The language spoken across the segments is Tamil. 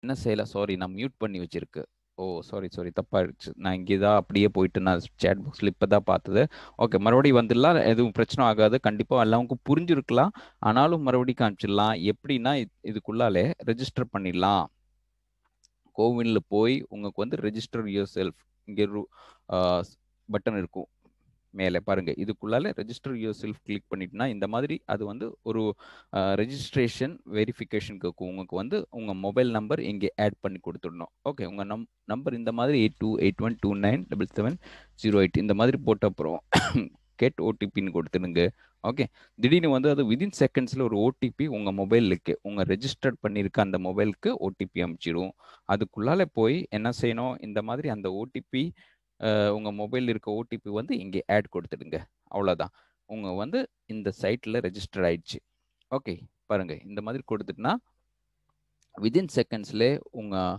என்ன செய்யல சாரி நான் மியூட் பண்ணி வச்சிருக்கு ஓ சாரி சாரி தப்பாயிடுச்சு நான் இங்கே தான் அப்படியே போயிட்டு நான் சேட் பாக்ஸில் இப்போ தான் பார்த்தது ஓகே மறுபடியும் வந்துடலாம் எதுவும் பிரச்சனை ஆகாது கண்டிப்பாக எல்லாருக்கும் புரிஞ்சிருக்கலாம் ஆனாலும் மறுபடியும் காமிச்சிடலாம் எப்படின்னா இது- இதுக்குள்ளாலே ரெஜிஸ்டர் பண்ணிடலாம் கோவினில் போய் உங்களுக்கு வந்து ரெஜிஸ்டர் யுவர் செல்ஃப் இங்கே பட்டன் இருக்கும் மேலே பாருங்க இதுக்குள்ளால ரெஜிஸ்டர் யுவர் செல்ஃப் கிளிக் பண்ணிட்டுனா இந்த மாதிரி அது வந்து ஒரு ரெஜிஸ்ட்ரேஷன் வெரிஃபிகேஷன் கேட்கும் உங்களுக்கு வந்து உங்கள் மொபைல் நம்பர் இங்கே ஆட் பண்ணி கொடுத்துடணும் ஓகே உங்கள் நம் நம்பர் இந்த மாதிரி eight two eight one two nine double seven zero eight இந்த மாதிரி போட்ட அப்புறம் கெட் ஓடிபின்னு கொடுத்துடுங்க ஓகே திடீர்னு வந்து அது விதின் செகண்ட்ஸில் ஒரு ஓடிபி உங்கள் மொபைலுக்கு உங்கள் ரெஜிஸ்டர்ட் பண்ணியிருக்க அந்த மொபைலுக்கு ஓடிபி அனுப்பிச்சிடும் அதுக்குள்ளால போய் என்ன செய்யணும் இந்த மாதிரி அந்த ஓடிபி உங்கள் மொபைல் இருக்க ஓடிபி வந்து இங்கே ஆட் கொடுத்துடுங்க அவ்வளோதான் உங்கள் வந்து இந்த சைட்டில் ரெஜிஸ்டர் ஆயிடுச்சு ஓகே பாருங்க இந்த மாதிரி கொடுத்துட்டுனா விதின் செகண்ட்ஸ்லே உங்கள்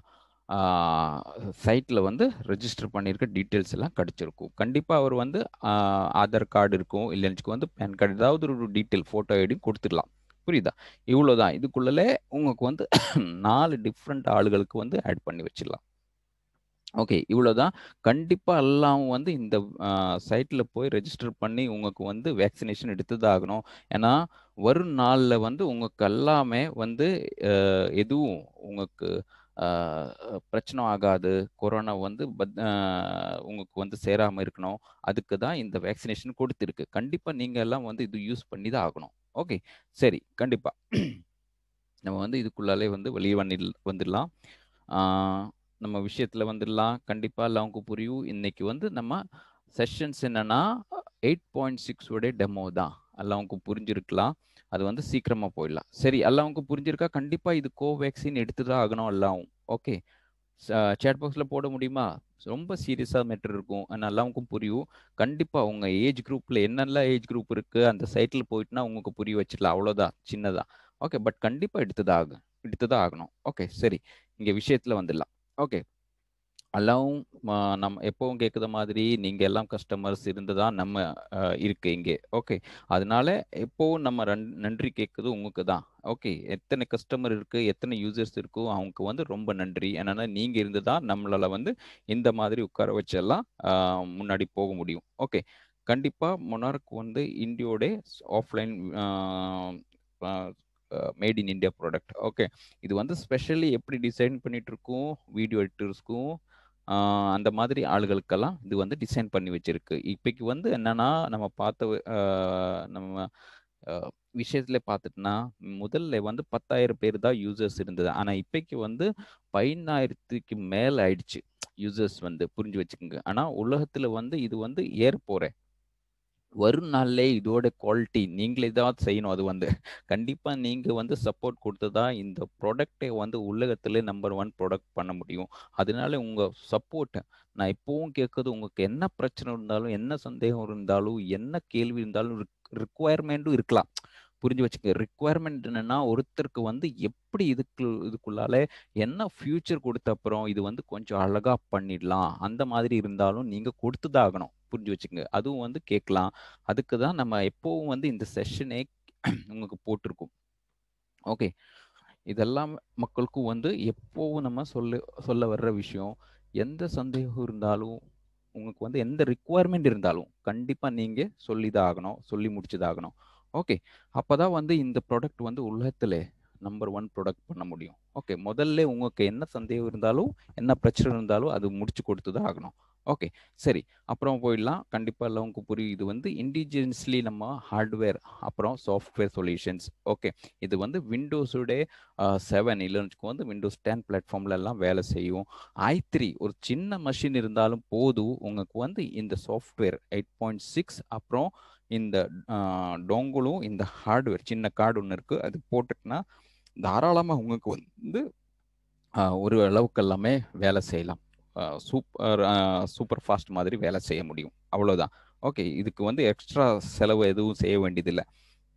சைட்டில் வந்து ரெஜிஸ்டர் பண்ணியிருக்க டீட்டெயில்ஸ் எல்லாம் கிடச்சிருக்கும் கண்டிப்பாக அவர் வந்து ஆஹ், ஆதார் கார்டு இருக்கும் இல்லைன்னு வந்து பேன் கார்டு ஏதாவது ஒரு டீட்டெயில் ஃபோட்டோ ஐடியும் கொடுத்துடலாம் புரியுதா இவ்வளோதான் இதுக்குள்ளே உங்களுக்கு வந்து நாலு டிஃப்ரெண்ட் ஆளுகளுக்கு வந்து ஆட் பண்ணி வச்சிடலாம் ஓகே இவ்வளோதான் கண்டிப்பாக எல்லாம் வந்து இந்த சைட்டில் போய் ரெஜிஸ்டர் பண்ணி உங்களுக்கு வந்து வேக்சினேஷன் எடுத்து தான் ஆகணும் ஏன்னா வரும் நாளில் வந்து உங்களுக்கு எல்லாமே வந்து அஹ், எதுவும் உங்களுக்கு அஹ், பிரச்சனை ஆகாது கொரோனா வந்து பத் அஹ், உங்களுக்கு வந்து சேராமல் இருக்கணும் அதுக்கு தான் இந்த வேக்சினேஷன் கொடுத்துருக்கு கண்டிப்பாக நீங்கள் எல்லாம் வந்து இது யூஸ் பண்ணி தான் ஆகணும் ஓகே சரி கண்டிப்பாக நம்ம வந்து இதுக்குள்ளாலே வந்து வெளியே வந்து வந்துடலாம் ஆஹ் நம்ம விஷயத்தில் வந்துடலாம் கண்டிப்பாக எல்லாருக்கும் புரியும் இன்னைக்கு வந்து நம்ம செஷன்ஸ் என்னன்னா எயிட் பாயிண்ட் சிக்ஸோட டெமோ தான் எல்லாருக்கும் புரிஞ்சிருக்கலாம் அது வந்து சீக்கிரமாக போயிடலாம் சரி எல்லாருக்கும் புரிஞ்சிருக்கா கண்டிப்பாக இது கோவேக்சின் எடுத்து தான் ஆகணும் எல்லாம் ஓகே சேட் பாக்ஸில் போட முடியுமா ரொம்ப சீரியஸாக மேட்டர் இருக்கும் ஆனால் எல்லாருக்கும் புரியும் கண்டிப்பாக உங்கள் ஏஜ் குரூப்பில் என்னெல்லாம் ஏஜ் குரூப் இருக்குது அந்த சைட்டில் போயிட்டுனா உங்களுக்கு புரிய வச்சிடலாம் அவ்வளோதான் சின்னதாக ஓகே பட் கண்டிப்பாக எடுத்துதான் ஆகும் எடுத்துதான் ஆகணும் ஓகே சரி இங்கே விஷயத்தில் வந்துடலாம் ஓகே எல்லாம் ம- நம்ம எப்பவும் கேட்குற மாதிரி நீங்கள் எல்லாம் கஸ்டமர்ஸ் இருந்து தான் நம்ம அஹ், இருக்கு இங்கே ஓகே அதனால எப்போவும் நம்ம ரன் நன்றி கேட்குறது உங்களுக்கு தான் ஓகே எத்தனை கஸ்டமர் இருக்கு எத்தனை யூசர்ஸ் இருக்கோ அவங்களுக்கு வந்து ரொம்ப நன்றி என்னன்னா நீங்கள் இருந்து தான் நம்மளால வந்து இந்த மாதிரி உட்கார வச்செல்லாம் அஹ், முன்னாடி போக முடியும் ஓகே கண்டிப்பாக மொனார்க் வந்து இந்தியோட offline made in India product okay இது வந்து ஸ்பெஷலி எப்படி டிசைன் பண்ணிட்டு இருக்கோம் வீடியோ எடிட்டர்ஸ்க்கும் அந்த மாதிரி ஆளுகளுக்கெல்லாம் இது வந்து டிசைன் பண்ணி வச்சிருக்கு இப்போக்கு வந்து என்னன்னா நம்ம பார்த்த ஆஹ், நம்ம ஆஹ், விஷயத்துல பார்த்துட்டுனா முதல்ல வந்து பத்தாயிரம் பேர் தான் யூசர்ஸ் இருந்தது ஆனா இப்போக்கு வந்து பதினாயிரத்துக்கு மேல ஆயிடுச்சு யூசர்ஸ் வந்து புரிஞ்சு வச்சுக்கோங்க ஆனா உலகத்துல வந்து இது வந்து ஏற போற வரும் நாள்ல இதோட குவாலிட்டி நீங்களே தான் செய்யணும் அது வந்து கண்டிப்பா நீங்க வந்து சப்போர்ட் கொடுத்ததா இந்த ப்ராடக்டை வந்து உலகத்துல நம்பர் ஒன் ப்ராடக்ட் பண்ண முடியும் அதனால உங்க சப்போர்ட் நான் இப்பவும் கேட்கறது உங்களுக்கு என்ன பிரச்சனை இருந்தாலும் என்ன சந்தேகம் இருந்தாலும் என்ன கேள்வி இருந்தாலும் ரிக்குவயர்மெண்ட்டும் இருக்கலாம் புரிஞ்சு வச்சுக்க ரிக்குவயர்மெண்ட் என்னன்னா ஒருத்தருக்கு வந்து எப்படி இதுக்கு இதுக்குள்ளால என்ன ஃபியூச்சர் கொடுத்த அப்புறம் இது வந்து கொஞ்சம் அழகா பண்ணிடலாம் அந்த மாதிரி இருந்தாலும் நீங்க கொடுத்துதான் ஆகணும் புரிஞ்சு வச்சுக்கோங்க அதுவும் வந்து கேட்கலாம் அதுக்கு தான் நம்ம எப்பவும் வந்து இந்த செஷனே உங்களுக்கு போட்டிருக்கோம் ஓகே இதெல்லாம் மக்களுக்கும் வந்து எப்போவும் நம்ம சொல்ல சொல்ல வர்ற விஷயம் எந்த சந்தேகம் இருந்தாலும் உங்களுக்கு வந்து எந்த ரிக்குவயர்மெண்ட் இருந்தாலும் கண்டிப்பா நீங்க சொல்லிதான் ஆகணும் சொல்லி முடிச்சுதான் ஆகணும் ஓகே அப்பதான் வந்து இந்த ப்ராடக்ட் வந்து உலகத்துல நம்பர் ஒன் ப்ராடக்ட் பண்ண முடியும் ஓகே முதல்ல உங்களுக்கு என்ன சந்தேகம் இருந்தாலும் என்ன பிரச்சனை இருந்தாலும் அது முடிச்சு கொடுத்து தான் ஆகணும் ஓகே சரி அப்புறம் போயிடலாம் கண்டிப்பாக எல்லாருக்கும் புரியும் இது வந்து இண்டிஜியன்ஸ்லி நம்ம ஹார்ட்வேர் அப்புறம் சாஃப்ட்வேர் சொல்யூஷன்ஸ் ஓகே இது வந்து விண்டோஸோட செவன் இல்லைன்னு வந்து விண்டோஸ் டென் பிளாட்ஃபார்ம்ல எல்லாம் வேலை செய்யும் ஐ த்ரீ ஒரு சின்ன மஷின் இருந்தாலும் போதும் உங்களுக்கு வந்து இந்த சாஃப்ட்வேர் எயிட் பாயிண்ட் சிக்ஸ் அப்புறம் இந்த டோங்குலும் இந்த ஹார்ட்வேர் சின்ன கார்டு ஒன்று இருக்குது அது போட்டுட்டுனா தாராளமாக உங்களுக்கு வந்து ஆஹ், ஒரு அளவுக்கு எல்லாமே வேலை செய்யலாம் சூப்பர் சூப்பர் ஃபாஸ்ட் மாதிரி வேலை செய்ய முடியும் அவ்வளோதான் ஓகே இதுக்கு வந்து எக்ஸ்ட்ரா செலவு எதுவும் செய்ய வேண்டியதில்லை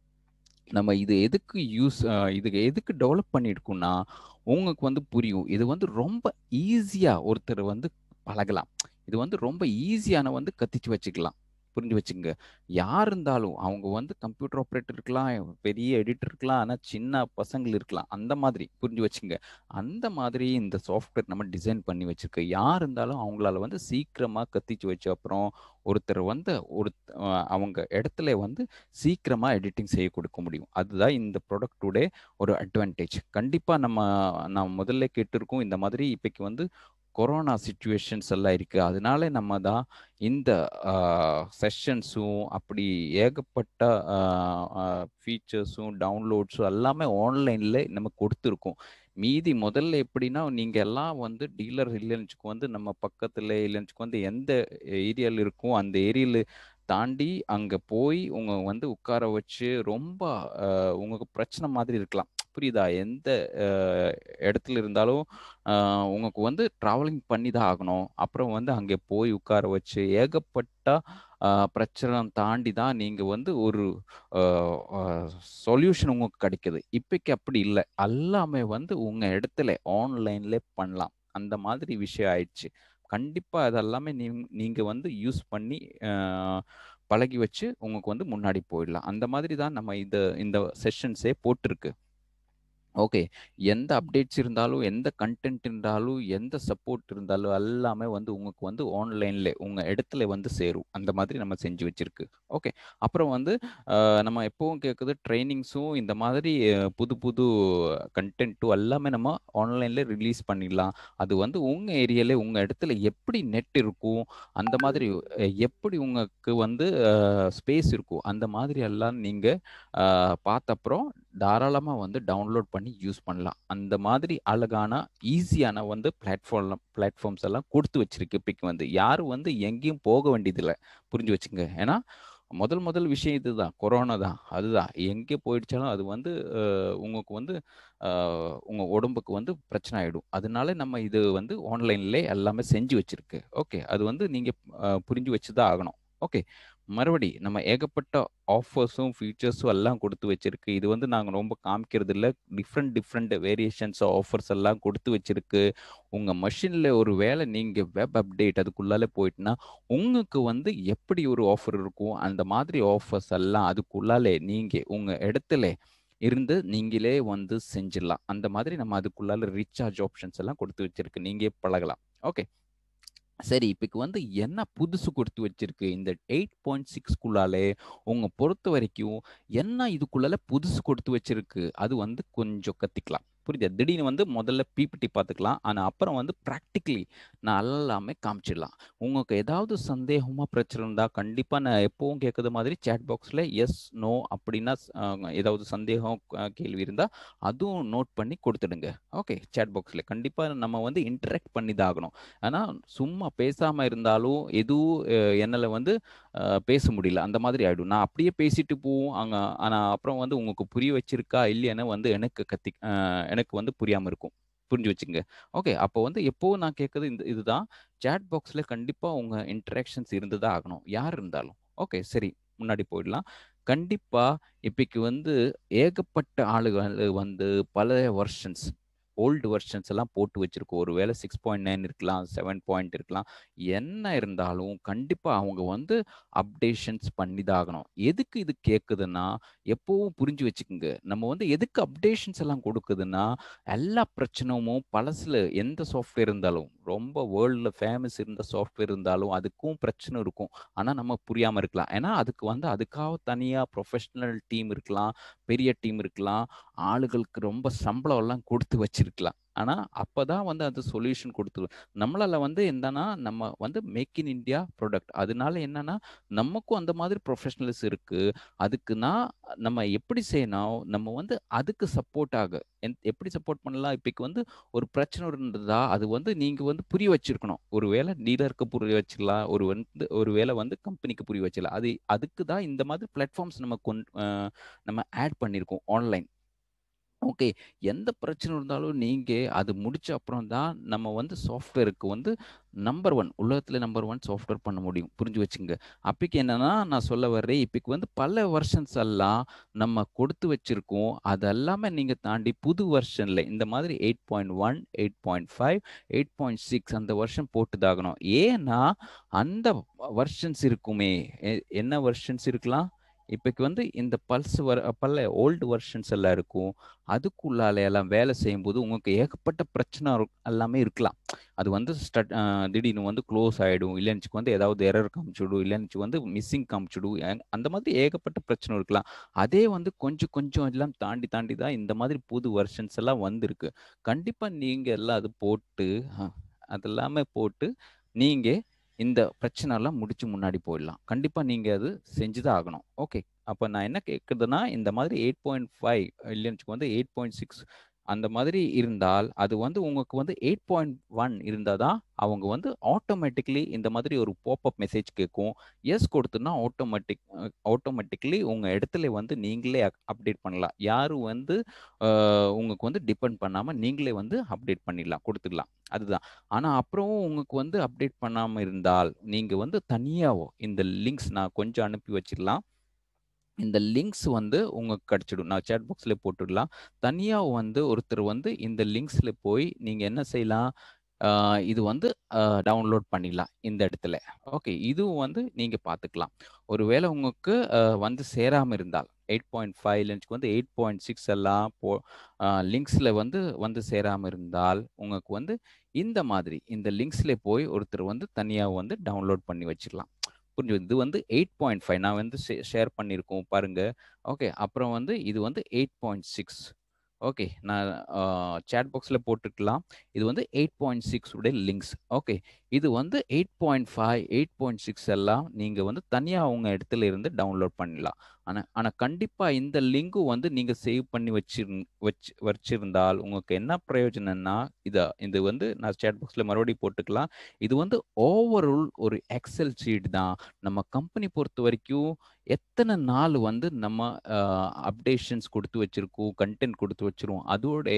நம்ம இது எதுக்கு யூஸ் இதுக்கு எதுக்கு டெவலப் பண்ணியிருக்கோம்னா உங்களுக்கு வந்து புரியும் இது வந்து ரொம்ப ஈஸியாக ஒருத்தர் வந்து பழகலாம் இது வந்து ரொம்ப ஈஸியான வந்து கத்திச்சு வச்சுக்கலாம் புரிஞ்சு வச்சுக்கங்க. யார் இருந்தாலும் அவங்க வந்து கம்ப்யூட்டர் ஆப்பரேட்டர் இருக்கலாம், பெரிய எடிட்டர் இருக்கலாம், ஆனா சின்ன பசங்கள் இருக்கலாம். அந்த மாதிரி புரிஞ்சு வச்சுக்கங்க. அந்த மாதிரி இந்த சாஃப்ட்வேர் நம்ம டிசைன் பண்ணி வச்சிருக்கு. யார் இருந்தாலும் அவங்களால வந்து சீக்கிரமா கத்திச்சு வச்ச அப்புறம் ஒருத்தர் வந்து ஒரு அ அவங்க இடத்துல வந்து சீக்கிரமா எடிட்டிங் செய்ய கொடுக்க முடியும். அதுதான் இந்த ப்ராடக்ட்டுடைய ஒரு அட்வான்டேஜ். கண்டிப்பா நம்ம நான் முதல்ல கேட்டிருக்கோம் இந்த மாதிரி இப்பைக்கு வந்து கொரோனா சிச்சுவேஷன்ஸ் எல்லாம் இருக்கு. அதனால நம்ம தான் இந்த அ செஷன்ஸும் அப்படி ஏகப்பட்ட அ அ ஃபீச்சர்ஸும், டவுன்லோட்ஸும் எல்லாமே ஆன்லைன்ல நம்ம கொடுத்துருக்கோம். மீதி முதல்ல எப்படின்னா, நீங்க எல்லாம் வந்து டீலர் இல்லன்னு வச்சுக்கோ நம்ம பக்கத்துல இல்லன்னு வச்சுக்கோ எந்த ஏரியால இருக்கோ அந்த ஏரியால தாண்டி அங்க போய் உங்க வந்து உட்கார வச்சு ரொம்ப அ உங்களுக்கு பிரச்சனை மாதிரி இருக்கலாம். புரியுதா? எந்த அ இடத்துல இருந்தாலும் அ உங்களுக்கு வந்து ட்ராவலிங் பண்ணி தான் ஆகணும். அப்புறம் வந்து அங்க போய் உட்கார வச்சு ஏகப்பட்ட அ பிரச்சனை தாண்டி தான் நீங்க வந்து ஒரு அ அ சொல்யூஷன் உங்களுக்கு கிடைக்குது. இப்பைக்கு அப்படி இல்ல. எல்லாமே வந்து உங்க இடத்துல ஆன்லைன்லே பண்ணலாம். அந்த மாதிரி விஷயம் ஆயிடுச்சு. கண்டிப்பா அதெல்லாமே நீங் நீங்க வந்து யூஸ் பண்ணி அ பழகி வச்சு உங்களுக்கு வந்து முன்னாடி போயிடலாம். அந்த மாதிரி தான் நம்ம இத இந்த செஷன்ஸே போட்டிருக்கு. ஓகே. எந்த அப்டேட்ஸ் இருந்தாலும், எந்த கன்டென்ட் இருந்தாலும், எந்த சப்போர்ட் இருந்தாலும் எல்லாமே வந்து உங்களுக்கு வந்து ஆன்லைன்ல உங்க இடத்துல வந்து சேரும். அந்த மாதிரி நம்ம செஞ்சு வச்சிருக்கு. ஓகே. அப்புறம் வந்து அ நம்ம எப்பவும் கேட்குது ட்ரெய்னிங்ஸும் இந்த மாதிரி புது புது கன்டென்ட்டும் எல்லாமே நம்ம ஆன்லைன்ல ரிலீஸ் பண்ணிடலாம். அது வந்து உங்க ஏரியால உங்க இடத்துல எப்படி நெட் இருக்கும், அந்த மாதிரி எப்படி உங்களுக்கு வந்து அ ஸ்பேஸ் இருக்கும். அந்த மாதிரி எல்லாம் நீங்க அ பார்த்த அப்புறம் தாராளமா வந்து டவுன்லோட் பண்ணி யூஸ் பண்ணலாம். அந்த மாதிரி அழகான, ஈஸியான வந்து பிளாட்ஃபார்ம் பிளாட்ஃபார்ம்ஸ் எல்லாம் கொடுத்து வச்சிருக்கு இப்பைக்கு வந்து. யாரும் வந்து எங்கேயும் போக வேண்டியதில்ல. புரிஞ்சு வச்சுக்கங்க. ஏன்னா, முதல் முதல் விஷயம் இதுதான். கொரோனா தான். அதுதான். எங்கே போயிடுச்சாலும் அது வந்து அ உங்களுக்கு வந்து அ உங்க உடம்புக்கு வந்து பிரச்சனை ஆயிடும். அதனால நம்ம இது வந்து ஆன்லைன்லே எல்லாமே செஞ்சு வச்சிருக்கு. ஓகே. அது வந்து நீங்க அ புரிஞ்சு வச்சு தான் ஆகணும். ஓகே. மறுபடி நம்ம ஏகப்பட்ட ஆஃபர்ஸும், ஃபீச்சர்ஸும் எல்லாம் கொடுத்து வச்சிருக்கு. இது வந்து நாங்க ரொம்ப காமிக்கிறது இல்ல. டிஃபரண்ட் டிஃபரண்ட் வேரியேஷன்ஸ் ஆஃபர்ஸ் எல்லாம் கொடுத்து வச்சிருக்கு. உங்க மெஷின்ல ஒரு வேளை நீங்க வெப் அப்டேட் அதுக்குள்ளால போயிட்டுனா, உங்களுக்கு வந்து எப்படி ஒரு ஆஃபர் இருக்கும், அந்த மாதிரி ஆஃபர்ஸ் எல்லாம் அதுக்குள்ளாலே நீங்க உங்க இடத்துல இருந்து நீங்களே வந்து செஞ்சிடலாம். அந்த மாதிரி நம்ம அதுக்குள்ளால ரீசார்ஜ் ஆப்ஷன்ஸ் எல்லாம் கொடுத்து வச்சிருக்கு. நீங்க பழகலாம். ஓகே. சரி இப்பைக்கு வந்து என்ன புதுசு கொடுத்து வச்சிருக்கு? இந்த 8.6க்குள்ளாலே உங்க பொறுத்தவரைக்கும் என்ன இதுக்குள்ளால புதுசு கொடுத்து வச்சிருக்கு? அது வந்து கொஞ்சம் கத்துக்கலாம். புரியுதா? திடீர்னு வந்து முதல்ல பிபிடி பார்த்துக்கலாம். ஆனா அப்புறம் வந்து பிராக்டிகலி நான் எல்லாமே காமிச்சிடலாம். உங்களுக்கு ஏதாவது சந்தேகமா பிரச்சனை இருந்தா கண்டிப்பா நான் எப்பவும் கேட்கறது மாதிரி சாட் பாக்ஸ்ல எஸ், நோ அப்படின்னா அ ஏதாவது சந்தேகம், அ கேள்வி இருந்தா அதுவும் நோட் பண்ணி கொடுத்துடுங்க. ஓகே. சாட் பாக்ஸ்ல. கண்டிப்பா நம்ம வந்து இன்டராக்ட் பண்ணி தான் ஆகணும். ஆனா சும்மா பேசாம இருந்தாலும் எதுவும் அ என்னால வந்து அ பேச முடியல. அந்த மாதிரி ஆயிடும். நான் அப்படியே பேசிட்டு போவும். அங்க ஆனா அப்புறம் வந்து உங்களுக்கு புரிய வச்சிருக்கா இல்லையான்னு வந்து எனக்கு கத்தி அ எனக்கு வந்து புரியாம இருக்கும். புரிஞ்சு வச்சுக்கங்க. ஓகே. அப்போ வந்து எப்பவும் நான் கேட்கறது இந்த இதுதான். சாட் பாக்ஸ்ல கண்டிப்பா உங்க இன்டராக்ஷன்ஸ் இருந்து தான் ஆகணும். யார் இருந்தாலும். ஓகே. சரி. முன்னாடி போயிடலாம். கண்டிப்பா இப்பைக்கு வந்து ஏகப்பட்ட ஆளுகள் வந்து பல வெர்ஷன்ஸ் ஓல்டு வெர்ஷன்ஸ் எல்லாம் போட்டு வச்சிருக்கோம். ஒரு வேளை 6.9 இருக்கலாம், 7 பாயிண்ட் இருக்கலாம். என்ன இருந்தாலும் கண்டிப்பா அவங்க வந்து அப்டேஷன்ஸ் பண்ணி தான் ஆகணும். எதுக்கு இது கேட்குதுன்னா, எப்பவும் புரிஞ்சு வச்சுக்கங்க. நம்ம வந்து எதுக்கு அப்டேஷன்ஸ் எல்லாம் கொடுக்குதுன்னா, எல்லா பிரச்சனையும் பழசுல எந்த சாஃப்ட்வேர் இருந்தாலும், ரொம்ப வேர்ல்ட்ல ஃபேமஸ் இருந்த சாஃப்ட்வேர் இருந்தாலும் அதுக்கும் பிரச்சனை இருக்கும். ஆனா நம்ம புரியாம இருக்கலாம். ஏன்னா அதுக்கு வந்து அதுக்காக தனியா ப்ரொஃபஷனல் டீம் இருக்கலாம், பெரிய டீம் இருக்கலாம். ஆளுகளுக்கு ரொம்ப சம்பளம் எல்லாம் கொடுத்து வச்சிருக்கலாம். ஆனா அப்பதான் வந்து அது சொல்யூஷன் கொடுத்து நம்மளால வந்து என்னன்னா, நம்ம வந்து மேக் இன் இண்டியா ப்ராடக்ட். அதனால என்னன்னா, நமக்கும் அந்த மாதிரி ப்ரொஃபஷனல்ஸ் இருக்கு. அதுக்குன்னா நம்ம எப்படி செய்யணும், நம்ம வந்து அதுக்கு சப்போர்ட் ஆக என் எப்படி சப்போர்ட் பண்ணலாம்? இப்பைக்கு வந்து ஒரு பிரச்சனை இருந்ததா, அது வந்து நீங்க வந்து புரிய வச்சிருக்கணும். ஒரு வேளை டீலருக்கு புரிய வச்சிடலாம். ஒரு வந்து ஒரு வேளை வந்து கம்பெனிக்கு புரிய வச்சிடலாம். அது அதுக்கு தான் இந்த மாதிரி பிளாட்ஃபார்ம்ஸ் நம்ம கொண் அ நம்ம ஆட் பண்ணியிருக்கோம் ஆன்லைன். ஓகே. எந்த பிரச்சனை இருந்தாலும் நீங்க அது முடிச்ச அப்புறம் தான் நம்ம வந்து சாஃப்ட்வேருக்கு வந்து நம்பர் 1 உலகத்தில நம்பர் 1 சாஃப்ட்வேர் பண்ண முடியும். புரிஞ்சு வச்சுக்கங்க. அப்பைக்கு என்னன்னா, நான் சொல்ல வர்றேன், இப்பைக்கு வந்து பல வெர்ஷன்ஸ் எல்லாம் நம்ம கொடுத்து வச்சிருக்கோம். அதெல்லாமே நீங்க தாண்டி புது வெர்ஷன்ல இந்த மாதிரி 8.1, 8.5, 8.6 அந்த வெர்ஷன் போட்டுதாகணும். ஏன்னா, அந்த வெர்ஷன்ஸ் இருக்குமே. எ என்ன வெர்ஷன்ஸ் இருக்கலாம்? இப்பைக்கு வந்து இந்த பல்ஸ் வர பல ஓல்டு வெர்ஷன்ஸ் எல்லாம் இருக்கும். அதுக்குள்ளால எல்லாம் வேலை செய்யும்போது உங்களுக்கு ஏகப்பட்ட பிரச்சனை இரு எல்லாமே இருக்கலாம். அது வந்து ஸ்டட் அ திடீர்னு வந்து குளோஸ் ஆயிடும். இல்லன்னுச்சு வந்து ஏதாவது எரர் காமிச்சுடும். இல்லன்னுச்சு வந்து மிஸ்ஸிங் காமிச்சுடும். எ அந்த மாதிரி ஏகப்பட்ட பிரச்சனை இருக்கலாம். அதே வந்து கொஞ்சம் கொஞ்சம் எல்லாம் தாண்டி தாண்டி தான் இந்த மாதிரி புது வெர்ஷன்ஸ் எல்லாம் வந்திருக்கு. கண்டிப்பா நீங்க எல்லாம் அது போட்டு அ அதெல்லாமே போட்டு நீங்க இந்த பிரச்சனைலாம் முடிச்சு முன்னாடி போயிடலாம். கண்டிப்பா நீங்க அது செஞ்சு தான் ஆகணும். ஓகே. அப்ப நான் என்ன கேட்கிறதுன்னா, இந்த மாதிரி 8.5 இல்லன்னுச்சு வந்து 8.6 அந்த மாதிரி இருந்தால், அது வந்து உங்களுக்கு வந்து 8.1 இருந்தா தான் அவங்க வந்து ஆட்டோமேட்டிக்கலி இந்த மாதிரி ஒரு பாப்பப் மெசேஜ் கேட்கும். எஸ் கொடுத்தோம்னா ஆட்டோமேட்டிக் அ ஆட்டோமேட்டிக்கலி உங்க இடத்துல வந்து நீங்களே அப் அப்டேட் பண்ணலாம். யாரும் வந்து அ உங்களுக்கு வந்து டிபெண்ட் பண்ணாம நீங்களே வந்து அப்டேட் பண்ணிடலாம். குடுத்துடலாம். அதுதான். ஆனா அப்புறம் உங்களுக்கு வந்து அப்டேட் பண்ணாம இருந்தால், நீங்க வந்து தனியாவோ இந்த லிங்க்ஸ் நான் கொஞ்சம் அனுப்பி வச்சிடலாம். இந்த லிங்க்ஸ் வந்து உங்களுக்கு கிடைச்சிடும். நான் சாட் பாக்ஸ்ல போட்டுடலாம். தனியா வந்து ஒருத்தர் வந்து இந்த லிங்க்ஸ்ல போய் நீங்க என்ன செய்யலாம்? ஆ இது வந்து அ டவுன்லோட் பண்ணிடலாம். இந்த இடத்துல. ஓகே. இதுவும் வந்து நீங்க பார்த்துக்கலாம். ஒருவேளை உங்களுக்கு அ வந்து சேராம இருந்தால், 8.5 இல்லன்னுச்சு வந்து 8.6 எல்லாம் போ அ லிங்க்ஸ்ல வந்து வந்து சேராம இருந்தால், உங்களுக்கு வந்து இந்த மாதிரி இந்த லிங்க்ஸ்ல போய் ஒருத்தர் வந்து தனியா வந்து டவுன்லோட் பண்ணி வச்சிடலாம். புரிஞ்சு இது வந்து 8.5 நான் வந்து ஷே ஷேர் பண்ணியிருக்கோம் பாருங்க. ஓகே. அப்புறம் வந்து இது வந்து 8.6 ஓகே. நான் அ சாட் பாக்ஸ்ல போட்டுக்கலாம். இது வந்து 8.6 உடைய லிங்க்ஸ். ஓகே. இது வந்து 8.5, 8.6 எல்லாம் நீங்க வந்து தனியா உங்க இடத்துல இருந்து டவுன்லோட் பண்ணிடலாம். ஆனா ஆனா கண்டிப்பா இந்த லிங்க்கும் வந்து நீங்க சேவ் பண்ணி வச்சிருந் வச்சு வச்சிருந்தால் உங்களுக்கு என்ன பிரயோஜனம்னா, இத இது வந்து நான் சாட் பாக்ஸ்ல மறுபடியும் போட்டுக்கலாம். இது வந்து ஓவரால் ஒரு எக்ஸெல் ஷீட் தான். நம்ம கம்பெனி பொறுத்தவரைக்கும் எத்தன நாள் வந்து நம்ம அ அப்டேஷன்ஸ் குடுத்து வச்சிருக்கோம், கன்டென்ட் குடுத்து வச்சிருவோம். அதோட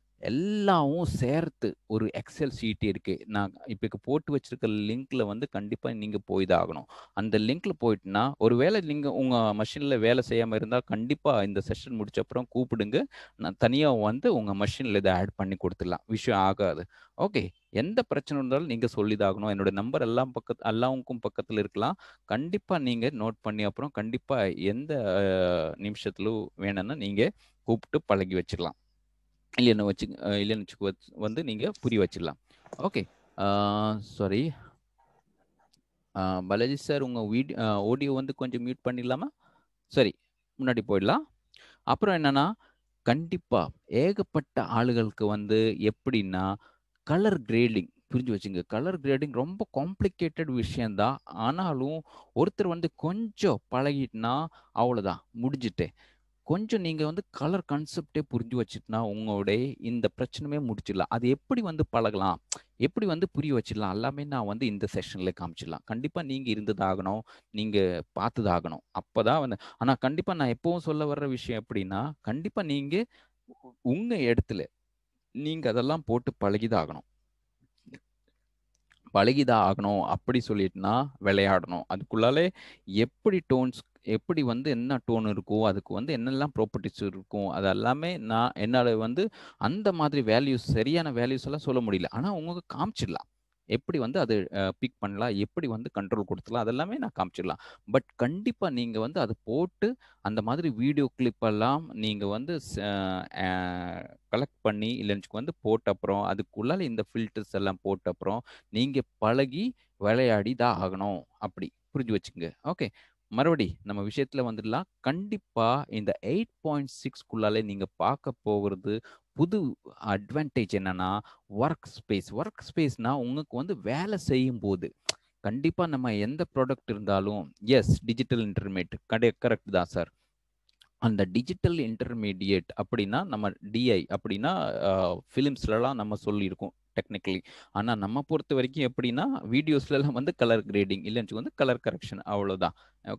எல்லாமும் சேர்த்து ஒரு எக்ஸெல் ஷீட் இருக்கு. நான் இப்ப போட்டு வச்சிருக்க லிங்க்ல வந்து கண்டிப்பா நீங்க போய் தான் ஆகணும். அந்த லிங்க்ல போயிட்டுனா, ஒருவேளை நீங்க உங்க மெஷின்ல வேலை செய்யாம இருந்தா, கண்டிப்பா இந்த செஷன் முடிச்ச அப்புறம் கூப்பிடுங்க. நான் தனியா வந்து உங்க மெஷின்ல இத ஆட் பண்ணி குடுத்துடலாம். விஷயம் ஆகாது. ஓகே. எந்த பிரச்சனை இருந்தாலும் நீங்க சொல்லி தான் ஆகணும். என்னோட நம்பர் எல்லாம் பக்கத் எல்லாருக்கும் பக்கத்துல இருக்கலாம். கண்டிப்பா நீங்க நோட் பண்ணி அப்புறம் கண்டிப்பா எந்த அ நிமிஷத்தில வேணும்னா நீங்க கூப்பிட்டு பழகி வச்சுக்கலாம். இல்லன்னு வச்சு அ இல்லன்னு வச்சுக்க வந்து நீங்க புரிய வச்சிடலாம். ஓகே. ஆ சாரி. ஆ பாலாஜி சார் உங்க வீட் அ ஆடியோ வந்து கொஞ்சம் மியூட் பண்ணிடலாமா? சரி. முன்னாடி போயிடலாம். அப்புறம் என்னன்னா, கண்டிப்பா ஏகப்பட்ட ஆளுகளுக்கு வந்து எப்படின்னா, கலர் கிரேடிங் புரிஞ்சு வச்சுங்க. கலர் கிரேடிங் ரொம்ப காம்ப்ளிகேட்டட் விஷயம் தான். ஆனாலும் ஒருத்தர் வந்து கொஞ்சம் பழகிட்டுனா, அவ்வளோதான் முடிஞ்சுட்டு. கொஞ்சம் நீங்க வந்து கலர் கான்செப்ட்டே புரிஞ்சு வச்சுட்டுனா, உங்களுடைய இந்த பிரச்சனையுமே முடிச்சிடலாம். அது எப்படி வந்து பழகலாம்? எப்படி வந்து புரிய வச்சிடலாம்? எல்லாமே நான் வந்து இந்த செஷன்ல காமிச்சிடலாம். கண்டிப்பா நீங்க இருந்து தான் ஆகணும். நீங்க பார்த்து தான் ஆகணும். அப்பதான் வந்து ஆனா கண்டிப்பா நான் எப்பவும் சொல்ல வர்ற விஷயம் எப்படின்னா, கண்டிப்பா நீங்க உங்க இடத்துல நீங்க அதெல்லாம் போட்டு பழகி தான் ஆகணும். பழகி தான் ஆகணும். அப்படி சொல்லிட்டுனா விளையாடணும். அதுக்குள்ளாலே எப்படி டோன்ஸ் எப்படி வந்து என்ன டோன் இருக்கோ, அதுக்கு வந்து என்னெல்லாம் ப்ராப்பர்ட்டீஸ் இருக்கும். அது எல்லாமே நான் என்னால வந்து அந்த மாதிரி வேல்யூஸ் சரியான வேல்யூஸ் எல்லாம் சொல்ல முடியல. ஆனா உங்களுக்கு காமிச்சிடலாம். எப்படி வந்து அது அ பிக் பண்ணலாம், எப்படி வந்து கண்ட்ரோல் குடுத்துக்கலாம், அதெல்லாமே நான் காமிச்சிடலாம். பட் கண்டிப்பா நீங்க வந்து அத போட்டு அந்த மாதிரி வீடியோ கிளிப் எல்லாம் நீங்க வந்து ச அ கலெக்ட் பண்ணி இல்லன்னுச்சு வந்து போட்ட அப்புறம், அதுக்குள்ளால இந்த ஃபில்டர்ஸ் எல்லாம் போட்ட அப்புறம், நீங்க பழகி விளையாடி தான் ஆகணும். அப்படி புரிஞ்சு வச்சுக்கங்க. ஓகே. மறுபடி நம்ம விஷயத்துல வந்துடலாம். கண்டிப்பா இந்த 8.6க்குள்ளாலே நீங்க பார்க்க போகுறது புது அட்வான்டேஜ் என்னன்னா, வொர்க் ஸ்பேஸ். வொர்க் ஸ்பேஸ்னா உங்களுக்கு வந்து வேலை செய்யும்போது, கண்டிப்பா நம்ம எந்த ப்ராடக்ட் இருந்தாலும் எஸ் டிஜிட்டல் இன்டர்மீடியேட் கடை கரெக்ட் தான் சார். அந்த டிஜிட்டல் இன்டர்மீடியேட் அப்படின்னா, நம்ம டிஐ அப்படின்னா அ ஃபிலிம்ஸ்லலாம் நம்ம சொல்லியிருக்கோம் டெக்னிக்கலி. ஆனா நம்ம பொறுத்தவரைக்கும் எப்படின்னா, வீடியோஸ்லலாம் வந்து கலர் கிரேடிங் இல்லன்னுச்சு வந்து கலர் கரெக்ஷன் அவ்வளோதான். ஓகே.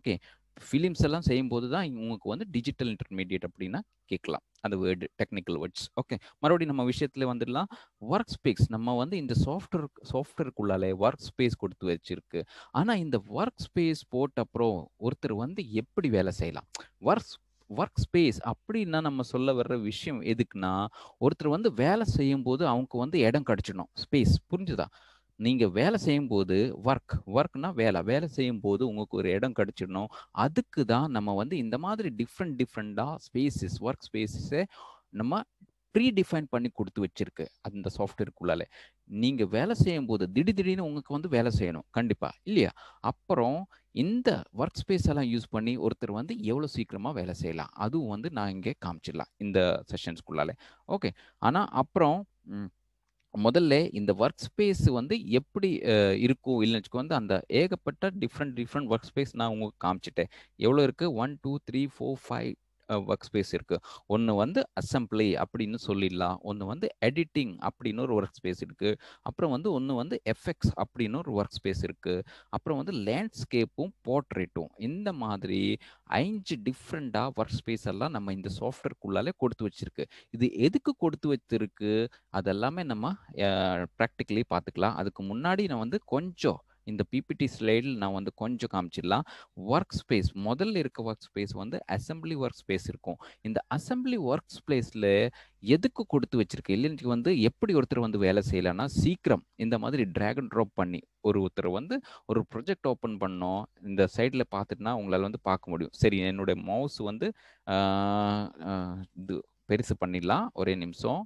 ஃபிலிம்ஸ் எல்லாம் செய்யும்போது தான் உங்களுக்கு வந்து டிஜிட்டல் இன்டர்மீடியட் அப்படின்னா கேட்கலாம் அந்த வேர்டு டெக்னிக்கல் வேர்ட்ஸ் ஓகே மறுபடியும் நம்ம விஷயத்துல வந்துடலாம் ஒர்க் ஸ்பேஸ் நம்ம வந்து இந்த சாஃப்ட்வேர் சாஃப்ட்வேருக்குள்ளாலே ஒர்க் ஸ்பேஸ் கொடுத்து வச்சிருக்கு ஆனால் இந்த ஒர்க் ஸ்பேஸ் போட்ட அப்புறம் ஒருத்தர் வந்து எப்படி வேலை செய்யலாம் ஒர்க் ஒர்க் ஸ்பேஸ் அப்படின்னா நம்ம சொல்ல வர்ற விஷயம் எதுக்குன்னா ஒருத்தர் வந்து வேலை செய்யும் போது அவங்க வந்து இடம் கிடைச்சிடணும் ஸ்பேஸ் புரிஞ்சுதா நீங்க வேலை செய்யும்போது ஒர்க் ஒர்க்னா வேலை வேலை செய்யும் போது உங்களுக்கு ஒரு இடம் கிடைச்சிடணும் அதுக்கு தான் நம்ம வந்து இந்த மாதிரி டிஃப்ரெண்ட் டிஃப்ரெண்டாக ஸ்பேசஸ் ஒர்க் ஸ்பேசஸை நம்ம ப்ரீ டிஃபைன் பண்ணி கொடுத்து வச்சிருக்கு அந்த சாஃப்ட்வேருக்குள்ளால நீங்க வேலை செய்யும் போது திடீர் திடீர்னு உங்களுக்கு வந்து வேலை செய்யணும் கண்டிப்பா இல்லையா அப்புறம் இந்த ஒர்க் ஸ்பேஸ் எல்லாம் யூஸ் பண்ணி ஒருத்தர் வந்து எவ்வளோ சீக்கிரமா வேலை செய்யலாம் அதுவும் வந்து நான் இங்கே காமிச்சிடலாம் இந்த செஷன்ஸ்குள்ளால ஓகே ஆனா அப்புறம் ம், முதல்ல இந்த ஒர்க் ஸ்பேஸ் வந்து எப்படி அஹ், இருக்கும் இல்லைன்னு வச்சுக்கோ வந்து அந்த ஏகப்பட்ட டிஃப்ரெண்ட் டிஃப்ரெண்ட் ஒர்க் ஸ்பேஸ் நான் உங்களுக்கு காமிச்சிட்டேன் எவ்வளோ இருக்கு one two three four five workspace இருக்கு ஒன்று வந்து அசம்பிளி அப்படின்னு சொல்லிடலாம் ஒன்று வந்து எடிட்டிங் அப்படின்னு ஒரு ஒர்க் ஸ்பேஸ் இருக்கு அப்புறம் வந்து ஒன்று வந்து எஃபெக்ட்ஸ் அப்படின்னு ஒரு ஒர்க் ஸ்பேஸ் இருக்கு அப்புறம் வந்து லேண்ட்ஸ்கேப்பும் போர்ட்ரேட்டும் இந்த மாதிரி அஞ்சு டிஃப்ரெண்டாக ஒர்க் ஸ்பேஸ் எல்லாம் நம்ம இந்த சாஃப்ட்வேர்க்குள்ளாலே கொடுத்து வச்சிருக்கு இது எதுக்கு கொடுத்து வச்சிருக்கு அதெல்லாமே நம்ம ப்ராக்டிக்கலி பார்த்துக்கலாம் அதுக்கு முன்னாடி நான் வந்து கொஞ்சம் இந்த பிபிடி ஸ்லைடில் நான் வந்து கொஞ்சம் காமிச்சிடலாம் ஒர்க் ஸ்பேஸ் முதல்ல இருக்க ஒர்க் ஸ்பேஸ் வந்து அசம்பிளி ஒர்க் ஸ்பேஸ் இருக்கும் இந்த அசம்பிளி ஒர்க் ஸ்பேஸில் எதுக்கு கொடுத்து வச்சிருக்கு இல்லைன்னு வந்து எப்படி ஒருத்தர் வந்து வேலை செய்யலாம்னா சீக்கிரம் இந்த மாதிரி ட்ராக் அண்ட் ட்ராப் பண்ணி ஒரு ஒருத்தர் வந்து ஒரு ப்ரொஜெக்ட் ஓப்பன் பண்ணோம் இந்த சைடில் பார்த்துட்டுனா உங்களால் வந்து பார்க்க முடியும் சரி என்னுடைய மவுஸ் வந்து ஆஹ், ஆஹ், இது பெருசு பண்ணிடலாம் ஒரே நிமிஷம்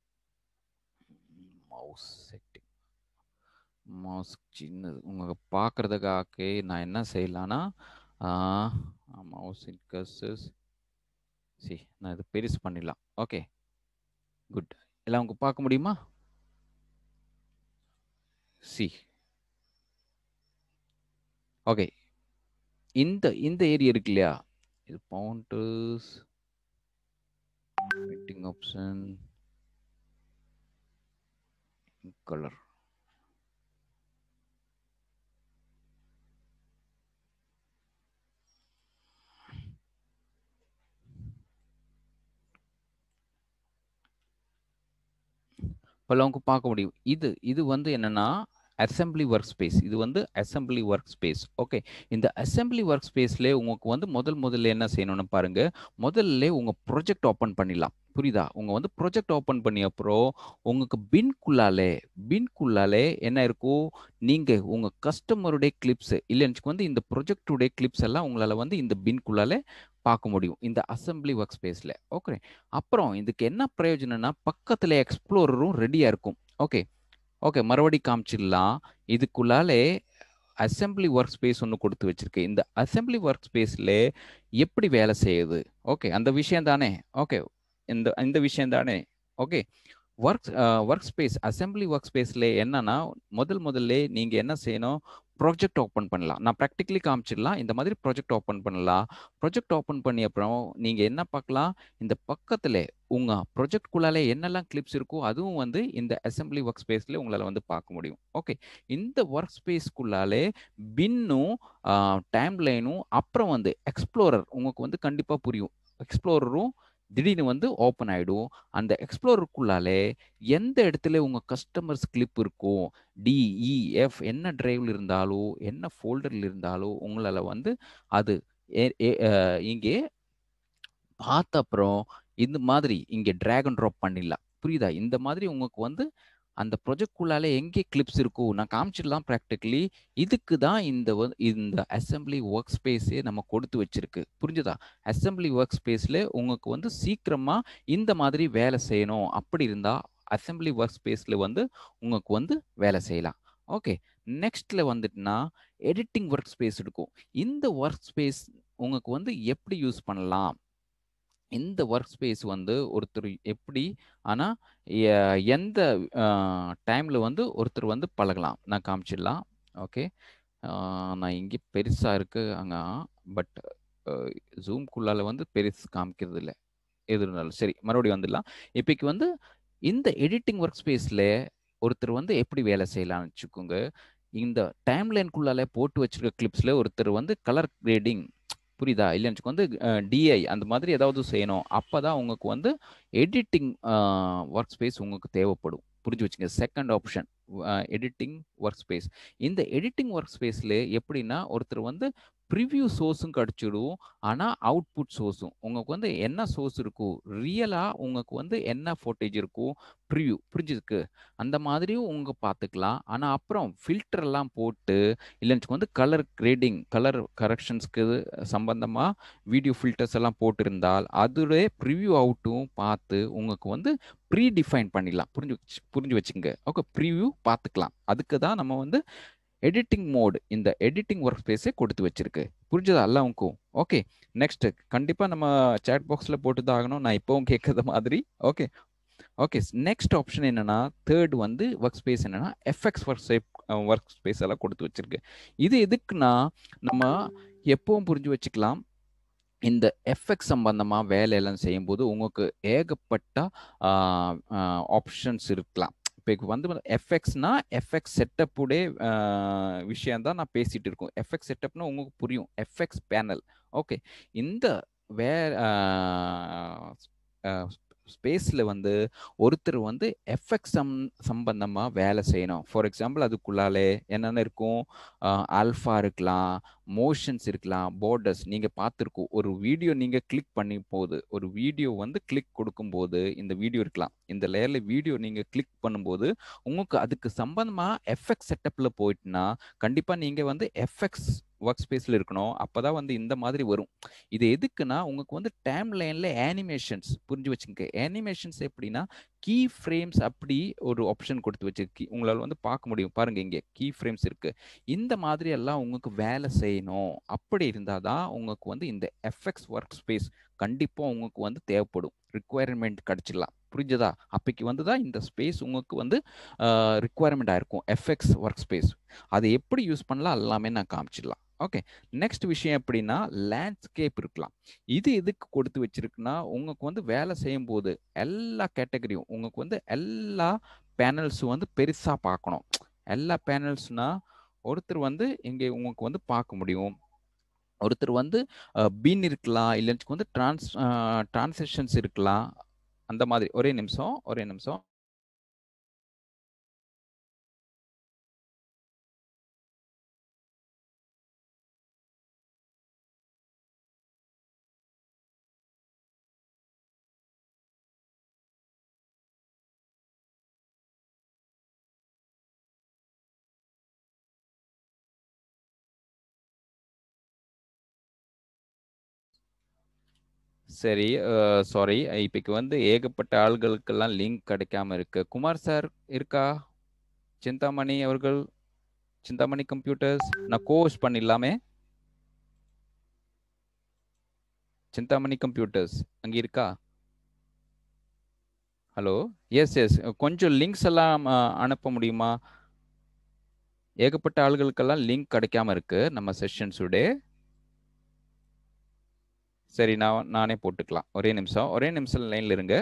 மவுஸ் செட்டிங் மவுஸ் சின்னது உங்களுக்கு பார்க்குறதுக்காக நான் என்ன செய்யலான்னா மவுஸ் இன்கர்சஸ் சி நான் இது பெருசு பண்ணிடலாம் ஓகே குட் எல்லாம் உங்களுக்கு பார்க்க முடியுமா சி ஓகே இந்த இந்த ஏரியா இருக்கு இல்லையா இது பவுண்டர்ஸ் ஃபிட்டிங் ஆப்ஷன் கலர் இப்போ அவங்க பார்க்க முடியும் இது இது வந்து என்னன்னா அசம்பிளி ஒர்க் ஸ்பேஸ் இது வந்து அசம்பிளி ஒர்க் ஸ்பேஸ் ஓகே இந்த அசம்பிளி ஒர்க் ஸ்பேஸ்ல உங்களுக்கு வந்து முதல் முதல்ல என்ன செய்யணும்னு பாருங்க முதல்ல உங்க ப்ரொஜெக்ட் ஓப்பன் பண்ணிடலாம் புரியுதா உங்க வந்து ப்ரொஜெக்ட் ஓப்பன் பண்ணி அப்புறம் உங்களுக்கு பின்குள்ளாலே பின்குள்ளாலே என்ன இருக்கும் நீங்க உங்க கஸ்டமருடைய கிளிப்ஸ் இல்லைன்னு வந்து இந்த ப்ரொஜெக்டுடைய கிளிப்ஸ் எல்லாம் உங்களால வந்து இந்த பின்குள்ளாலே பார்க்க முடியும் இந்த அசம்பிளி ஒர்க் ஸ்பேஸ்ல ஓகே அப்புறம் இதுக்கு என்ன பிரயோஜனம்னா பக்கத்துல எக்ஸ்ப்ளோரரும் ரெடியா இருக்கும் ஓகே ஓகே மறுபடி காமிச்சிடலாம் இதுக்குள்ளாலே அசம்பிளி ஒர்க் ஸ்பேஸ் ஒன்று கொடுத்து வச்சிருக்கு இந்த அசம்பிளி ஒர்க் ஸ்பேஸ்ல எப்படி வேலை செய்யுது ஓகே அந்த விஷயம் தானே ஓகே இந்த இந்த விஷயம் தானே okay work workspace assembly work ஸ்பேஸ்ல என்னன்னா முதல் முதல்ல நீங்க என்ன செய்யணும் ப்ராஜெக்ட் ஓப்பன் பண்ணலாம் நான் ப்ராக்டிக்கலி காமிச்சிடலாம் இந்த மாதிரி ப்ராஜெக்ட் ஓப்பன் பண்ணலாம் ப்ராஜெக்ட் ஓப்பன் பண்ணி அப்புறம் நீங்க என்ன பார்க்கலாம் இந்த பக்கத்துல உங்க ப்ரொஜெக்ட்குள்ளாலே என்னெல்லாம் கிளிப்ஸ் இருக்கோ அதுவும் வந்து இந்த அசம்பிளி ஒர்க் ஸ்பேஸ்ல உங்களால வந்து பார்க்க முடியும் ஓகே இந்த ஒர்க் ஸ்பேஸ்க்குள்ளாலே பின்னும் டைம் லைனும் அப்புறம் வந்து எக்ஸ்ப்ளோரர் உங்களுக்கு வந்து கண்டிப்பா புரியும் எக்ஸ்ப்ளோரரும் திடீர்னு வந்து ஓப்பன் ஆயிடும் அந்த எக்ஸ்ப்ளோருக்குள்ளாலே எந்த இடத்துல உங்க கஸ்டமர்ஸ் கிளிப் இருக்கும் டிஇஎஃப் என்ன டிரைவ்ல இருந்தாலும் என்ன ஃபோல்டர்ல இருந்தாலும் உங்களால வந்து அது ஏ- ஏ- அஹ் இங்கே பார்த்த அப்புறம் இந்த மாதிரி இங்கே drag and drop பண்ணிடலாம் புரியுதா இந்த மாதிரி உங்களுக்கு வந்து அந்த ப்ரொஜெக்ட்குள்ளாலே எங்கே கிளிப்ஸ் இருக்கும் நான் காமிச்சிடலாம் ப்ராக்டிக்கலி இதுக்கு தான் இந்த வந்து- இந்த அசம்பிளி ஒர்க் ஸ்பேஸே நம்ம கொடுத்து வச்சிருக்கு புரிஞ்சுதா அசம்பிளி ஒர்க் ஸ்பேஸில் உங்களுக்கு வந்து சீக்கிரமா இந்த மாதிரி வேலை செய்யணும் அப்படி இருந்தா அசம்பிளி ஒர்க் ஸ்பேஸில் வந்து உங்களுக்கு வந்து வேலை செய்யலாம் ஓகே நெக்ஸ்ட்ல வந்துட்டுனா எடிட்டிங் ஒர்க் ஸ்பேஸ் இருக்கும் இந்த ஒர்க் ஸ்பேஸ் உங்களுக்கு வந்து எப்படி யூஸ் பண்ணலாம் இந்த ஒர்க் ஸ்பேஸ் வந்து ஒருத்தர் எப்படி ஆனா எ- எந்த டைம்ல வந்து ஒருத்தர் வந்து பழகலாம் நான் காமிச்சிடலாம் ஓகே நான் இங்கே பெருசா இருக்கு அங்க பட் ஜூம்குள்ளால வந்து பெருசு காமிக்கிறது இல்லை எது இருந்தாலும் சரி மறுபடியும் வந்துடலாம் இப்போக்கு வந்து இந்த எடிட்டிங் ஒர்க் ஸ்பேஸ்ல ஒருத்தர் வந்து எப்படி வேலை செய்யலாம்னு வச்சுக்கோங்க இந்த டைம் லைனுக்குள்ளால போட்டு வச்சிருக்க கிளிப்ஸ்ல ஒருத்தர் வந்து கலர் கிரேடிங் புரியுதா இல்லைன்னு வந்து டிஐ அந்த மாதிரி ஏதாவது செய்யணும் அப்பதான் உங்களுக்கு வந்து எடிட்டிங் ஒர்க் ஸ்பேஸ் உங்களுக்கு தேவைப்படும் புரிஞ்சு வச்சுங்க second option editing workspace இந்த எடிட்டிங் ஒர்க் ஸ்பேஸில் எப்படின்னா ஒருத்தர் வந்து ப்ரிவ்யூ சோர்ஸும் கிடச்சிடும் ஆனால் அவுட்புட் சோர்ஸும் உங்களுக்கு வந்து என்ன சோர்ஸ் இருக்கும் ரியலாக உங்களுக்கு வந்து என்ன ஃபோட்டேஜ் இருக்கும் ப்ரிவ்யூ புரிஞ்சுதுக்கு அந்த மாதிரியும் உங்க பார்த்துக்கலாம் ஆனால் அப்புறம் ஃபில்டர்லாம் போட்டு இல்லைன்னு வந்து கலர் கிரேடிங் கலர் கரெக்ஷன்ஸ்க்கு சம்பந்தமாக வீடியோ ஃபில்டர்ஸ் எல்லாம் போட்டிருந்தால் அதோடைய ப்ரிவ்யூ அவுட்டும் பார்த்து உங்களுக்கு வந்து ப்ரீ டிஃபைன் பண்ணிடலாம் புரிஞ்சு வச்சு புரிஞ்சு வச்சுங்க ஓகே ப்ரிவ்யூ பார்த்துக்கலாம் அதுக்கு தான் நம்ம வந்து எடிட்டிங் மோட் இந்த எடிட்டிங் ஒர்க் ஸ்பேஸே கொடுத்து வச்சிருக்கு புரிஞ்சதா எல்லாருக்கும் ஓகே நெக்ஸ்ட் கண்டிப்பாக நம்ம சேட் பாக்ஸில் போட்டு தான் ஆகணும் நான் இப்போவும் கேட்கறது மாதிரி ஓகே ஓகே நெக்ஸ்ட் ஆப்ஷன் என்னன்னா தேர்ட் வந்து ஒர்க் ஸ்பேஸ் என்னன்னா FX workspace work space எல்லாம் கொடுத்து வச்சிருக்கு இது எதுக்குன்னா நம்ம எப்பவும் புரிஞ்சு வச்சுக்கலாம் இந்த எஃப்எக்ஸ் சம்பந்தமாக வேலையெல்லாம் செய்யும்போது உங்களுக்கு ஏகப்பட்ட ஆப்ஷன்ஸ் இருக்கலாம் இப்போ வந்து எஃப்எக்ஸ்னா எஃப்எக்ஸ் செட்டப்புடைய விஷயம் தான் நான் பேசிட்டு இருக்கோம் எஃப்எக்ஸ் செட்டப்னா உங்களுக்கு புரியும் எஃப்எக்ஸ் பேனல் ஓகே இந்த வே ஸ்பேஸில் வந்து ஒருத்தர் வந்து எஃப்எக்ஸ் சம் சம்பந்தமாக வேலை செய்யணும் ஃபார் எக்ஸாம்பிள் அதுக்குள்ளாலே என்னென்ன இருக்கும் ஆல்ஃபா இருக்கலாம் மோஷன்ஸ் இருக்கலாம் போர்டர்ஸ் நீங்கள் பார்த்துருக்கோம் ஒரு வீடியோ நீங்கள் கிளிக் பண்ணி போது ஒரு வீடியோ வந்து கிளிக் கொடுக்கும்போது இந்த வீடியோ இருக்கலாம் இந்த லேயரில் வீடியோ நீங்கள் கிளிக் பண்ணும்போது உங்களுக்கு அதுக்கு சம்பந்தமாக எஃப்எக்ஸ் செட்டப்பில் போயிட்டுனா கண்டிப்பாக நீங்கள் வந்து எஃப்எக்ஸ் ஒர்க் ஸ்பேஸில் இருக்கணும் அப்போ தான் வந்து இந்த மாதிரி வரும் இது எதுக்குன்னா உங்களுக்கு வந்து டைம் லைனில் ஆனிமேஷன்ஸ் புரிஞ்சு வச்சுங்க ஆனிமேஷன்ஸ் எப்படின்னா கீ ஃப்ரேம்ஸ் அப்படி ஒரு ஆப்ஷன் கொடுத்து வச்சிருக்கு உங்களால் வந்து பார்க்க முடியும் பாருங்க இங்கே கீ ஃப்ரேம்ஸ் இருக்கு இந்த மாதிரி எல்லாம் உங்களுக்கு வேலை செய்யணும் அப்படி இருந்தால் தான் உங்களுக்கு வந்து இந்த எஃப்எக்ஸ் ஒர்க் ஸ்பேஸ் கண்டிப்பாக உங்களுக்கு வந்து தேவைப்படும் ரிக்குவயர்மெண்ட் கிடச்சிடலாம் புரிஞ்சதா அப்பைக்கு வந்து தான் இந்த ஸ்பேஸ் உங்களுக்கு வந்து ரிக்குவயர்மெண்ட் ஆயிருக்கும் எஃப்எக்ஸ் ஒர்க் ஸ்பேஸ் அதை எப்படி யூஸ் பண்ணலாம் எல்லாமே நான் காமிச்சிடலாம் ஓகே நெக்ஸ்ட் விஷயம் எப்படின்னா லேண்ட்ஸ்கேப் இருக்கலாம் இது எதுக்கு கொடுத்து வச்சிருக்குன்னா உங்களுக்கு வந்து வேலை செய்யும் போது எல்லா கேட்டகரியும் உங்களுக்கு வந்து எல்லா பேனல்ஸும் வந்து பெருசாக பார்க்கணும் எல்லா பேனல்ஸ்னா ஒருத்தர் வந்து இங்கே உங்களுக்கு வந்து பார்க்க முடியும் ஒருத்தர் வந்து பீன் இருக்கலாம் இல்லைன்னு வந்து டிரான்ஸ் டிரான்சாக்ஷன்ஸ் இருக்கலாம் அந்த மாதிரி ஒரே நிமிஷம் ஒரே நிமிஷம் சரி சாரி இப்பைக்கு வந்து ஏகப்பட்ட ஆள்களுக்கெல்லாம் லிங்க் கிடைக்காம இருக்கு குமார் சார் இருக்கா சிந்தாமணி அவர்கள் சிந்தாமணி கம்ப்யூட்டர்ஸ் நான் கோர்ஸ் பண்ணிடலாமே சிந்தாமணி கம்ப்யூட்டர்ஸ் அங்கே இருக்கா ஹலோ எஸ் எஸ் கொஞ்சம் லிங்க்ஸ் எல்லாம் அனுப்ப முடியுமா ஏகப்பட்ட ஆள்களுக்கெல்லாம் லிங்க் கிடைக்காம இருக்கு நம்ம செஷன்ஸுடே சரி நான் நானே போட்டுக்கலாம் ஒரே நிமிஷம் ஒரே நிமிஷம் லைன்ல இருங்க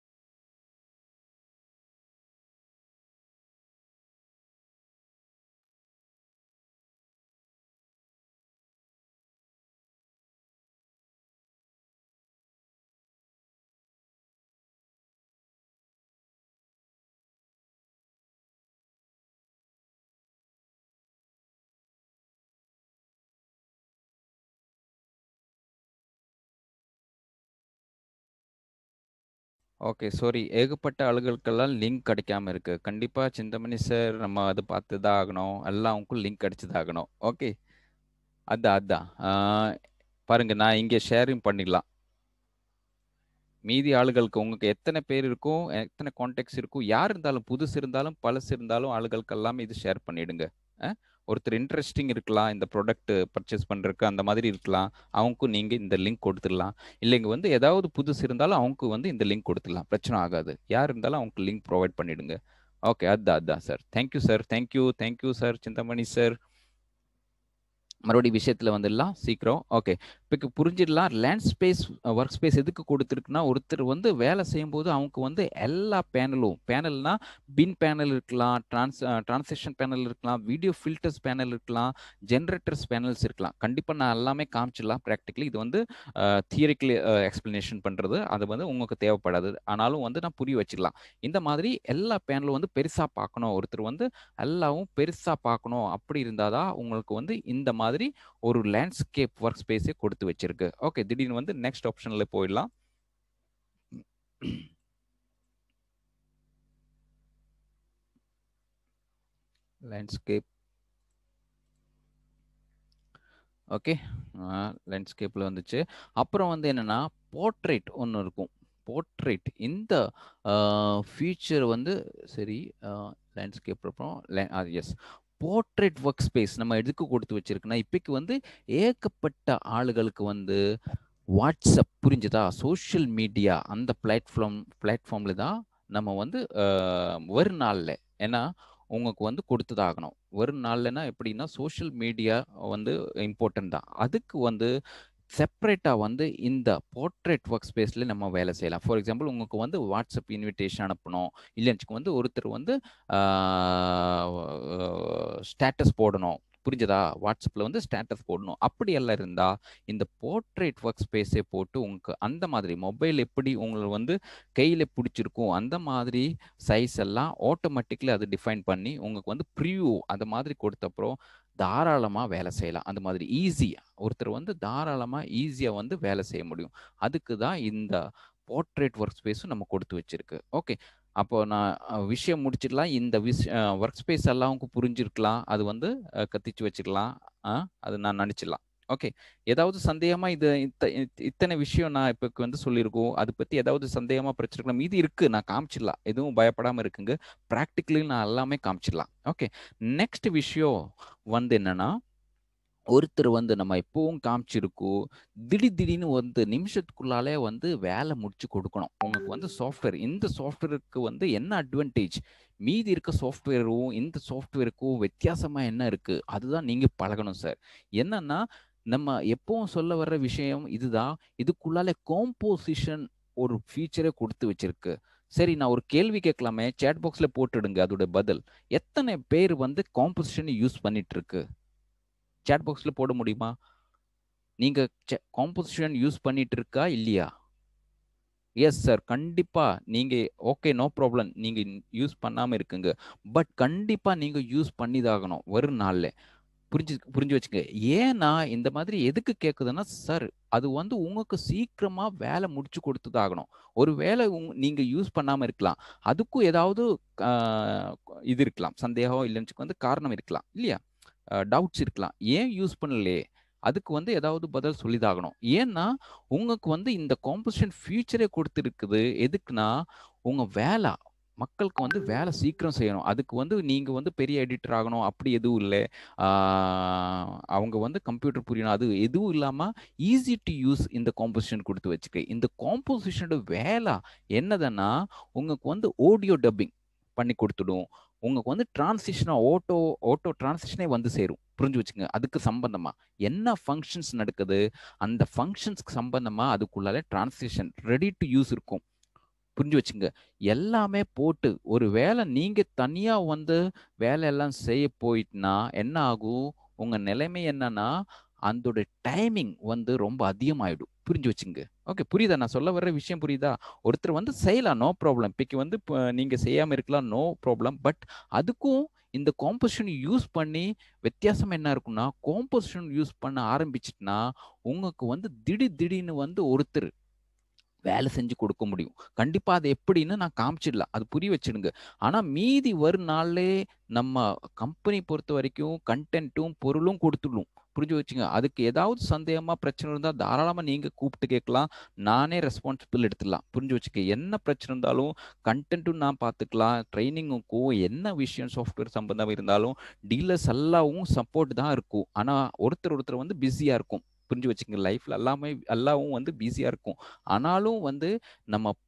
ஓகே சாரி ஏகப்பட்ட ஆளுகளுக்கெல்லாம் லிங்க் கிடைக்காம இருக்கு கண்டிப்பா சிந்தமணி சார் நம்ம அது பார்த்து தான் ஆகணும் எல்லாருக்கும் லிங்க் கிடைச்சது ஆகணும் ஓகே அதான் அதான் பாருங்க நான் இங்கே ஷேரிங் பண்ணிடலாம் மீதி ஆளுகளுக்கு உங்களுக்கு எத்தனை பேர் இருக்கும் எத்தனை கான்டாக்ட்ஸ் இருக்கும் யார் இருந்தாலும் புதுசு இருந்தாலும் பழசு இருந்தாலும் ஆளுகளுக்கு எல்லாமே இது ஷேர் பண்ணிடுங்க ஒருத்தர் இன்ட்ரெஸ்டிங் இருக்கலாம் இந்த ப்ராடக்ட் பர்ச்சேஸ் பண்ணுறதுக்கு அந்த மாதிரி இருக்கலாம் அவங்களுக்கும் நீங்கள் இந்த லிங்க் கொடுத்துடலாம் இல்லைங்க வந்து ஏதாவது புதுசு இருந்தாலும் அவங்களுக்கு வந்து இந்த லிங்க் கொடுத்துடலாம் பிரச்சனை ஆகாது யார் இருந்தாலும் அவங்களுக்கு லிங்க் ப்ரொவைட் பண்ணிடுங்க ஓகே அதுதான் அதுதான் sir thank you sir thank you thank you sir Chintamani sir மறுபடியும் விஷயத்துல வந்துடலாம் சீக்கிரம் ஓகே இப்போ புரிஞ்சிடலாம் லேண்ட் ஸ்பேஸ் ஒர்க் ஸ்பேஸ் எதுக்கு கொடுத்துருக்குன்னா ஒருத்தர் வந்து வேலை செய்யும்போது அவங்க வந்து எல்லா பேனலும் பேனல்னா பின் பேனல் இருக்கலாம் ட்ரான்ஸ் ட்ரான்சேக்ஷன் பேனல் இருக்கலாம் வீடியோ ஃபில்டர்ஸ் பேனல் இருக்கலாம் ஜென்ரேட்டர்ஸ் பேனல்ஸ் இருக்கலாம் கண்டிப்பாக நான் எல்லாமே காமிச்சிடலாம் ப்ராக்டிக்கலி இது வந்து தியரிக்கலி எக்ஸ்பிளனேஷன் பண்ணுறது அது வந்து உங்களுக்கு தேவைப்படாது ஆனாலும் வந்து நான் புரிய வச்சிடலாம் இந்த மாதிரி எல்லா பேனலும் வந்து பெருசாக பார்க்கணும் ஒருத்தர் வந்து எல்லாவும் பெருசாக பார்க்கணும் அப்படி இருந்தால் தான் உங்களுக்கு வந்து இந்த மாதிரி ஒரு லேண்ட்ஸ்கேப் ஒர்க் ஸ்பேஸே கொடுத்து வச்சிருக்கு ஓகே திடீர்னு வந்து நெக்ஸ்ட் ஆப்ஷனில் போயிடலாம் லேண்ட்ஸ்கேப் ஓகே லேண்ட்ஸ்கேப்பில் வந்துச்சு அப்புறம் வந்து என்னென்னா போர்ட்ரேட் ஒன்று இருக்கும் போர்ட்ரேட் இந்த ஃபியூச்சர் வந்து சரி லேண்ட்ஸ்கேப் அப்புறம் எஸ் போர்ட்ரேட் ஒர்க் ஸ்பேஸ் நம்ம எதுக்கு கொடுத்து வச்சிருக்குன்னா இப்போக்கு வந்து ஏகப்பட்ட ஆளுகளுக்கு வந்து வாட்ஸ்அப் புரிஞ்சுதா சோஷியல் மீடியா அந்த பிளாட்ஃபார்ம் பிளாட்ஃபார்மில் தான் நம்ம வந்து வரும் நாளில் ஏன்னா உங்களுக்கு வந்து கொடுத்துதாகணும் வரும் நாள்லனா எப்படின்னா சோஷியல் மீடியா வந்து இம்பார்ட்டன்ட் தான் அதுக்கு வந்து செப்பரேட்டாக வந்து இந்த போர்ட்ரேட் ஒர்க் ஸ்பேஸில் நம்ம வேலை செய்யலாம் ஃபார் எக்ஸாம்பிள் உங்களுக்கு வந்து வாட்ஸ்அப் இன்விடேஷன் அனுப்பணும் இல்லைன்னு வந்து ஒருத்தர் வந்து ஸ்டேட்டஸ் போடணும் புரிஞ்சதா வாட்ஸ்அப்பில் வந்து ஸ்டேட்டஸ் போடணும் அப்படி எல்லாம் இருந்தால் இந்த போர்ட்ரேட் ஒர்க் ஸ்பேஸே போட்டு உங்களுக்கு அந்த மாதிரி மொபைல் எப்படி உங்களை வந்து கையில் பிடிச்சிருக்கும் அந்த மாதிரி சைஸ் எல்லாம் ஆட்டோமேட்டிக்லி அது டிஃபைன் பண்ணி உங்களுக்கு வந்து ப்ரிவியூ அந்த மாதிரி கொடுத்தப்புறம் தாராளமாக வேலை செய்யலாம் அந்த மாதிரி ஈஸியாக ஒருத்தர் வந்து தாராளமாக ஈஸியாக வந்து வேலை செய்ய முடியும் அதுக்கு தான் இந்த போர்ட்ரேட் ஒர்க் ஸ்பேஸும் நம்ம கொடுத்து வச்சிருக்கு ஓகே அப்போ நான் விஷயம் முடிச்சிடலாம் இந்த விஷ ஒர்க் ஸ்பேஸ் எல்லாம் புரிஞ்சிருக்கலாம் அது வந்து கத்திச்சு வச்சுக்கலாம் அது நான் நினச்சிடலாம் ஓகே ஏதாவது சந்தேகமா இது இத்தனை விஷயம் நான் இப்போ வந்து சொல்லியிருக்கோம் அதை பத்தி ஏதாவது சந்தேகமா பிரச்சனை மீதி இருக்கு நான் காமிச்சிடலாம் எதுவும் பயப்படாம இருக்குங்க ப்ராக்டிக்கலி நான் எல்லாமே காமிச்சிடலாம் ஓகே நெக்ஸ்ட் விஷயம் வந்து என்னன்னா ஒருத்தர் வந்து நம்ம எப்பவும் காமிச்சிருக்கோம் திடீர் திடீர்னு வந்து நிமிஷத்துக்குள்ளாலே வந்து வேலை முடிச்சு கொடுக்கணும் உங்களுக்கு வந்து சாஃப்ட்வேர் இந்த சாஃப்ட்வேருக்கு வந்து என்ன அட்வான்டேஜ் மீதி இருக்க சாஃப்ட்வேரும் இந்த சாஃப்ட்வேருக்கும் வித்தியாசமா என்ன இருக்கு அதுதான் நீங்க பழகணும் சார் என்னன்னா நம்ம எப்பவும் சொல்ல வர்ற விஷயம் இதுதான் இதுக்குள்ளால காம்போசிஷன் ஒரு ஃபீச்சரே கொடுத்து வச்சிருக்கு சரி நான் ஒரு கேள்வி கேட்கலாமே சேட் பாக்ஸ்ல போட்டுடுங்க அதோட பதில் எத்தனை பேர் வந்து காம்போசிஷன் யூஸ் பண்ணிட்டு இருக்கு சேட் பாக்ஸில் போட முடியுமா நீங்கள் காம்போசிஷன் யூஸ் பண்ணிட்டு இருக்கா இல்லையா எஸ் சார் கண்டிப்பாக நீங்கள் ஓகே நோ ப்ராப்ளம் நீங்கள் யூஸ் பண்ணாமல் இருக்குங்க பட் கண்டிப்பாக நீங்கள் யூஸ் பண்ணிதாகணும் வரும் நாளில் புரிஞ்சு புரிஞ்சு வச்சுங்க ஏன்னா இந்த மாதிரி எதுக்கு கேட்குதுன்னா சார் அது வந்து உங்களுக்கு சீக்கிரமாக வேலை முடிச்சு கொடுத்துதாகணும் ஒரு வேலை நீங்கள் யூஸ் பண்ணாமல் இருக்கலாம் அதுக்கும் ஏதாவது இது இருக்கலாம் சந்தேகம் இல்லைன்னு வந்து காரணம் இருக்கலாம் இல்லையா டவுட்ஸ் இருக்கலாம் ஏன் யூஸ் பண்ணலையே அதுக்கு வந்து ஏதாவது பதில் சொல்லிதாகணும் ஏன்னா உங்களுக்கு வந்து இந்த காம்போசிஷன் ஃபியூச்சரே கொடுத்துருக்குது எதுக்குன்னா உங்க வேலை மக்களுக்கு வந்து வேலை சீக்கிரம் செய்யணும் அதுக்கு வந்து நீங்க வந்து பெரிய எடிட்டர் ஆகணும் அப்படி எதுவும் இல்லை அவங்க வந்து கம்ப்யூட்டர் புரியணும் அது எதுவும் இல்லாம ஈஸி டு யூஸ் இந்த காம்போசிஷன் கொடுத்து வச்சுக்க இந்த காம்போசிஷனோட வேலை என்னதுன்னா உங்களுக்கு வந்து ஆடியோ டப்பிங் பண்ணி கொடுத்துடும் உங்களுக்கு வந்து டிரான்சிஷனாக ஓட்டோ ஓட்டோ டிரான்சிஷனே வந்து சேரும் புரிஞ்சு வச்சுங்க அதுக்கு சம்பந்தமா என்ன ஃபங்க்ஷன்ஸ் நடக்குது அந்த ஃபங்க்ஷன்ஸ்க்கு சம்பந்தமா அதுக்குள்ளால டிரான்சிஷன் ரெடி டு யூஸ் இருக்கும் புரிஞ்சு வச்சுங்க எல்லாமே போட்டு ஒரு வேலை நீங்க தனியா வந்து வேலையெல்லாம் செய்ய போயிட்டுனா என்ன ஆகும் உங்க நிலைமை என்னன்னா அதோட டைமிங் வந்து ரொம்ப அதிகமாயிடும் புரிஞ்சு வச்சுங்க ஓகே புரியுதா நான் சொல்ல வர்ற விஷயம் புரியுதா ஒருத்தர் வந்து செய்யலாம் நோ ப்ராப்ளம் இப்பைக்கு வந்து நீங்க செய்யாம இருக்கலாம் நோ ப்ராப்ளம் பட் அதுக்கும் இந்த காம்போசிஷன் யூஸ் பண்ணி வித்தியாசம் என்ன இருக்குன்னா காம்போசிஷன் யூஸ் பண்ண ஆரம்பிச்சிட்டுனா உங்களுக்கு வந்து திடீர் திடீர்னு வந்து ஒருத்தர் வேலை செஞ்சு கொடுக்க முடியும் கண்டிப்பா அது எப்படின்னு நான் காமிச்சிடலாம் அது புரிய வச்சிடுங்க ஆனா மீதி வரும் நாள்லே நம்ம கம்பெனி பொறுத்த வரைக்கும் கண்டென்ட்டும் பொருளும் கொடுத்துடும் புரிஞ்சு வச்சுங்க அதுக்கு ஏதாவது சந்தேகமா பிரச்சனை இருந்தால் தாராளமா நீங்க கூப்பிட்டு கேட்கலாம் நானே ரெஸ்பான்சிபிள் எடுத்துடலாம் புரிஞ்சு வச்சுக்க என்ன பிரச்சனை இருந்தாலும் கண்டென்ட்டும் நான் பார்த்துக்கலாம் ட்ரைனிங்குக்கும் என்ன விஷயம் சாஃப்ட்வேர் சம்பந்தம் இருந்தாலும் டீலர்ஸ் எல்லாவும் சப்போர்ட் தான் இருக்கும் ஆனா ஒருத்தர் ஒருத்தர் வந்து பிஸியா இருக்கும் புரிஞ்சு வச்சுங்க லைஃப்ல எல்லாமே எல்லாவும் வந்து பிஸியா இருக்கும் ஆனாலும் வந்து நம்ம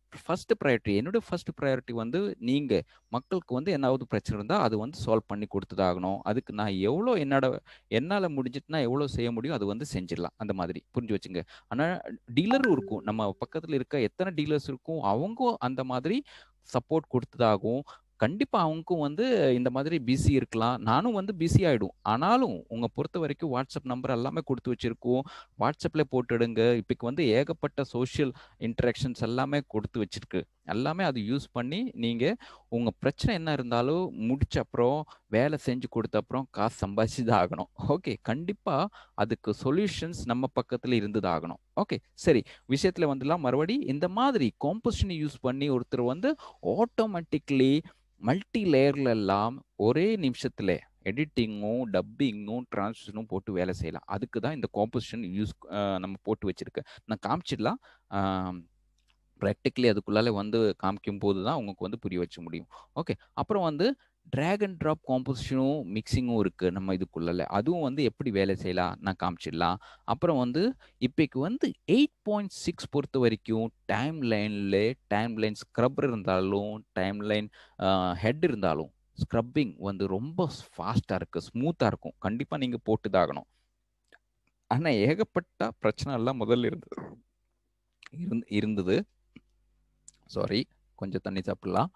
ஃபர்ஸ்ட் ப்ரையாரிட்டி என்னோட ஃபர்ஸ்ட் ப்ரையாரிட்டி வந்து நீங்க மக்களுக்கு வந்து என்னாவது பிரச்சனை இருந்தால் அது வந்து சால்வ் பண்ணி கொடுத்துதாகணும் அதுக்கு நான் எவ்வளோ என்னோட என்னால் முடிஞ்சிட்டுனா எவ்வளோ செய்ய முடியும் அது வந்து செஞ்சிடலாம் அந்த மாதிரி புரிஞ்சு வச்சுங்க ஆனால் டீலரும் இருக்கும் நம்ம பக்கத்தில் இருக்க எத்தனை டீலர்ஸ் இருக்கும் அவங்க அந்த மாதிரி சப்போர்ட் கொடுத்ததாகவும் கண்டிப்பாக அவங்களுக்கும் வந்து இந்த மாதிரி பிஸி இருக்கலாம் நானும் வந்து பிஸி ஆகிடும் ஆனாலும் உங்கள் பொறுத்த வரைக்கும் வாட்ஸ்அப் நம்பர் எல்லாமே கொடுத்து வச்சுருக்கோம் வாட்ஸ்அப்பில் போட்டுடுங்க இப்போக்கு வந்து ஏகப்பட்ட சோஷியல் இன்ட்ராக்ஷன்ஸ் எல்லாமே கொடுத்து வச்சிருக்கு எல்லாமே அது யூஸ் பண்ணி நீங்கள் உங்கள் பிரச்சனை என்ன இருந்தாலும் முடிச்ச அப்புறம் வேலை செஞ்சு கொடுத்த அப்புறம் காசு சம்பாதிச்சு தான் ஆகணும் ஓகே கண்டிப்பாக அதுக்கு சொல்யூஷன்ஸ் நம்ம பக்கத்தில் இருந்து தான் ஆகணும் ஓகே சரி விஷயத்தில் வந்துலாம் மறுபடி இந்த மாதிரி காம்போசிஷனை யூஸ் பண்ணி ஒருத்தர் வந்து ஆட்டோமேட்டிக்லி மல்டி லேயர்ல எல்லாம் ஒரே நிமிஷத்துல எடிட்டிங்கும் டப்பிங்கும் டிரான்ஸ்லேஷனும் போட்டு வேலை செய்யலாம் அதுக்கு தான் இந்த காம்போசிஷன் யூஸ் நம்ம போட்டு வச்சிருக்கேன் நான் காமிச்சிடலாம் ப்ராக்டிக்கலி அதுக்குள்ளால வந்து காமிக்கும் போது தான் உங்களுக்கு வந்து புரிய வச்ச முடியும் ஓகே அப்புறம் வந்து ட்ராக் அண்ட் ட்ராப் காம்போசிஷனும் மிக்சிங்கும் இருக்குது நம்ம இதுக்குள்ளால அதுவும் வந்து எப்படி வேலை செய்யலாம் நான் காமிச்சிடலாம் அப்புறம் வந்து இப்போக்கு வந்து எயிட் பாயிண்ட் சிக்ஸ் பொறுத்த வரைக்கும் டைம் லைனில் டைம் லைன் ஸ்க்ரப் இருந்தாலும் டைம் லைன் ஹெட் இருந்தாலும் ஸ்க்ரப்பிங் வந்து ரொம்ப ஃபாஸ்ட்டாக இருக்குது ஸ்மூத்தாக இருக்கும் கண்டிப்பாக நீங்கள் போட்டு தாகணும் ஆனால் ஏகப்பட்ட பிரச்சனை எல்லாம் முதல்ல இருந்தது இருந்து இருந்தது சாரி கொஞ்சம் தண்ணி சாப்பிடலாம்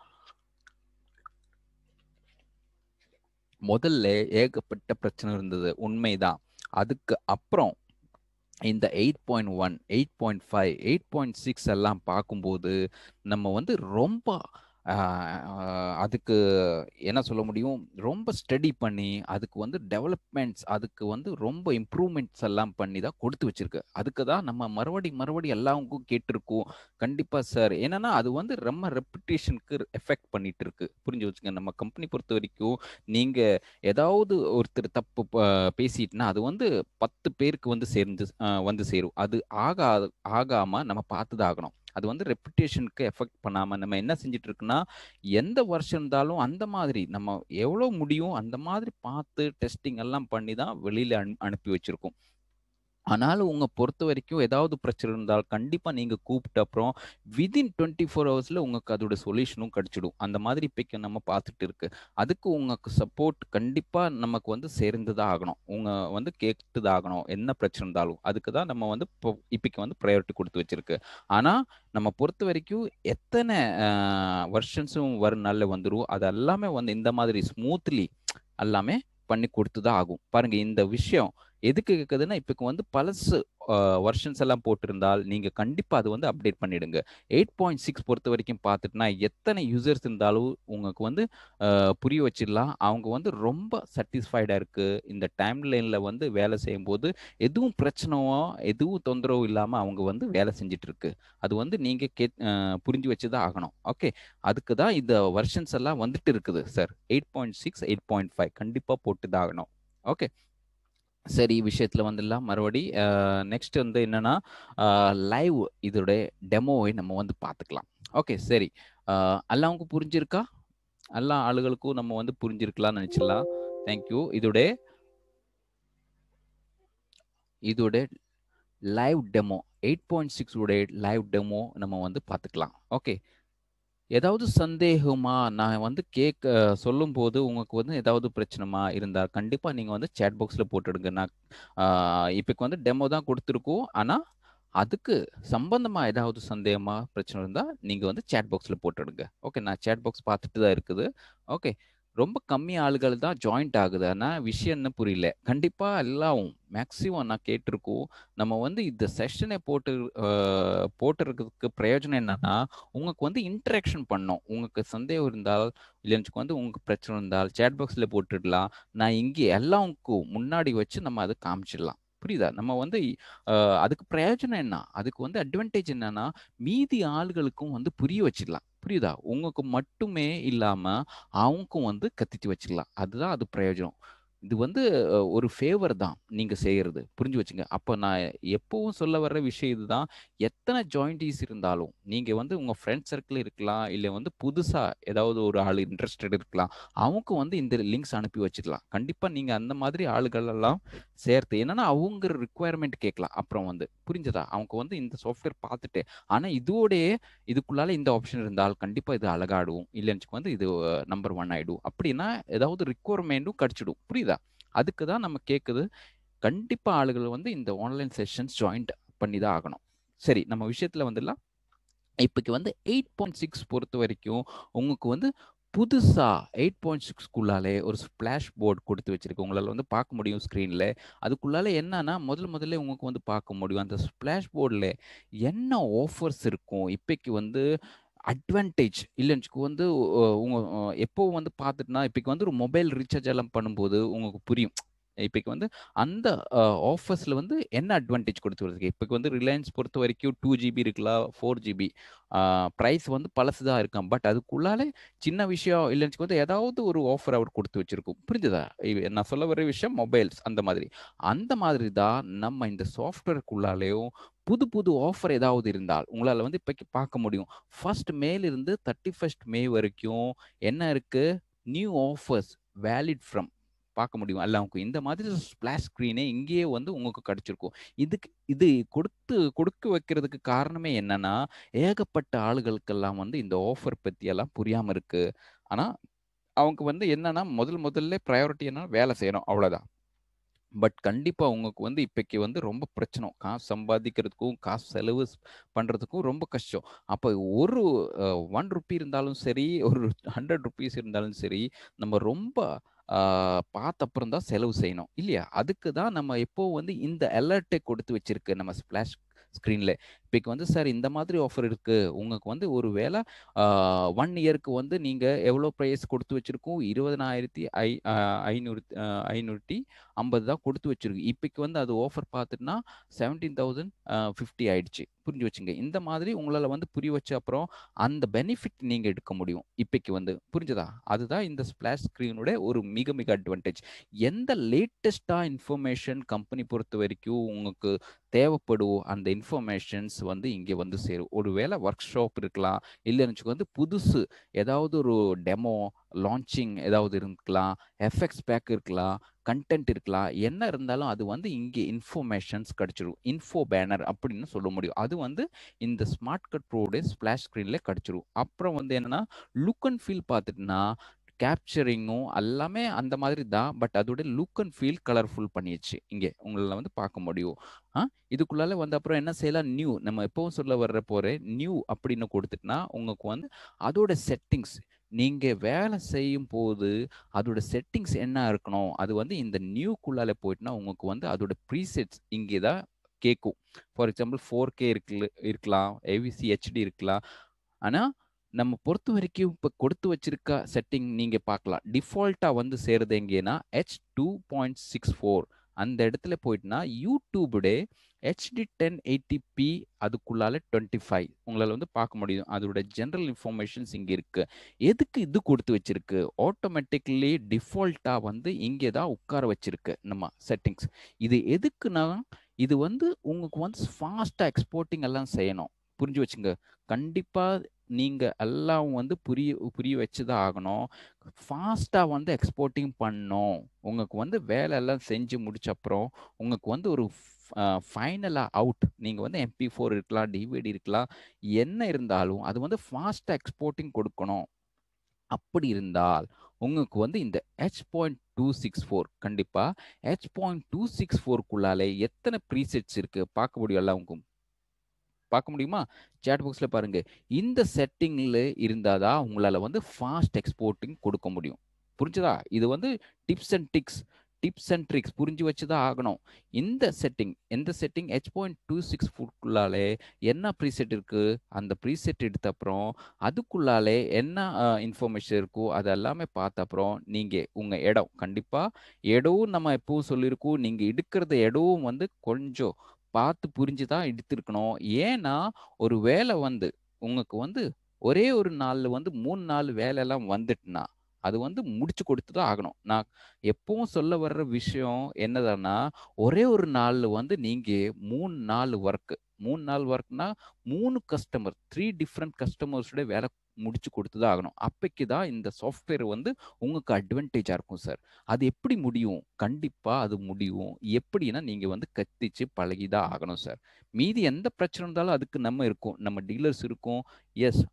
முதல்ல ஏகப்பட்ட பிரச்சனை இருந்தது உண்மைதான் அதுக்கு அப்புறம் இந்த eight point one eight point five eight point six எல்லாம் பார்க்கும்போது நம்ம வந்து ரொம்ப அதுக்கு என்ன சொல்ல முடியும் ரொம்ப ஸ்டடி பண்ணி அதுக்கு வந்து டெவலப்மெண்ட்ஸ் அதுக்கு வந்து ரொம்ப இம்ப்ரூவ்மெண்ட்ஸ் எல்லாம் பண்ணி தான் கொடுத்து வச்சிருக்கு அதுக்கு தான் நம்ம மறுபடி மறுபடி எல்லாருக்கும் கேட்டிருக்கோம் கண்டிப்பாக சார் என்னன்னா அது வந்து ரொம்ப ரெப்புடேஷனுக்கு எஃபெக்ட் பண்ணிட்டு இருக்கு புரிஞ்சு வச்சுங்க நம்ம கம்பெனி பொறுத்த வரைக்கும் நீங்கள் ஏதாவது ஒருத்தர் தப்பு பேசிட்டுனா அது வந்து பத்து பேருக்கு வந்து சேர்ந்து வந்து சேரும் அது ஆகா ஆகாமல் நம்ம பார்த்து தான் ஆகணும் அது வந்து ரெப்புடேஷனுக்கு எஃபெக்ட் பண்ணாமல் நம்ம என்ன செஞ்சுட்டு இருக்குன்னா எந்த வருஷம் இருந்தாலும் அந்த மாதிரி நம்ம எவ்வளோ முடியும் அந்த மாதிரி பார்த்து டெஸ்டிங் எல்லாம் பண்ணி தான் வெளியில் அனு அனுப்பி வச்சுருக்கோம் ஆனாலும் உங்க பொறுத்த வரைக்கும் ஏதாவது பிரச்சனை இருந்தால் கண்டிப்பாக நீங்கள் கூப்பிட்ட அப்புறம் விதின் டுவெண்ட்டி ஃபோர் ஹவர்ஸில் உங்களுக்கு அதோட சொல்யூஷனும் கிடைச்சிடும் அந்த மாதிரி இப்போக்கு நம்ம பார்த்துட்டு இருக்கு அதுக்கு உங்களுக்கு சப்போர்ட் கண்டிப்பாக நமக்கு வந்து சேர்ந்து தான் ஆகணும் உங்க வந்து கேட்டு தான் ஆகணும் என்ன பிரச்சனை இருந்தாலும் அதுக்கு தான் நம்ம வந்து இப்போ இப்போக்கு வந்து ப்ரையாரிட்டி கொடுத்து வச்சிருக்கு ஆனால் நம்ம பொறுத்த வரைக்கும் எத்தனை வருஷன்ஸும் வரும் நாளில் வந்துடும் அது எல்லாமே வந்து இந்த மாதிரி ஸ்மூத்லி எல்லாமே பண்ணி கொடுத்து தான் ஆகும் பாருங்க இந்த விஷயம் எதுக்கு கேட்குதுன்னா இப்போ வந்து பழசு வருஷன்ஸ் எல்லாம் போட்டிருந்தால் நீங்கள் கண்டிப்பாக அது வந்து அப்டேட் பண்ணிடுங்க எயிட் பாயிண்ட் சிக்ஸ் பொறுத்த வரைக்கும் பார்த்துட்டுனா எத்தனை யூசர்ஸ் இருந்தாலும் உங்களுக்கு வந்து புரிய வச்சிடலாம் அவங்க வந்து ரொம்ப சாட்டிஸ்ஃபைடாக இருக்குது இந்த டைம் லைனில் வந்து வேலை செய்யும்போது எதுவும் பிரச்சனைவோ எதுவும் தொந்தரவும் இல்லாமல் அவங்க வந்து வேலை செஞ்சுட்டு இருக்கு அது வந்து நீங்கள் கே புரிஞ்சு வச்சு தான் ஆகணும் ஓகே அதுக்கு தான் இந்த வருஷன்ஸ் எல்லாம் வந்துட்டு இருக்குது sir eight point six eight point five கண்டிப்பாக போட்டு தான் ஆகணும் ஓகே சரி விஷயத்தில் வந்துடலாம் மறுபடி நெக்ஸ்ட் வந்து என்னன்னா லைவ் இதோட டெமோவை நம்ம வந்து பார்த்துக்கலாம் ஓகே சரி எல்லாவுக்கும் புரிஞ்சிருக்கா எல்லா ஆளுகளுக்கும் நம்ம வந்து புரிஞ்சிருக்கலாம்னு நினச்சிடலாம் தேங்க்யூ இதோட இதோட live demo eight point six உடைய லைவ் டெமோ நம்ம வந்து பார்த்துக்கலாம் ஓகே ஏதாவது சந்தேகமா நான் வந்து கேட்க சொல்லும்போது உங்களுக்கு வந்து ஏதாவது பிரச்சனைமா இருந்தால் கண்டிப்பாக நீங்கள் வந்து சேட் பாக்ஸில் போட்டுடுங்க நான் இப்போக்கு வந்து டெமோ தான் கொடுத்துருக்கோம் ஆனால் அதுக்கு சம்பந்தமாக ஏதாவது சந்தேகமா பிரச்சனை இருந்தால் நீங்கள் வந்து சேட் பாக்ஸில் போட்டுடுங்க ஓகே நான் சேட் பாக்ஸ் பார்த்துட்டு தான் இருக்குது ஓகே ரொம்ப கம்மி ஆளுகள் தான் ஜாயிண்ட் ஆகுது ஆனால் விஷயம் என்ன புரியல கண்டிப்பாக எல்லாம் மேக்ஸிமம் நான் கேட்டிருக்கோம் நம்ம வந்து இந்த செஷனை போட்டு போட்டுறதுக்கு பிரயோஜனம் என்னன்னா உங்களுக்கு வந்து இன்ட்ராக்ஷன் பண்ணோம் உங்களுக்கு சந்தேகம் இருந்தால் இல்லைன்னு வந்து உங்களுக்கு பிரச்சனை இருந்தால் சேட் பாக்ஸில் போட்டுடலாம் நான் இங்கே எல்லாருக்கும் முன்னாடி வச்சு நம்ம அதை காமிச்சிடலாம் புரியுதா நம்ம வந்து அதுக்கு பிரயோஜனம் என்ன அதுக்கு வந்து அட்வான்டேஜ் என்னன்னா மீதி ஆளுகளுக்கும் வந்து புரிய வச்சிடலாம் புரியுதா உங்களுக்கு மட்டுமே இல்லாம அவங்களுக்கும் வந்து கத்திட்டு வச்சிடலாம் அதுதான் அது பிரயோஜனம் இது வந்து அ ஒரு ஃபேவர் தான் நீங்க செய்யறது. புரிஞ்சு வச்சுங்க. அப்ப நான் எப்பவும் சொல்ல வர்ற விஷயம் இதுதான். எத்தன ஜாயின்டீஸ் இருந்தாலும், நீங்க வந்து உங்க ஃப்ரெண்ட் சர்க்கிள் இருக்கலாம், இல்ல வந்து புதுசா ஏதாவது ஒரு ஆள் இன்ட்ரஸ்டட் இருக்கலாம். அவங்க வந்து இந்த லிங்க்ஸ் அனுப்பி வச்சுக்கலாம். கண்டிப்பா நீங்க அந்த மாதிரி ஆளுகள் எல்லாம் சேர்த்து என்னன்னா, அவங்க ரிக்வயர்மென்ட் கேட்கலாம். அப்புறம் வந்து புரிஞ்சதா? அவங்க வந்து இந்த சாஃப்ட்வேர் பார்த்துட்டு, ஆனா இதோடயே இதுக்குள்ளால இந்த ஆப்ஷன் இருந்தால் கண்டிப்பா இது அழகாடும். இல்லன்னு வந்து இது நம்பர் 1 ஆயிடும். அப்படின்னா ஏதாவது ரிக்வயர்மென்ட்டும் கிடைச்சிடும். புரியுதா? அதுக்கு தான் நம்ம கேட்குது. கண்டிப்பா ஆளுகள் வந்து இந்த ஆன்லைன் செஷன்ஸ் ஜாயின்ட் பண்ணி தான் ஆகணும். சரி நம்ம விஷயத்துல வந்துடலாம். இப்பைக்கு வந்து 8.6 பொறுத்தவரைக்கும் உங்களுக்கு வந்து புதுசா 8.6க்குள்ளாலே ஒரு ஸ்பிளாஷ் போர்ட் குடுத்து வச்சிருக்கு. உங்களால வந்து பார்க்க முடியும் ஸ்க்ரீன்ல. அதுக்குள்ளால என்னன்னா, முதல் முதல்ல உங்களுக்கு வந்து பார்க்க முடியும். அந்த ஸ்பிளாஷ் போர்ட்ல என்ன ஆஃபர்ஸ் இருக்கும்? இப்பைக்கு வந்து அட்வான்டேஜ் இல்லன்னு வந்து அ உங்க அ எப்பவும் வந்து பார்த்துட்டுனா, இப்பைக்கு வந்து ஒரு மொபைல் ரீசார்ஜ் எல்லாம் பண்ணும்போது உங்களுக்கு புரியும். இப்பைக்கு வந்து அந்த அ ஆஃபர்ஸ்ல வந்து என்ன அட்வான்டேஜ் குடுத்து வருது? இப்பைக்கு வந்து ரிலையன்ஸ் பொறுத்தவரைக்கும் 2 ஜிபி இருக்கலாம், 4 ஜிபி. ஆ பிரைஸ் வந்து பழசு தான் இருக்காம். பட் அதுக்குள்ளால சின்ன விஷயம் இல்லன்னு வந்து ஏதாவது ஒரு ஆஃபர் அவர் குடுத்து வச்சிருக்கும். புரிஞ்சதா? இ நான் சொல்ல வர விஷயம் மொபைல்ஸ் அந்த மாதிரி. அந்த மாதிரி தான் நம்ம இந்த சாஃப்ட்வேர்க்குள்ளாலயும் புது புது ஆஃபர் ஏதாவது இருந்தால், உங்களால வந்து இப்பைக்கு பார்க்க முடியும். 1 மேலிருந்து 31 மே வரைக்கும் என்ன இருக்கு? நியூ ஆஃபர்ஸ் வேலிட் ஃப்ரம் பார்க்க முடியும். எல்லாருக்கும். இந்த மாதிரி ஸ்பிளாஷ் ஸ்க்ரீனே இங்கேயே வந்து உங்களுக்கு கிடைச்சிருக்கும். இதுக்கு இது கொடுத்து கொடுக்க வைக்கிறதுக்கு காரணமே என்னன்னா, ஏகப்பட்ட ஆளுகளுக்கெல்லாம் வந்து இந்த ஆஃபர் பத்தி எல்லாம் புரியாம இருக்கு. ஆனா, அவங்க வந்து என்னன்னா, முதல் முதல்ல பிரையாரிட்டி என்ன வேலை செய்யணும். அவ்வளோதான். பட் கண்டிப்பா உங்களுக்கு வந்து இப்பைக்கு வந்து ரொம்ப பிரச்சனை. காசு சம்பாதிக்கிறதுக்கும், காசு செலவு ஸ் பண்றதுக்கும் ரொம்ப கஷ்டம். அப்ப ஒரு அ ₹1 இருந்தாலும் சரி, ஒரு ₹100 இருந்தாலும் சரி, நம்ம ரொம்ப ஆ பார்த்த அப்புறம் தான் செலவு செய்யணும். இல்லையா? அதுக்கு தான் நம்ம எப்பவும் வந்து இந்த அலர்ட்டே கொடுத்து வச்சிருக்கு நம்ம ஸ்பிளாஷ் ஸ்க்ரீன்ல. இப்பைக்கு வந்து சார் இந்த மாதிரி ஆஃபர் இருக்கு. உங்களுக்கு வந்து ஒரு வேள ஆ 1 இயர்க்கு வந்து நீங்க எவ்வளோ பிரைஸ் கொடுத்து வச்சிருக்கோம்? 20,000 ஐ அ 500 அ 550 தான் கொடுத்து வச்சிருக்கு. இப்பைக்கு வந்து அது ஆஃபர் பார்த்துட்டுனா 17,050 ஆயிடுச்சு. புரிஞ்சு வச்சுங்க. இந்த மாதிரி உங்களால வந்து புரிய வச்ச அப்புறம் அந்த பெனிஃபிட் நீங்க எடுக்க முடியும். இப்பைக்கு வந்து. புரிஞ்சதா? அதுதான் இந்த ஸ்பிளாஷ் ஸ்க்ரீனோட ஒரு மிக மிக அட்வான்டேஜ். எந்த லேட்டஸ்ட்டா இன்ஃபர்மேஷன் கம்பெனி பொறுத்தவரைக்கும் உங்களுக்கு தேவைப்படுவோ, அந்த இன்ஃபர்மேஷன்ஸ் வந்து இங்க வந்து சேரும். ஒரு வேள வொர்க் ஷாப் இருக்கலாம். இல்லன்னு வந்து புதுசு ஏதாவது ஒரு டெமோ, லான்ச்சிங் ஏதாவது இருக்கலாம். எஃபெக்ட்ஸ் பேக் இருக்கலாம். கன்டென்ட் இருக்கலாம். என்ன இருந்தாலும் அது வந்து இங்க இன்ஃபர்மேஷன்ஸ் கிடைச்சிரும். இன்ஃபோ பேனர் அப்படின்னு சொல்ல முடியும். அது வந்து இந்த ஸ்மார்ட் கட் ப்ரோட ஸ்பிளாஷ் ஸ்க்ரீன்ல கிடைச்சிரும். அப்புறம் வந்து என்னன்னா, லுக் அண்ட் ஃபீல் பார்த்துட்டுனா, கேப்சரிங்கும் எல்லாமே அந்த மாதிரி தான். பட் அதோட லுக் அண்ட் ஃபீல் கலர்ஃபுல் பண்ணிருச்சு. இங்க உங்களால வந்து பார்க்க முடியும். ஆ இதுக்குள்ளால வந்து அப்புறம் என்ன செய்யலாம்? நியூ நம்ம எப்பவும் சொல்ல வர்ற போற நியூ அப்படின்னு கொடுத்துட்டுனா, உங்களுக்கு வந்து அதோட செட்டிங்ஸ் நீங்க வேலை செய்யும்போது அதோட செட்டிங்ஸ் என்ன இருக்கணும்? அது வந்து இந்த நியூக்குள்ளால போயிட்டுனா, உங்களுக்கு வந்து அதோட ப்ரீசெட்ஸ் இங்கே தான் கேட்கும். ஃபார் எக்ஸாம்பிள் 4கே இருக்குல இருக்கலாம். ஏவிசி ஹெச்டி இருக்கலாம். ஆனா, நம்ம பொறுத்தவரைக்கும் இப்ப கொடுத்து வச்சிருக்க செட்டிங் நீங்க பார்க்கலாம். டிஃபால்ட்டா வந்து சேருது எங்கேன்னா, H2.64 அந்த இடத்துல போயிட்டுனா, யூடியூபுட ஹெச்டி 1080பி அதுக்குள்ளால 25 உங்களால வந்து பார்க்க முடியும். அதோட ஜெனரல் இன்ஃபர்மேஷன்ஸ் இங்க இருக்கு. எதுக்கு இது கொடுத்து வச்சிருக்கு? ஆட்டோமேட்டிக்கலி டிஃபால்ட்டா வந்து இங்கே தான் உட்கார வச்சிருக்கு நம்ம செட்டிங்ஸ். இது எதுக்குன்னா, இது வந்து உங்களுக்கு வந்து ஃபாஸ்ட்டா எக்ஸ்போர்ட்டிங் எல்லாம் செய்யணும். புரிஞ்சு வச்சுங்க. கண்டிப்பா நீங்க எல்லாம் வந்து புரிய புரிய வச்சு தான் ஆகணும். ஃபாஸ்ட்டா வந்து எக்ஸ்போர்ட்டிங் பண்ணணும். உங்களுக்கு வந்து வேலை எல்லாம் செஞ்சு முடிச்ச அப்புறம், உங்களுக்கு வந்து ஒரு ஃப் அ ஃபைனலா அவுட் நீங்க வந்து MP4 இருக்கலாம், டிவிடி இருக்கலாம். என்ன இருந்தாலும் அது வந்து ஃபாஸ்ட்டா எக்ஸ்போர்ட்டிங் கொடுக்கணும். அப்படி இருந்தால், உங்களுக்கு வந்து இந்த H.264 கண்டிப்பா H.264க்குள்ளாலே எத்தன ப்ரீசெட்ஸ் இருக்கு? பார்க்க முடியும் எல்லாருக்கும். பார்க்க முடியுமா? சாட் பாக்ஸ்ல பாருங்க. இந்த செட்டிங்ல இருந்தா தான் உங்களால வந்து ஃபாஸ்ட் எக்ஸ்போர்ட்டிங் கொடுக்க முடியும். புரிஞ்சதா? இது வந்து tips and tricks tips and tricks புரிஞ்சு வச்சு தான் ஆகணும். இந்த செட்டிங் எந்த செட்டிங் H.264க்குள்ளாலே என்ன ப்ரீசெட் இருக்கு? அந்த ப்ரீசெட் எடுத்த அப்புறம், அதுக்குள்ளாலே என்ன அ இன்ஃபர்மேஷன் இருக்கோ, அது எல்லாமே பார்த்த அப்புறம், நீங்க உங்க இடம் கண்டிப்பா இடவும் நம்ம எப்பவும் சொல்லியிருக்கோம். நீங்க எடுக்கிறது இடவும் வந்து கொஞ்சம் பார்த்து புரிஞ்சு தான் எடுத்திருக்கணும். ஏன்னா, ஒரு வேலை வந்து உங்களுக்கு வந்து ஒரே ஒரு நாள்ல வந்து 3, 4 வேலைலாம் வந்துட்டுனா, அது வந்து முடிச்சு கொடுத்து தான் ஆகணும் நான் எப்பவும் சொல்ல வர்ற விஷயம் என்னதுன்னா ஒரே ஒரு நாள் வந்து நீங்க மூணு நாள் ஒர்க் மூணு நாள் ஒர்க்னா மூணு கஸ்டமர் த்ரீ டிஃப்ரெண்ட் கஸ்டமர்ஸோட வேலை முடிச்சு கொடுத்து தான் ஆகணும் அப்பைக்கு தான் இந்த சாஃப்ட்வேர் வந்து உங்களுக்கு அட்வான்டேஜாக இருக்கும் சார் அது எப்படி முடியும் கண்டிப்பாக அது முடியும் எப்படின்னா நீங்கள் வந்து கத்திச்சு பழகி தான் ஆகணும் சார் மீதி எந்த பிரச்சனை இருந்தாலும் அதுக்கு நம்ம இருக்கும் நம்ம டீலர்ஸ் இருக்கும் எஸ்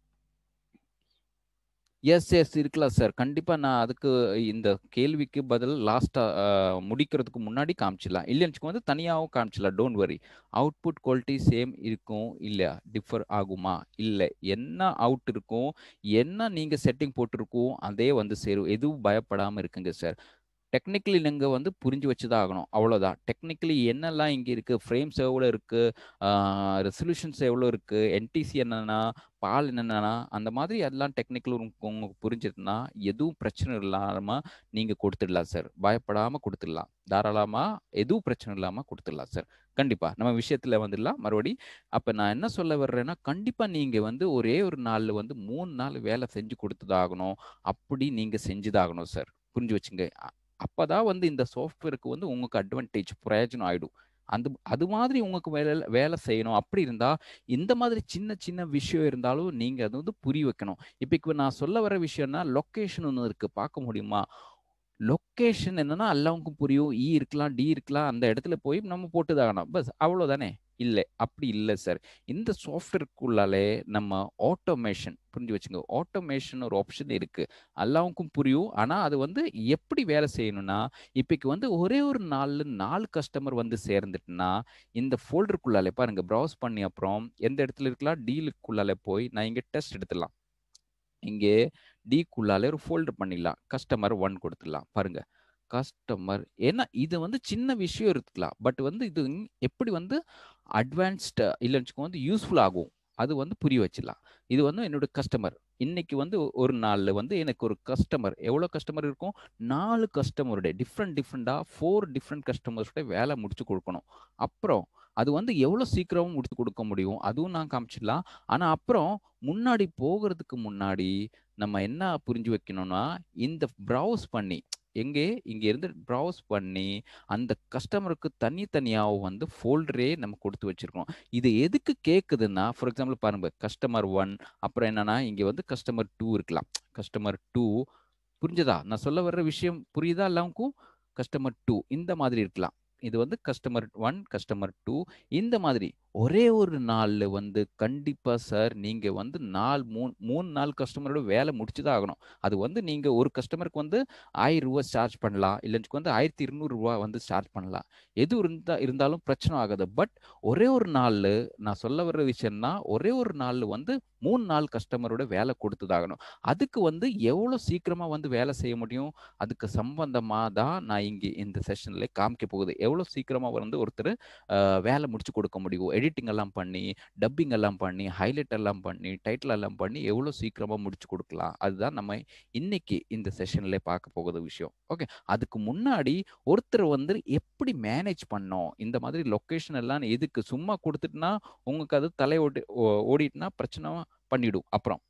எஸ் எஸ் இருக்கலாம் சார் கண்டிப்பாக நான் அதுக்கு இந்த கேள்விக்கு பதில் லாஸ்ட்டாக முடிக்கிறதுக்கு முன்னாடி காமிச்சிடலாம் இல்லைன்னு வந்து தனியாகவும் காமிச்சிடலாம் don't worry output quality same இருக்கும் இல்லையா டிஃபர் ஆகுமா இல்லை என்ன அவுட் இருக்கும் என்ன நீங்கள் செட்டிங் போட்டிருக்கோம் அதே வந்து சேரும் எதுவும் பயப்படாமல் இருக்குங்க சார் டெக்னிக்கலி நீங்கள் வந்து புரிஞ்சு வச்சு தான் ஆகணும் அவ்வளோதான் டெக்னிக்கலி என்னெல்லாம் இங்கே இருக்குது ஃப்ரேம்ஸ் எவ்வளோ இருக்குது ரெசல்யூஷன்ஸ் எவ்வளோ இருக்குது என்டிசி என்னென்னா பால் என்னென்னா அந்த மாதிரி எல்லாம் டெக்னிக்கல் உங்களுக்கு புரிஞ்சதுன்னா எதுவும் பிரச்சனை இல்லாமல் நீங்கள் கொடுத்துடலாம் சார் பயப்படாமல் கொடுத்துடலாம் தாராளமாக எதுவும் பிரச்சனை இல்லாமல் கொடுத்துடலாம் சார் கண்டிப்பாக நம்ம விஷயத்தில் வந்துடலாம் மறுபடி அப்போ நான் என்ன சொல்ல வர்றேன்னா கண்டிப்பாக நீங்கள் வந்து ஒரே ஒரு நாளில் வந்து மூணு நாள் வேலை செஞ்சு கொடுத்துதாகணும் அப்படி நீங்கள் செஞ்சுதாகணும் சார் புரிஞ்சு வச்சுங்க அப்போதான் வந்து இந்த சாஃப்ட்வேருக்கு வந்து உங்களுக்கு அட்வான்டேஜ் பிரயோஜனம் ஆகிடும் அந்த அது மாதிரி உங்களுக்கு வேலை வேலை செய்யணும் அப்படி இருந்தால் இந்த மாதிரி சின்ன சின்ன விஷயம் இருந்தாலும் நீங்கள் அது வந்து புரிய வைக்கணும் இப்போ நான் சொல்ல வர விஷயம்னா லொக்கேஷன் ஒன்று இருக்குது பார்க்க முடியுமா லொக்கேஷன் என்னன்னா எல்லாருக்கும் புரியும் இ இருக்கலாம் டி இருக்கலாம் அந்த இடத்துல போய் நம்ம போட்டு தாகணும் பஸ் அவ்வளோதானே இல்லை அப்படி இல்லை சார் இந்த சாஃப்ட்வேருக்குள்ளாலே நம்ம ஆட்டோமேஷன் புரிஞ்சு வச்சுங்க ஆட்டோமேஷன் ஒரு ஆப்ஷன் இருக்கு எல்லாருக்கும் புரியும் ஆனால் அது வந்து எப்படி வேலை செய்யணும்னா இப்போக்கு வந்து ஒரே ஒரு நாலு நாலு கஸ்டமர் வந்து சேர்ந்துட்டுனா இந்த ஃபோல்டருக்குள்ளாலே பாருங்க ப்ரௌஸ் பண்ணி அப்புறம் எந்த இடத்துல இருக்கலாம் டீலுக்குள்ளாலே போய் நான் இங்கே டெஸ்ட் எடுத்துடலாம் இங்கே டிக்குள்ளாலே ஒரு ஃபோல்டர் பண்ணிடலாம் கஸ்டமர் ஒன் கொடுத்துடலாம் பாருங்க கஸ்டமர் ஏன்னா இது வந்து சின்ன விஷயம் இருக்கலாம் பட் வந்து இது எப்படி வந்து அட்வான்ஸ்டு இல்லைன்னு வந்து யூஸ்ஃபுல் ஆகும் அது வந்து புரிய வச்சிடலாம் இது வந்து என்னோட கஸ்டமர் இன்னைக்கு வந்து ஒரு நாளில் வந்து எனக்கு ஒரு கஸ்டமர் எவ்வளோ கஸ்டமர் இருக்கும் நாலு கஸ்டமருடைய டிஃப்ரெண்ட் டிஃப்ரெண்ட்டாக ஃபோர் டிஃப்ரெண்ட் கஸ்டமர்ஸோட வேலை முடிச்சு கொடுக்கணும் அப்புறம் அது வந்து எவ்வளோ சீக்கிரமும் முடித்து கொடுக்க முடியும் அதுவும் நான் காமிச்சிடலாம் ஆனால் அப்புறம் முன்னாடி போகிறதுக்கு முன்னாடி நம்ம என்ன புரிஞ்சு வைக்கணும்னா இந்த ப்ரௌஸ் பண்ணி எங்கே இங்கே இருந்து ப்ரௌஸ் பண்ணி அந்த கஸ்டமருக்கு தனித்தனியாக வந்து ஃபோல்டரே நம்ம கொடுத்து வச்சிருக்கோம் இது எதுக்கு கேட்குதுன்னா ஃபார் எக்ஸாம்பிள் பாருங்க கஸ்டமர் ஒன் அப்புறம் என்னன்னா இங்கே வந்து கஸ்டமர் டூ இருக்கலாம் கஸ்டமர் டூ புரிஞ்சதா நான் சொல்ல வர்ற விஷயம் புரியுதா எல்லாருக்கும் கஸ்டமர் டூ இந்த மாதிரி இருக்கலாம் இது வந்து கஸ்டமர் ஒன் கஸ்டமர் டூ இந்த மாதிரி ஒரே ஒரு நாளில் வந்து கண்டிப்பாக சார் நீங்கள் வந்து நாலு மூணு மூணு நாலு கஸ்டமரோட வேலை முடிச்சு தான் ஆகணும் அது வந்து நீங்கள் ஒரு கஸ்டமருக்கு வந்து ஆயிரம் ரூபா சார்ஜ் பண்ணலாம் இல்லைன்னு வந்து ஆயிரத்தி இருநூறுவா வந்து சார்ஜ் பண்ணலாம் எது இருந்தா இருந்தாலும் பிரச்சனை ஆகாது பட் ஒரே ஒரு நாளில் நான் சொல்ல வர்ற விஷயம்னா ஒரே ஒரு நாளில் வந்து மூணு நாள் கஸ்டமரோட வேலை கொடுத்துதாகணும் அதுக்கு வந்து எவ்வளோ சீக்கிரமாக வந்து வேலை செய்ய முடியும் அதுக்கு சம்பந்தமாக தான் நான் இங்கே இந்த செஷனில் காமிக்க போகுது எவ்வளோ சீக்கிரமாக வந்து ஒருத்தர் வேலை முடிச்சு கொடுக்க முடியும் எடிட்டிங் எல்லாம் பண்ணி டப்பிங் எல்லாம் பண்ணி ஹைலைட் எல்லாம் பண்ணி டைட்டில் எல்லாம் பண்ணி எவ்வளோ சீக்கிரமாக முடிச்சு கொடுக்கலாம் அதுதான் நம்ம இன்னைக்கு இந்த செஷன்ல பார்க்க போகுது விஷயம் ஓகே அதுக்கு முன்னாடி ஒருத்தர் வந்து எப்படி மேனேஜ் பண்ணோம் இந்த மாதிரி லொக்கேஷன் எல்லாம் எதுக்கு சும்மா கொடுத்துட்டுனா உங்களுக்கு அது தலை ஓடி ஓடிட்டுனா பிரச்சனை பண்ணிடும் அப்புறம்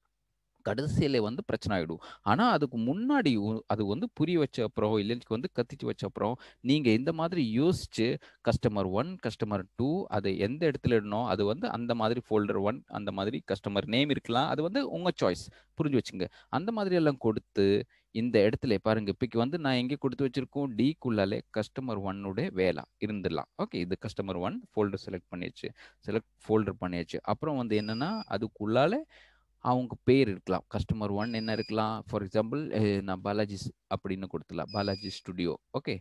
கடைசியில் வந்து பிரச்சனை ஆகிடும் ஆனால் அதுக்கு முன்னாடி அது வந்து புரிய வச்ச அப்புறம் இல்லைன்னு வந்து கத்திச்சு வச்ச அப்புறம் நீங்கள் இந்த மாதிரி யோசிச்சு கஸ்டமர் ஒன் கஸ்டமர் டூ அது எந்த இடத்துல இடணும் அது வந்து அந்த மாதிரி ஃபோல்டர் ஒன் அந்த மாதிரி கஸ்டமர் நேம் இருக்கலாம் அது வந்து உங்கள் சாய்ஸ் புரிஞ்சு வச்சுங்க அந்த மாதிரி எல்லாம் கொடுத்து இந்த இடத்துல பாருங்க இப்போக்கு வந்து நான் எங்கே கொடுத்து வச்சிருக்கோம் டிக்குள்ளாலே கஸ்டமர் ஒன்னுடைய வேலை இருந்துடலாம் ஓகே இது கஸ்டமர் ஒன் ஃபோல்டர் செலக்ட் பண்ணியாச்சு செலக்ட் ஃபோல்டர் பண்ணியாச்சு அப்புறம் வந்து என்னன்னா அதுக்குள்ளால அவங்க பேர் இருக்கலாம் கஸ்டமர் ஒன் என்ன இருக்கலாம் ஃபார் எக்ஸாம்பிள் நான் பாலாஜி அப்படின்னு கொடுத்துலாம் Balaji studio okay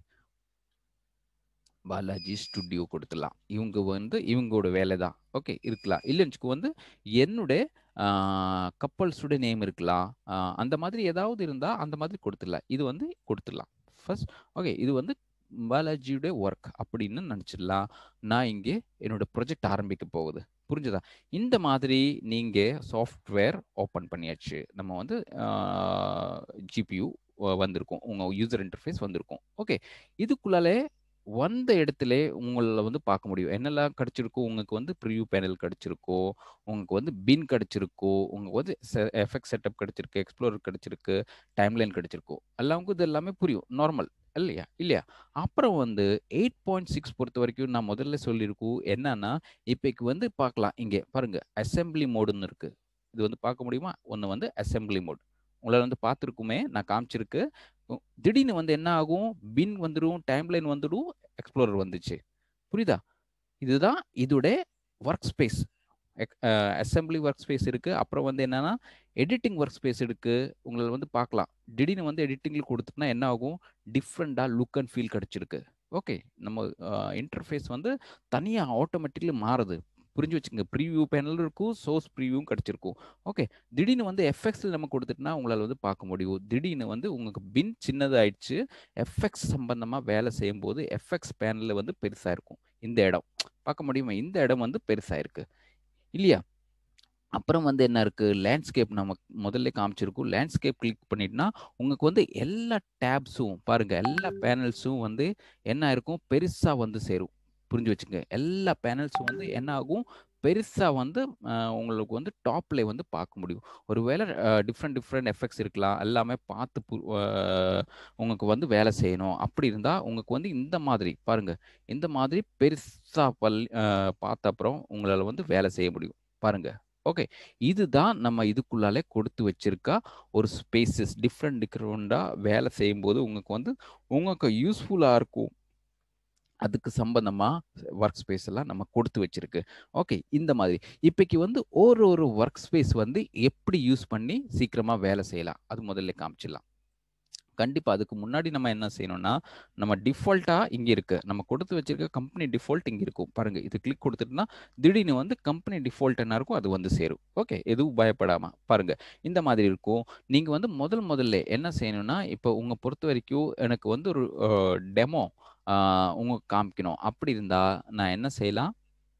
Balaji studio கொடுத்துடலாம் இவங்க வந்து இவங்களோட வேலை தான் ஓகே இருக்கலாம் இல்லைன்னு வந்து என்னுடைய கப்பல்ஸுடைய நேம் இருக்கலாம் அந்த மாதிரி ஏதாவது இருந்தால் அந்த மாதிரி கொடுத்துடலாம் இது வந்து கொடுத்துடலாம் ஃபர்ஸ்ட் ஓகே இது வந்து பாலாஜியுடைய ஒர்க் அப்படின்னு நினச்சிடலாம் நான் இங்கே என்னோட ப்ரொஜெக்ட் ஆரம்பிக்க போகுது புரிஞ்சுதா இந்த மாதிரி நீங்கள் சாஃப்ட்வேர் ஓப்பன் பண்ணியாச்சு நம்ம வந்து ஜிபியூ வந்திருக்கும் உங்கள் யூசர் இன்டர்ஃபேஸ் வந்திருக்கும் ஓகே இதுக்குள்ளாலே வந்த இடத்திலே உங்கள வந்து பார்க்க முடியும். என்னெல்லாம் கிடைச்சிருக்கோ, உங்களுக்கு வந்து ப்ரிவ்யூ பேனல் கிடைச்சிருக்கோ, உங்களுக்கு வந்து பின் கிடைச்சிருக்கோ, உங்களுக்கு வந்து செ எஃபெக்ட் செட்டப் கிடைச்சிருக்கு, எக்ஸ்ப்ளோரர் கிடைச்சிருக்கு, டைம்லைன் கிடைச்சிருக்கோ. எல்லாருக்கும் இது எல்லாமே புரியும். நார்மல் இல்லையா? இல்லையா? அப்புறம் வந்து 8.6 பொறுத்தவரைக்கும் நான் முதல்ல சொல்லியிருக்கும் என்னன்னா, இப்பைக்கு வந்து பார்க்கலாம். இங்கே பாருங்க அசெம்பிளி மோடுன்னு இருக்கு. இது வந்து பார்க்க முடியுமா? ஒண்ணு வந்து அசெம்பிளி மோட். உங்களால வந்து பார்த்துருக்குமே, நான் காமிச்சிருக்கு. உ திடீர்னு வந்து என்ன ஆகும்? பின் வந்துரும், டைம்லைன் வந்துடும், எக்ஸ்ப்ளோரர் வந்துச்சு. புரியுதா? இதுதான் இதோட வொர்க் ஸ்பேஸ். எக் அ அசெம்பிளி வொர்க் ஸ்பேஸ் இருக்கு. அப்புறம் வந்து என்னன்னா, எடிட்டிங் வொர்க் ஸ்பேஸ் இருக்கு. உங்களால வந்து பார்க்கலாம். திடீர்னு வந்து எடிட்டிங்ல குடுத்துட்டனா என்ன ஆகும்? டிஃபரண்டா லுக் அண்ட் ஃபீல் கிடைச்சிருக்கு. ஓகே. நம்ம அ இன்டர்ஃபேஸ் வந்து தனியா ஆட்டோமேட்டிக்கலி மாறுது. புரிஞ்சு வச்சுக்கங்க. ப்ரிவ்யூ பேனலும் இருக்கும், சோர்ஸ் ப்ரிவ்யூவும் கிடைச்சிருக்கும். ஓகே. திடீர்னு வந்து எஃபெக்ட்ஸ்ல நம்ம குடுத்துட்டோம்னா, உங்களால வந்து பார்க்க முடியும். திடீர்னு வந்து உங்களுக்கு பின் சின்னதாயிடுச்சு. எஃபெக்ட்ஸ் சம்பந்தமா வேலை செய்யும்போது, எஃபெக்ட்ஸ் பேனல்ல வந்து பெருசா இருக்கும். இந்த இடம். பார்க்க முடியுமா? இந்த இடம் வந்து பெருசா இருக்கு. இல்லையா? அப்புறம் வந்து என்ன இருக்கு? லேண்ட்ஸ்கேப் நமக்கு முதல்ல காமிச்சிருக்கும். லேண்ட்ஸ்கேப் கிளிக் பண்ணிட்டோம்னா, உங்களுக்கு வந்து எல்லா டேப்ஸும் பாருங்க, எல்லா பேனல்ஸும் வந்து என்ன ஆயிருக்கும்? பெருசா வந்து சேரும். புரிஞ்சு வச்சுக்கங்க. எல்லா பேனல்ஸும் வந்து என்ன ஆகும்? பெருசா வந்து அ உங்களுக்கு வந்து டாப்ல வந்து பார்க்க முடியும். ஒருவேளை அ டிஃபரண்ட் டிஃபரண்ட் எஃபெக்ட்ஸ் இருக்கலாம். எல்லாமே பார்த்து பு அ உங்களுக்கு வந்து வேலை செய்யணும். அப்படி இருந்தா, உங்களுக்கு வந்து இந்த மாதிரி பாருங்க. இந்த மாதிரி பெருசா பல் அ பார்த்த அப்புறம் உங்களால வந்து வேலை செய்ய முடியும். பாருங்க. ஓகே. இதுதான் நம்ம இதுக்குள்ளாலே கொடுத்து வச்சிருக்க ஒரு ஸ்பேஸஸ். டிஃபரண்ட் டிஃபரண்டா வேலை செய்யும்போது உங்களுக்கு வந்து உங்களுக்கு யூஸ்ஃபுல்லா இருக்கும். அதுக்கு சம்பந்தமா வொர்க் ஸ்பேஸ் எல்லாம் நம்ம கொடுத்து வச்சிருக்கு. ஓகே. இந்த மாதிரி. இப்பைக்கு வந்து ஒரு ஒரு வொர்க் ஸ்பேஸ் வந்து எப்படி யூஸ் பண்ணி சீக்கிரமா வேலை செய்யலாம்? அது முதல்ல காமிச்சிடலாம். கண்டிப்பா அதுக்கு முன்னாடி நம்ம என்ன செய்யணும்னா, நம்ம டிஃபால்ட்டா இங்க இருக்கு. நம்ம கொடுத்து வச்சிருக்க கம்பெனி டிஃபால்ட் இங்க இருக்கும். பாருங்க. இது கிளிக் குடுத்துட்டோம்னா, திடீர்னு வந்து கம்பெனி டிஃபால்ட் என்ன இருக்கோ, அது வந்து சேரும். ஓகே. எதுவும் பயப்படாம. பாருங்க. இந்த மாதிரி இருக்கும். நீங்க வந்து முதல் முதல்ல என்ன செய்யணும்னா, இப்போ உங்க பொறுத்தவரைக்கும் எனக்கு வந்து ஒரு அ டெமோ அ உங்களுக்கு காமிக்கணும். அப்படி இருந்தா, நான் என்ன செய்யலாம்?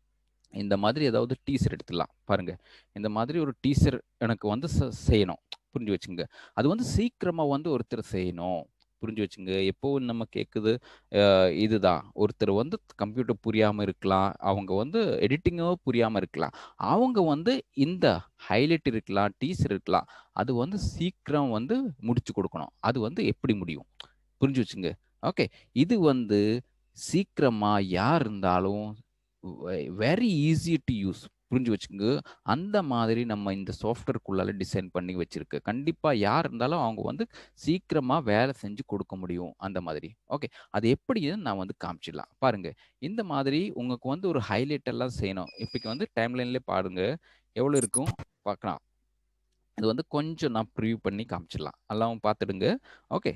இந்த மாதிரி ஏதாவது டீசர் எடுத்துடலாம். பாருங்க. இந்த மாதிரி ஒரு டீசர் எனக்கு வந்து செ செய்யணும். புரிஞ்சு வச்சுக்கங்க. அது வந்து சீக்கிரமா வந்து ஒருத்தர் செய்யணும். புரிஞ்சு வச்சுங்க. எப்பவும் நம்ம கேட்குது அ இதுதான். ஒருத்தர் வந்து கம்ப்யூட்டர் புரியாம இருக்கலாம். அவங்க வந்து எடிட்டிங்கும் புரியாம இருக்கலாம். அவங்க வந்து இந்த ஹைலைட் இருக்கலாம், டீசர் இருக்கலாம். அது வந்து சீக்கிரம் வந்து முடிச்சு குடுக்கணும். அது வந்து எப்படி முடியும்? புரிஞ்சு வச்சுங்க. ஓகே. இது வந்து சீக்கிரமா யார் இருந்தாலும் வெ வெரி ஈஸி டூ யூஸ். புரிஞ்சு வச்சுக்கங்க. அந்த மாதிரி நம்ம இந்த சாஃப்ட்வேர்க்குள்ளால டிசைன் பண்ணி வச்சிருக்கு. கண்டிப்பா யார் இருந்தாலும் அவங்க வந்து சீக்கிரமா வேலை செஞ்சு கொடுக்க முடியும். அந்த மாதிரி. ஓகே. அது எப்படின்னு நான் வந்து காமிச்சிடலாம். பாருங்க. இந்த மாதிரி உங்களுக்கு வந்து ஒரு ஹைலைட் எல்லாம் செய்யணும். இப்பைக்கு வந்து டைம்லைன்லயே பாருங்க. எவ்வளோ இருக்கும்? பார்க்கலாம். இது வந்து கொஞ்சம் நான் ப்ரிவ்யூ பண்ணி காமிச்சிடலாம். எல்லாம் பார்த்துடுங்க. ஓகே.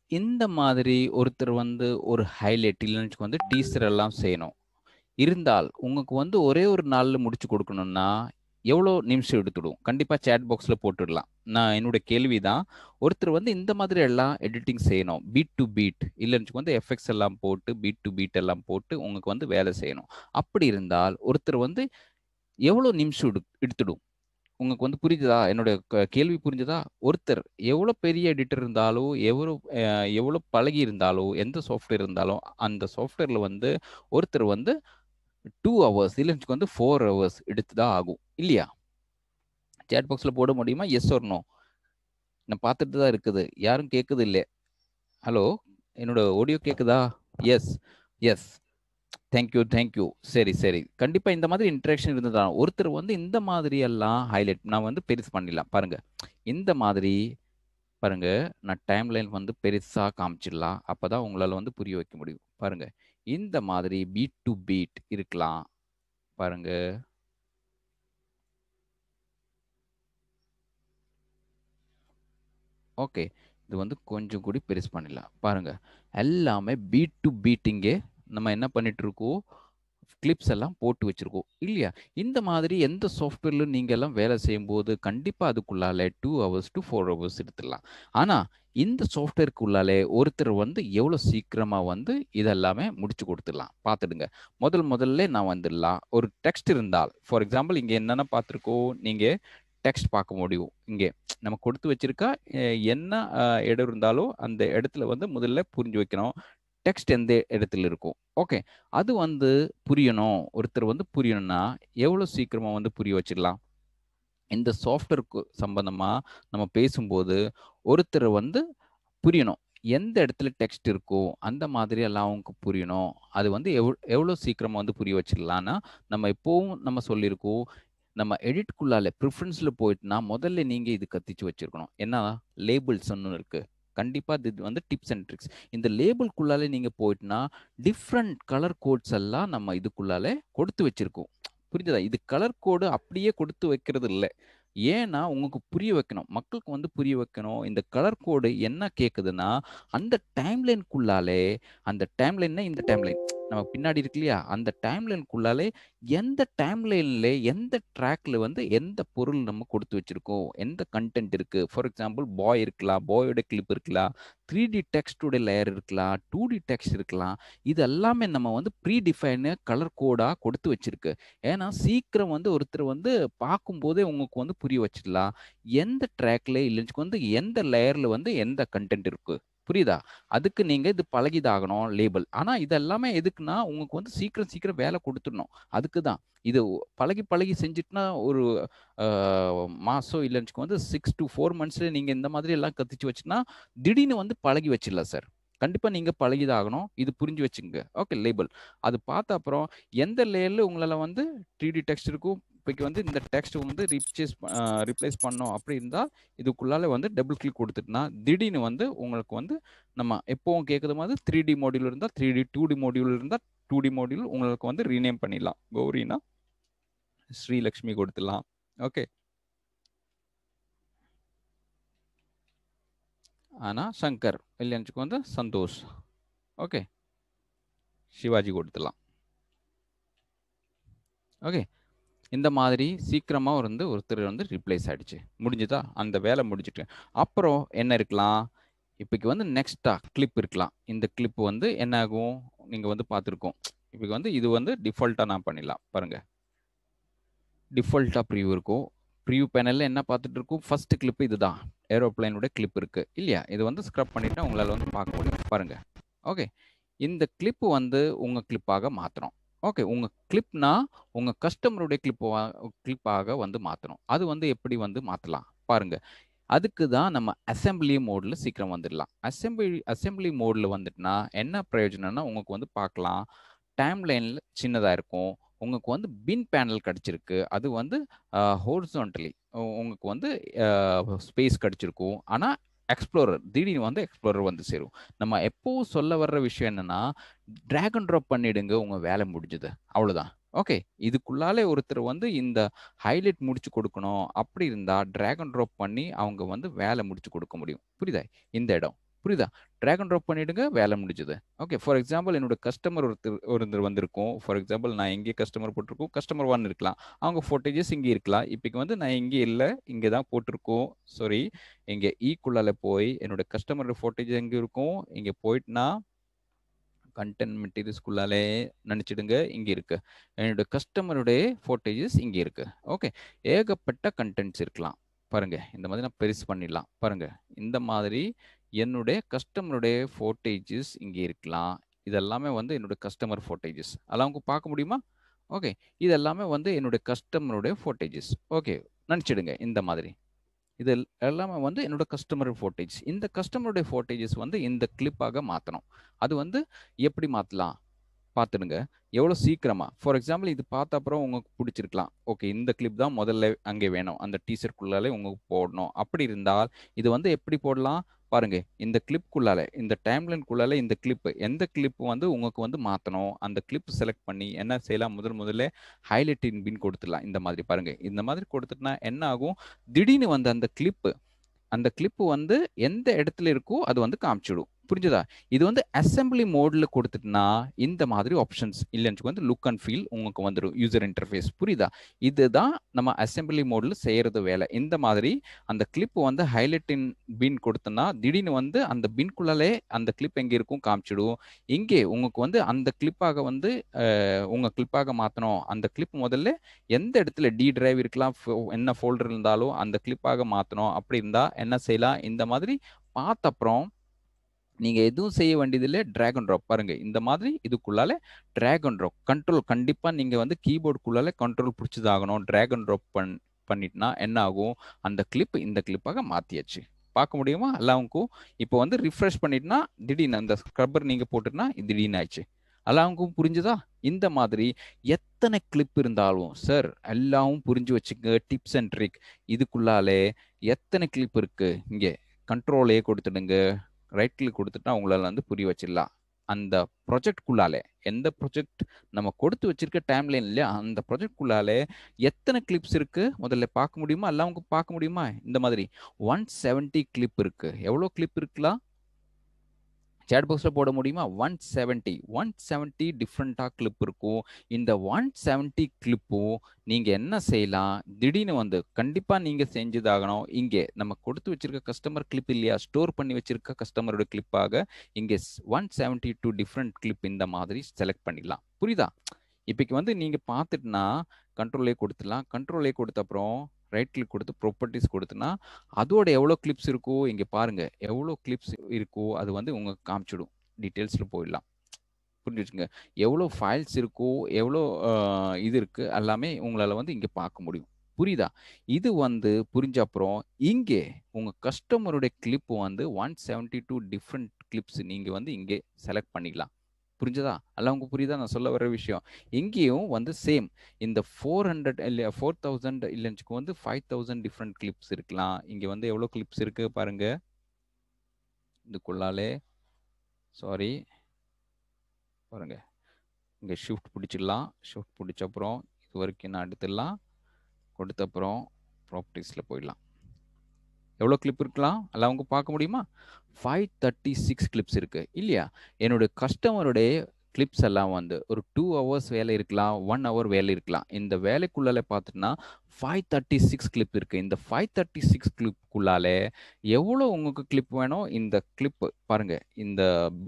இந்த மாதிரி ஒருத்தர் வந்து ஒரு ஹைலைட் இல்லைன்னு வந்து டீசர் எல்லாம் செய்யணும் இருந்தால் உங்களுக்கு வந்து ஒரே ஒரு நாள்ல முடிச்சு கொடுக்கணும்னா எவ்வளோ நிமிஷம் எடுத்துடும் கண்டிப்பா சேட் பாக்ஸ்ல போட்டுடலாம் நான் என்னோட கேள்வி தான் ஒருத்தர் வந்து இந்த மாதிரி எல்லாம் எடிட்டிங் செய்யணும் பீட் டு பீட் இல்லைன்னு வந்து எஃபெக்ட்ஸ் எல்லாம் போட்டு பீட் டு பீட் எல்லாம் போட்டு உங்களுக்கு வந்து வேலை செய்யணும் அப்படி இருந்தால் ஒருத்தர் வந்து எவ்வளோ நிமிஷம் எடு எடுத்துடும் உங்களுக்கு வந்து புரிஞ்சுதா என்னோட க- கேள்வி புரிஞ்சுதா ஒருத்தர் எவ்வளோ பெரிய எடிட்டர் இருந்தாலும் எவ்வளோ அஹ், எவ்வளோ பழகி இருந்தாலும் எந்த சாஃப்ட்வேர் இருந்தாலும் அந்த சாஃப்ட்வேர்ல வந்து ஒருத்தர் வந்து டூ ஹவர்ஸ் இல்லைன்னு வந்து ஃபோர் ஹவர்ஸ் எடுத்து தான் ஆகும் இல்லையா சேட் பாக்ஸில் போட முடியுமா எஸ் or நோ நான் பார்த்துட்டு தான் இருக்குது யாரும் கேட்குது இல்லை ஹலோ என்னோட ஆடியோ கேட்குதா எஸ் எஸ் தேங்க்யூ தேங்க்யூ சரி சரி கண்டிப்பா இந்த மாதிரி இன்ட்ராக்ஷன் இருந்ததா ஒருத்தர் வந்து இந்த மாதிரி எல்லாம் ஹைலைட் நான் வந்து பெருசு பண்ணிடலாம் பாருங்க இந்த மாதிரி பாருங்க நான் டைம் லைன் வந்து பெருசா காமிச்சிடலாம் அப்பதான் உங்களால வந்து புரிய வைக்க முடியும் பாருங்க இந்த மாதிரி பீட் டு பீட் இருக்கலாம் பாருங்க ஓகே இது வந்து கொஞ்சம் கூடி பெருசு பண்ணிடலாம் பாருங்க எல்லாமே பீட் டு பீட்டிங்கே நம்ம என்ன பண்ணிட்டு இருக்கோம் கிளிப்ஸ் எல்லாம் போட்டு வச்சிருக்கோம் இல்லையா இந்த மாதிரி எந்த சாஃப்ட்வேர்ல நீங்க எல்லாம் வேலை செய்யும்போது கண்டிப்பா அதுக்குள்ளால two hours to four hours எடுத்துடலாம் ஆனா இந்த சாஃப்ட்வேருக்குள்ளாலே ஒருத்தர் வந்து எவ்வளவு சீக்கிரமா வந்து இதெல்லாமே முடிச்சு கொடுத்துடலாம் பார்த்துடுங்க முதல் முதல்ல நான் வந்துடலாம் ஒரு டெக்ஸ்ட் இருந்தால் ஃபார் எக்ஸாம்பிள் இங்க என்னென்ன பார்த்துருக்கோம் நீங்க டெக்ஸ்ட் பார்க்க முடியும் இங்கே நம்ம கொடுத்து வச்சிருக்கா அஹ் என்ன அஹ், இடம் இருந்தாலும் அந்த இடத்துல வந்து முதல்ல புரிஞ்சு வைக்கணும் டெக்ஸ்ட் எந்த இடத்துல இருக்கும் ஓகே அது வந்து புரியணும் ஒருத்தர் வந்து புரியணும்னா எவ்வளோ சீக்கிரமா வந்து புரிய வச்சிடலாம் இந்த சாஃப்ட்வேருக்கு சம்பந்தமா நம்ம பேசும்போது ஒருத்தர் வந்து புரியணும் எந்த இடத்துல டெக்ஸ்ட் இருக்கோ அந்த மாதிரி எல்லாம் அவங்களுக்கு புரியணும் அது வந்து எவ் எவ்வளோ சீக்கிரமா வந்து புரிய வச்சிடலாம்னா நம்ம எப்போவும் நம்ம சொல்லியிருக்கோம் நம்ம எடிட்குள்ளால ப்ரிஃபரன்ஸில் போயிட்டுனா முதல்ல நீங்க இது கத்திச்சு வச்சிருக்கணும் என்ன லேபிள்ஸ் ஒன்று இருக்கு கண்டிப்பா இது வந்து டிப்ஸ் அண்ட் ட்ரிக்ஸ் இந்த லேபிள்குள்ளாலே நீங்க போயிட்டுனா டிஃப்ரெண்ட் கலர் கோட்ஸ் எல்லாம் நம்ம இதுக்குள்ளாலே கொடுத்து வச்சிருக்கோம் புரிஞ்சுதா இது கலர் கோடு அப்படியே கொடுத்து வைக்கிறது இல்லை ஏன்னா உங்களுக்கு புரிய வைக்கணும் மக்களுக்கு வந்து புரிய வைக்கணும் இந்த கலர் கோடு என்ன கேக்குதுன்னா அந்த டைம்லைனுக்குள்ளாலே அந்த டைம்லைன்னா இந்த டைம்லைன் நம்ம பின்னாடி இருக்கு இல்லையா அந்த டைம்லைனுக்குள்ளாலே எந்த டைம்லைன்ல எந்த ட்ராக்ல வந்து எந்த பொருள் நம்ம கொடுத்து வச்சிருக்கோம் எந்த கண்டென்ட் இருக்கு ஃபார் எக்ஸாம்பிள் பாய் இருக்கலாம் பாயோட கிளிப் இருக்கலாம் த்ரீ டி டெக்ஸ்டோட லேயர் இருக்கலாம் டூ டி டெக்ஸ்ட் இருக்கலாம் இது எல்லாமே நம்ம வந்து ப்ரீ டிஃபைனு கலர் கோடா கொடுத்து வச்சிருக்கு ஏன்னா சீக்கிரம் வந்து ஒருத்தர் வந்து பார்க்கும்போதே உங்களுக்கு வந்து புரிய வச்சிடலாம் எந்த ட்ராக்ல இல்லைன்னு வந்து எந்த லேயர்ல வந்து எந்த கண்டென்ட் இருக்கு புரியுதா அதுக்கு நீங்க இது பழகிதாகணும் லேபிள் ஆனா இதெல்லாமே எதுக்குன்னா உங்களுக்கு வந்து சீக்கிரம் சீக்கிரம் வேலை கொடுத்துடணும் அதுக்கு தான் இது பழகி பழகி செஞ்சுட்டுனா ஒரு ஆஹ், மாசம் இல்லைன்னு வந்து சிக்ஸ் டு ஃபோர் மந்த்ஸ்ல நீங்க இந்த மாதிரி எல்லாம் கத்திச்சு வச்சுன்னா திடீர்னு வந்து பழகி வச்சிடலாம் சார் கண்டிப்பா நீங்க பழகிதாகணும் இது புரிஞ்சு வச்சுங்க ஓகே லேபிள் அது பார்த்த அப்புறம் எந்த லேயர்ல உங்களால வந்து த்ரீ டி டெக்ஸ்ட் இருக்கும் இப்போக்கு வந்து இந்த டெக்ஸ்ட் வந்து ரீப்ளேஸ் ரிப்ளேஸ் பண்ணோம் அப்படி இருந்தால் இதுக்குள்ளால வந்து டபுள் கிளிக் கொடுத்துட்டுனா திடீர்னு வந்து உங்களுக்கு வந்து நம்ம எப்பவும் கேட்குற மாதிரி த்ரீ டி மாடியூல் இருந்தால் three D two D module இருந்தால் டூ டி மாடியூல் உங்களுக்கு வந்து ரீநேம் பண்ணிடலாம் கௌரினா ஸ்ரீலக்ஷ்மி கொடுத்துடலாம் ஓகே ஆனால் சங்கர் இல்லைன்னு வந்து சந்தோஷ் ஓகே சிவாஜி கொடுத்துடலாம் ஓகே இந்த மாதிரி சீக்கிரமா வந்து ஒருத்தர் வந்து ரிப்ளேஸ் ஆயிடுச்சு முடிஞ்சுதா அந்த வேலை முடிஞ்சிட்டு அப்புறம் என்ன இருக்கலாம் இப்போக்கு வந்து நெக்ஸ்டா கிளிப் இருக்கலாம் இந்த கிளிப் வந்து என்ன ஆகும் நீங்க வந்து பார்த்துருக்கோம் இப்போ வந்து இது வந்து டிஃபால்ட்டா நான் பண்ணிடலாம் பாருங்க டிஃபால்ட்டா ப்ரிவ்யூ இருக்கும் ப்ரிவ்யூ பேனல்ல என்ன பார்த்துட்டு இருக்கும் ஃபர்ஸ்ட் கிளிப் இதுதான் ஏரோப்ளைனோட கிளிப் இருக்கு இல்லையா இது வந்து ஸ்க்ரப் பண்ணிட்டா உங்களால வந்து பார்க்க முடியும் பாருங்க ஓகே இந்த கிளிப் வந்து உங்க கிளிப்பாக மாத்தணும் ஓகே உங்க கிளிப்னா உங்க கஸ்டமருடைய கிளிப் கிளிப்பாக வந்து மாத்தணும் அது வந்து எப்படி வந்து மாத்தலாம் பாருங்க அதுக்கு தான் நம்ம அசெம்பிளி மோட்ல சீக்கிரம் வந்துடலாம் அசெம்பிளி அசெம்பிளி மோட்ல வந்துட்டுனா என்ன பிரயோஜனம்னா உங்களுக்கு வந்து பார்க்கலாம் டைம் லைன்ல சின்னதா இருக்கும் உங்களுக்கு வந்து பின் பேனல் கிடைச்சிருக்கு அது வந்து ஹோரிசான்டலி உங்களுக்கு வந்து ஸ்பேஸ் கிடைச்சிருக்கும் ஆனா எக்ஸ்ப்ளோரர் திடீர்னு வந்து எக்ஸ்ப்ளோரர் வந்து சேரும் நம்ம எப்பவும் சொல்ல வர்ற விஷயம் என்னன்னா drag and drop பண்ணிடுங்க உங்க வேலை முடிஞ்சது அவ்வளவுதான் ஓகே இதுக்குள்ளாலே ஒருத்தர் வந்து இந்த ஹைலைட் முடிச்சு கொடுக்கணும் அப்படி இருந்தா drag and drop பண்ணி அவங்க வந்து வேலை முடிச்சு கொடுக்க முடியும் புரியுதா இந்த இடம் புரியுதா ட்ராக் அண்ட் ட்ராப் பண்ணிடுங்க வேலை முடிஞ்சுது ஓகே ஃபார் எக்ஸாம்பிள் என்னோட கஸ்டமர் ஒருத்தர் ஒருத்தர் வந்திருக்கும் ஃபார் எக்ஸாம்பிள் நான் எங்கே கஸ்டமர் போட்டிருக்கோம் கஸ்டமர் ஒன் இருக்கலாம் அவங்க ஃபோட்டேஜஸ் இங்கே இருக்கலாம் இப்போக்கு வந்து நான் இங்கே இல்லை இங்கே தான் போட்டிருக்கோம் சாரி இங்கே ஈக்குள்ளால போய் என்னோட கஸ்டமரோட ஃபோட்டேஜ் எங்கே இருக்கும் இங்கே போயிட்டுனா கண்டென்ட் மெட்டீரியல்ஸ்குள்ளாலே நினச்சிடுங்க இங்கே இருக்கு என்னோட கஸ்டமருடைய ஃபோட்டேஜஸ் இங்கே இருக்கு ஓகே ஏகப்பட்ட கண்டென்ட்ஸ் இருக்கலாம் பாருங்க இந்த மாதிரி நான் பெருசு பண்ணிடலாம் பாருங்க இந்த மாதிரி என்னுடைய கஸ்டமருடைய ஃபோட்டேஜஸ் இங்கே இருக்கலாம் இதெல்லாமே வந்து என்னோட கஸ்டமர் ஃபோட்டேஜஸ் அதெல்லாம் அவங்க பார்க்க முடியுமா ஓகே இது எல்லாமே வந்து என்னுடைய கஸ்டமருடைய ஃபோட்டேஜஸ் ஓகே நினச்சிடுங்க இந்த மாதிரி இது எல்லாமே வந்து என்னோட கஸ்டமர் ஃபோட்டேஜ் இந்த கஸ்டமருடைய ஃபோட்டேஜஸ் வந்து இந்த கிளிப்பாக மாற்றணும் அது வந்து எப்படி மாற்றலாம் பார்த்துடுங்க எவ்வளோ சீக்கிரமாக ஃபார் எக்ஸாம்பிள் இது பார்த்த அப்புறம் உங்களுக்கு பிடிச்சிருக்கலாம் ஓகே இந்த கிளிப் தான் முதல்ல அங்கே வேணும் அந்த டீசர்க்குள்ளாலே உங்களுக்கு போடணும் அப்படி இருந்தால் இது வந்து எப்படி போடலாம் பாருங்க இந்த கிளிப்குள்ளால இந்த டைம்லைன்குள்ளால இந்த கிளிப் எந்த கிளிப் வந்து உங்களுக்கு வந்து மாற்றணும் அந்த கிளிப் செலக்ட் பண்ணி என்ன செய்யலாம் முதல் முதல்ல ஹைலைட்டின் பின் கொடுத்துடலாம் இந்த மாதிரி பாருங்க இந்த மாதிரி கொடுத்துட்டுனா என்ன ஆகும் திடீர்னு வந்து அந்த கிளிப்பு அந்த கிளிப்பு வந்து எந்த இடத்துல இருக்கோ அது வந்து காமிச்சிடும் புரிஞ்சுதா இது வந்து அசம்பிளி மோட்ல கொடுத்துட்டுனா இந்த மாதிரி ஆப்ஷன்ஸ் இல்லைன்னு வந்து லுக் அண்ட் ஃபீல் உங்களுக்கு வந்துடும் யூசர் இன்டர்ஃபேஸ் புரியுதா இதுதான் நம்ம அசம்பிளி மோட்ல செய்யறது வேலை இந்த மாதிரி அந்த கிளிப் வந்து ஹைலைட்டின் பின் கொடுத்தோன்னா திடீர்னு வந்து அந்த பின்குள்ளாலே அந்த கிளிப் எங்கே இருக்கும் காமிச்சிடும் இங்கே உங்களுக்கு வந்து அந்த கிளிப்பாக வந்து உங்க கிளிப்பாக மாற்றணும் அந்த கிளிப் முதல்ல எந்த இடத்துல டி டிரைவ் இருக்கலாம் என்ன ஃபோல்டர் இருந்தாலும் அந்த கிளிப்பாக மாற்றணும் அப்படி இருந்தால் என்ன செய்யலாம் இந்த மாதிரி பார்த்த அப்புறம் நீங்க எதுவும் செய்ய வேண்டியதில்லை ட்ராக் அண்ட் ட்ராப் பாருங்க இந்த மாதிரி இதுக்குள்ளால ட்ராக் அண்ட் ட்ராப் கண்ட்ரோல் கண்டிப்பா நீங்க வந்து கீபோர்டுக்குள்ளால கண்ட்ரோல் பிடிச்சதாகணும் ட்ராக் அண்ட் ட்ராப் பண் பண்ணிட்டுனா என்ன ஆகும் அந்த கிளிப் இந்த கிளிப்பாக மாத்தியாச்சு பார்க்க முடியுமா எல்லாவுக்கும் இப்போ வந்து ரிஃப்ரெஷ் பண்ணிட்டுனா திடீர்னு அந்த ஸ்க்ரப்பர் நீங்க போட்டுனா திடீர்னு ஆயிடுச்சு எல்லாவுக்கும் புரிஞ்சுதா இந்த மாதிரி எத்தனை கிளிப் இருந்தாலும் சார் எல்லாவும் புரிஞ்சு வச்சுக்க டிப்ஸ் அண்ட் ட்ரிக் இதுக்குள்ளாலே எத்தனை கிளிப் இருக்கு இங்கே கண்ட்ரோலே கொடுத்துடுங்க ரைட் கிளிக் கொடுத்துட்டா உங்களால வந்து புரிய வச்சிடலாம் அந்த ப்ரொஜெக்ட்குள்ளாலே எந்த ப்ரொஜெக்ட் நம்ம கொடுத்து வச்சிருக்க டைம்லைன் இல்லையா அந்த ப்ரொஜெக்ட்குள்ளாலே எத்தனை கிளிப்ஸ் இருக்கு முதல்ல பார்க்க முடியுமா எல்லாம் உங்களுக்கு பார்க்க முடியுமா இந்த மாதிரி ஒன் செவன்டி கிளிப் இருக்கு எவ்வளோ கிளிப் இருக்கலாம் சேட் பாக்ஸில் போட முடியுமா ஒன் செவன்ட்டி ஒன் செவன்ட்டி டிஃப்ரெண்ட்டாக கிளிப் இருக்கும் இந்த ஒன் செவன்ட்டி கிளிப்பும் நீங்கள் என்ன செய்யலாம் திடீர்னு வந்து கண்டிப்பாக நீங்கள் செஞ்சதாகணும் இங்கே நம்ம கொடுத்து வச்சிருக்க கஸ்டமர் கிளிப் இல்லையா ஸ்டோர் பண்ணி வச்சிருக்க கஸ்டமரோட கிளிப்பாக இங்கே one seventy two different clip இந்த மாதிரி செலக்ட் பண்ணிடலாம் புரியுதா இப்போக்கு வந்து நீங்கள் பார்த்துட்டுனா கண்ட்ரோலே கொடுத்துடலாம் கண்ட்ரோலே கொடுத்த அப்புறம் ரைட் கிளிக் கொடுத்து ப்ராப்பர்ட்டிஸ் கொடுத்தனா அதோட எவ்வளோ கிளிப்ஸ் இருக்கோ இங்கே பாருங்க எவ்வளோ கிளிப்ஸ் இருக்கோ அது வந்து உங்களுக்கு காமிச்சிடும் டீட்டெயில்ஸில் போயிடலாம் புரிஞ்சுச்சுங்க எவ்வளோ ஃபைல்ஸ் இருக்கோ எவ்வளோ இது இருக்குது எல்லாமே உங்களால் வந்து இங்கே பார்க்க முடியும் புரியுதா இது வந்து புரிஞ்ச அப்புறம் இங்கே உங்கள் கஸ்டமருடைய கிளிப் வந்து one seventy two different clips நீங்கள் வந்து இங்கே செலக்ட் பண்ணிக்கலாம் புரிஞ்சதா அல்ல உங்களுக்கு புரியுதா நான் சொல்ல வர விஷயம் இங்கேயும் வந்து சேம் இந்த ஃபோர் ஹண்ட்ரட் இல்லை ஃபோர் தௌசண்ட் இல்லைன்னு வந்து ஃபைவ் தௌசண்ட் டிஃப்ரெண்ட் கிளிப்ஸ் இருக்கலாம் இங்கே வந்து எவ்வளோ கிளிப்ஸ் இருக்கு பாருங்க இதுக்குள்ளாலே சாரி பாருங்க இங்கே ஷிஃப்ட் பிடிச்சிடலாம் ஷிஃப்ட் பிடிச்ச அப்புறம் இது வரைக்கும் நான் எடுத்துடலாம் கொடுத்த அப்புறம் ப்ராப்பர்ட்டிஸில் போயிடலாம் எவ்வளோ கிளிப் இருக்கலாம் எல்லாம் அவங்க பார்க்க முடியுமா ஃபைவ் தேர்ட்டி சிக்ஸ் கிளிப்ஸ் இருக்கு இல்லையா என்னோட கஸ்டமருடைய கிளிப்ஸ் எல்லாம் வந்து ஒரு டூ ஹவர்ஸ் வேலை இருக்கலாம் ஒன் ஹவர் வேலை இருக்கலாம் இந்த வேலைக்குள்ளால பார்த்துட்டுனா ஃபைவ் தேர்ட்டி சிக்ஸ் கிளிப் இருக்கு இந்த ஃபைவ் தேர்ட்டி சிக்ஸ் கிளிப்புக்குள்ளால எவ்வளோ உங்களுக்கு கிளிப் வேணும் இந்த கிளிப் பாருங்க இந்த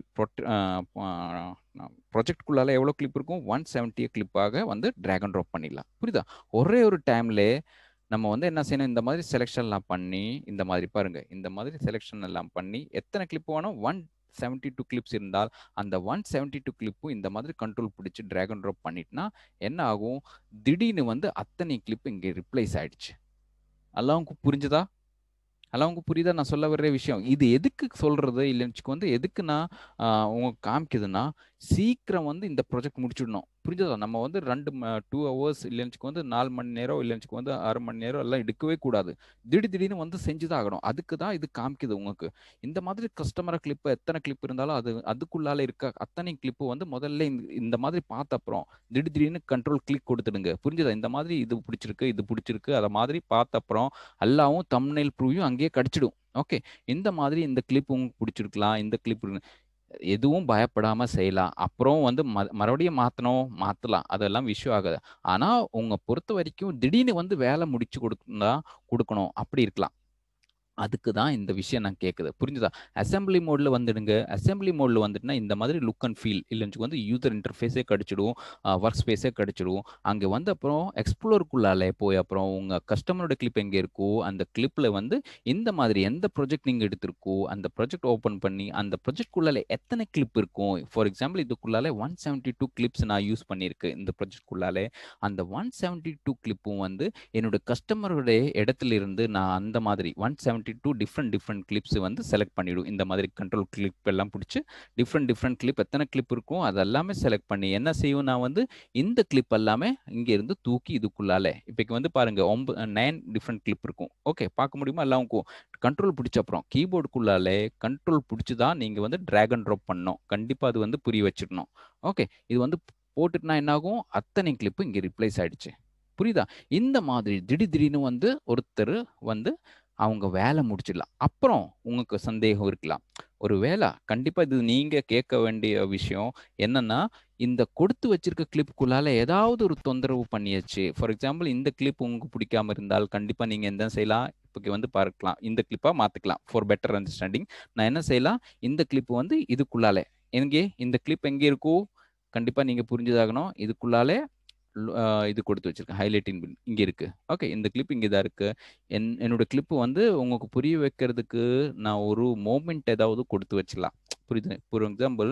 ப்ராஜெக்ட்குள்ளால எவ்வளோ கிளிப் இருக்கும் ஒன் செவன்ட்டி கிளிப்பாக வந்து ட்ராக் அண்ட் ட்ராப் பண்ணிடலாம் புரியுதா ஒரே ஒரு டைம்ல நம்ம வந்து என்ன செய்யணும் இந்த மாதிரி செலெக்ஷன்லாம் பண்ணி இந்த மாதிரி பாருங்க இந்த மாதிரி செலெக்ஷன் எல்லாம் பண்ணி எத்தனை கிளிப் வேணும் ஒன் செவன்டி டூ கிளிப்ஸ் இருந்தால் அந்த ஒன் செவன்டி டூ கிளிப்பும் இந்த மாதிரி கண்ட்ரோல் பிடிச்சி ட்ராக் அண்ட் ட்ராப் பண்ணிட்டுனா என்ன ஆகும் திடீர்னு வந்து அத்தனை கிளிப் இங்கே ரிப்ளைஸ் ஆயிடுச்சு எல்லாம் புரிஞ்சுதா எல்லாம் உங்களுக்கு புரியுதா நான் சொல்ல வர்ற விஷயம் இது எதுக்கு சொல்றது இல்லைன்னு வந்து எதுக்குன்னா உங்களுக்கு காமிக்குதுன்னா சீக்கிரம் வந்து இந்த ப்ராஜெக்ட் முடிச்சிடணும் புரிஞ்சதா நம்ம வந்து ரெண்டு டூ ஹவர்ஸ் இல்லைன்னு வந்து நாலு மணி நேரம் இல்லைன்னு வந்து அரை மணி நேரம் எல்லாம் எடுக்கவே கூடாது திடீர் திடீர்னு வந்து செஞ்சுதான் ஆகணும் அதுக்கு தான் இது காமிக்குது உங்களுக்கு இந்த மாதிரி கஸ்டமர் கிளிப் எத்தனை கிளிப் இருந்தாலும் அது அதுக்குள்ளால இருக்க அத்தனை கிளிப்பு வந்து முதல்ல இந்த மாதிரி பார்த்த அப்புறம் திடீர் திடீர்னு கண்ட்ரோல் கிளிக் கொடுத்துடுங்க புரிஞ்சதா இந்த மாதிரி இது பிடிச்சிருக்கு இது பிடிச்சிருக்கு அதை மாதிரி பார்த்த அப்புறம் எல்லாவும் தம்னைல் ப்ரூவையும் அங்கேயே கடிச்சிடும் ஓகே இந்த மாதிரி இந்த கிளிப் உங்களுக்கு பிடிச்சிருக்கலாம் இந்த கிளிப் எதுவும் பயப்படாம செய்யலாம் அப்புறம் வந்து ம மறுபடியும் மாற்றணும் மாற்றலாம் அதெல்லாம் விஷயம் ஆகாது ஆனால் உங்க பொறுத்த வரைக்கும் திடீர்னு வந்து வேலை முடிச்சு கொடுத்தா கொடுக்கணும் அப்படி இருக்கலாம் அதுக்கு தான் இந்த விஷயம் நான் கேட்குது புரிஞ்சுதா அசம்பிளி மோடில் வந்துடுங்க அசம்பிளி மோடில் வந்துட்டுனா இந்த மாதிரி லுக் அண்ட் ஃபீல் இல்லைன்னு வந்து யூசர் இன்டர்ஃபேஸே கிடச்சிடும் ஒர்க் ஸ்பேஸே கிடச்சிடும் அங்கே வந்து அப்புறம் எக்ஸ்ப்ளோருக்குள்ளாலே போய் அப்புறம் உங்கள் கஸ்டமரோட கிளிப் எங்கே இருக்கோ அந்த கிளிப்பில் வந்து இந்த மாதிரி எந்த ப்ராஜெக்ட் நீங்கள் எடுத்திருக்கோ அந்த ப்ராஜெக்ட் ஓப்பன் பண்ணி அந்த ப்ராஜெக்ட்குள்ளாலே எத்தனை கிளிப் இருக்கும் ஃபார் எக்ஸாம்பிள் இதுக்குள்ளாலே ஒன் செவன்ட்டி டூ கிளிப்ஸ் நான் யூஸ் பண்ணியிருக்கேன் இந்த ப்ராஜெக்ட்குள்ளாலே அந்த ஒன் செவன்ட்டி டூ கிளிப்பும் வந்து என்னோட கஸ்டமருடைய இடத்துல இருந்து நான் அந்த மாதிரி one seventy two different different clips வந்து செலக்ட் பண்ணிவிடும் இந்த மாதிரி கண்ட்ரோல் கிளிப் எல்லாம் பிடிச்சி டிஃப்ரெண்ட் டிஃப்ரெண்ட் கிளிப் எத்தனை கிளிப் இருக்கும் அது எல்லாமே செலக்ட் பண்ணி என்ன செய்யும் நான் வந்து இந்த கிளிப் எல்லாமே இங்கே இருந்து தூக்கி இதுக்குள்ளாலே இப்போக்கு வந்து பாருங்க ஒன்பது நைன் டிஃப்ரெண்ட் கிளிப் இருக்கும் ஓகே பார்க்க முடியுமா எல்லாம் கண்ட்ரோல் பிடிச்ச அப்புறம் கீபோர்டுக்குள்ளாலே கண்ட்ரோல் பிடிச்சி தான் நீங்கள் வந்து ட்ராக் அண்ட் ட்ராப் பண்ணணும் கண்டிப்பாக அது வந்து புரிய வச்சிடணும் ஓகே இது வந்து போட்டுட்டுனா என்னாகும் அத்தனை கிளிப்பு இங்கே ரிப்ளேஸ் ஆயிடுச்சு புரியுதா இந்த மாதிரி திடீர் திடீர்னு வந்து ஒருத்தர் வந்து அவங்க வேலை முடிச்சிடலாம் அப்புறம் உங்களுக்கு சந்தேகம் இருக்கலாம் ஒரு வேலை கண்டிப்பாக இது நீங்கள் கேட்க வேண்டிய விஷயம் என்னன்னா இந்த கொடுத்து வச்சிருக்க கிளிப்புக்குள்ளால ஏதாவது ஒரு தொந்தரவு பண்ணியாச்சு ஃபார் எக்ஸாம்பிள் இந்த கிளிப் உங்களுக்கு பிடிக்காம இருந்தால் கண்டிப்பாக நீங்கள் என்ன செய்யலாம் இப்போ வந்து பார்க்கலாம் இந்த கிளிப்பாக மாற்றிக்கலாம் ஃபார் பெட்டர் அண்டர்ஸ்டாண்டிங் நான் என்ன செய்யலாம் இந்த கிளிப் வந்து இதுக்குள்ளாலே எங்கே இந்த கிளிப் எங்கே இருக்கோ கண்டிப்பாக நீங்கள் புரிஞ்சதாகணும் இதுக்குள்ளாலே இது கொடுத்து வச்சிருக்கேன் ஹைலைட்டிங் பின் இங்கே இருக்குது ஓகே இந்த கிளிப் இங்கே தான் இருக்குது என் என்னோட கிளிப்பு வந்து உங்களுக்கு புரிய வைக்கிறதுக்கு நான் ஒரு மூமெண்ட் ஏதாவது கொடுத்து வச்சிடலாம் புரியுது ஃபார் எக்ஸாம்பிள்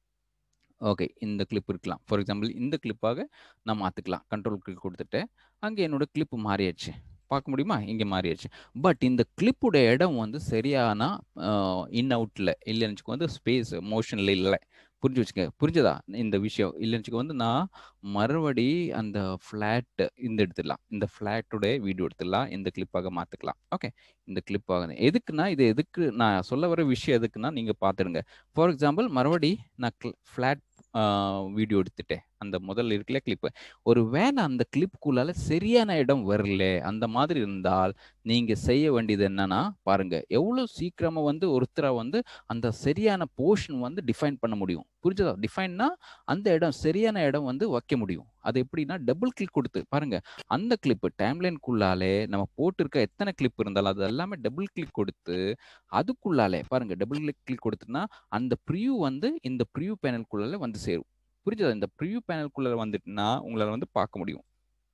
ஓகே இந்த கிளிப் இருக்கலாம் ஃபார் எக்ஸாம்பிள் இந்த கிளிப்பாக நான் மாற்றிக்கலாம் கண்ட்ரோல் கிளிக் கொடுத்துட்டு அங்கே என்னோட கிளிப்பு மாறியாச்சு பார்க்க முடியுமா இங்கே மாறியாச்சு பட் இந்த கிளிப்புடைய இடம் வந்து சரியான இன் அவுட்டில் இல்லைன்னு வந்து ஸ்பேஸ் மோஷனில் இல்லை புரிஞ்சு வச்சுக்க புரிஞ்சதா இந்த விஷயம் இல்லைன்னு வந்து நான் மறுபடி அந்த ஃப்ளாட் இந்த எடுத்துடலாம் இந்த ஃப்ளாட்டோடைய வீடியோ எடுத்துடலாம் இந்த கிளிப்பாக மாற்றிக்கலாம் ஓகே இந்த கிளிப்பாக எதுக்குன்னா இது எதுக்கு நான் சொல்ல வர விஷயம் எதுக்குன்னா நீங்கள் பார்த்துடுங்க ஃபார் எக்ஸாம்பிள் மறுபடி நான் ஃப்ளாட் வீடியோ எடுத்துட்டேன் அந்த முதல்ல இருக்குல்ல கிளிப்பு ஒரு வேளை அந்த கிளிப்புக்குள்ளால சரியான இடம் வரல அந்த மாதிரி இருந்தால் நீங்க செய்ய வேண்டியது என்னன்னா பாருங்க எவ்வளவு சீக்கிரமா வந்து ஒருத்தரை வந்து அந்த சரியான போர்ஷன் வந்து டிஃபைன் பண்ண முடியும் புரிஞ்சதா டிஃபைன்னா அந்த இடம் சரியான இடம் வந்து வைக்க முடியும் அது எப்படின்னா டபுள் கிளிக் கொடுத்து பாருங்க அந்த கிளிப்பு டைம்லைனுக்குள்ளாலே நம்ம போட்டிருக்க எத்தனை கிளிப் இருந்தாலும் அது எல்லாமே டபுள் கிளிக் கொடுத்து அதுக்குள்ளாலே பாருங்க டபுள் கிளிக் கிளிக் கொடுத்துனா அந்த ப்ரியூ வந்து இந்த ப்ரியூ பேனலுக்குள்ளாலே வந்து சேரும் புரிஞ்சதா இந்த ப்ரியூ பேனலுக்குள்ள வந்துட்டுனா உங்களால வந்து பார்க்க முடியும்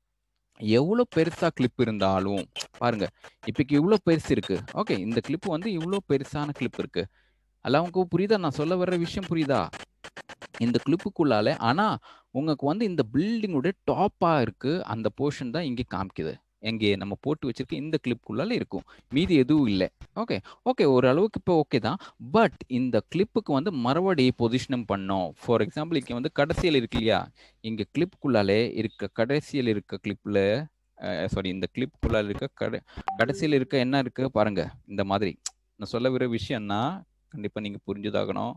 எவ்வளோ பெருசா கிளிப் இருந்தாலும் பாருங்க இப்போக்கு இவ்வளோ பெருசு இருக்கு ஓகே இந்த கிளிப் வந்து இவ்வளோ பெருசான கிளிப் இருக்கு அல்ல உங்களுக்கு புரியுதா நான் சொல்ல வர்ற விஷயம் புரியுதா இந்த கிளிப்புக்குள்ளால ஆனா உங்களுக்கு வந்து இந்த பில்டிங்கோட டாப்பா இருக்கு அந்த போர்ஷன் தான் இங்கே காமிக்குது எங்கே நம்ம போட்டு வச்சிருக்க இந்த கிளிப்புக்குள்ளால இருக்கும் மீதி எதுவும் இல்லை ஓகே ஓகே ஓரளவுக்கு இப்போ ஓகே தான் பட் இந்த கிளிப்புக்கு வந்து மறுபடி பொசிஷனும் பண்ணோம் ஃபார் எக்ஸாம்பிள் இங்கே வந்து கடைசியில் இருக்கு இல்லையா இங்கே கிளிப்புக்குள்ளாலே இருக்க கடைசியில் இருக்க கிளிப்பில் சாரி இந்த கிளிப்புக்குள்ளால இருக்க கடை கடைசியில் இருக்க என்ன இருக்கு பாருங்க இந்த மாதிரி நான் சொல்ல விர விஷயம்னா கண்டிப்பாக நீங்கள் புரிஞ்சதாகணும்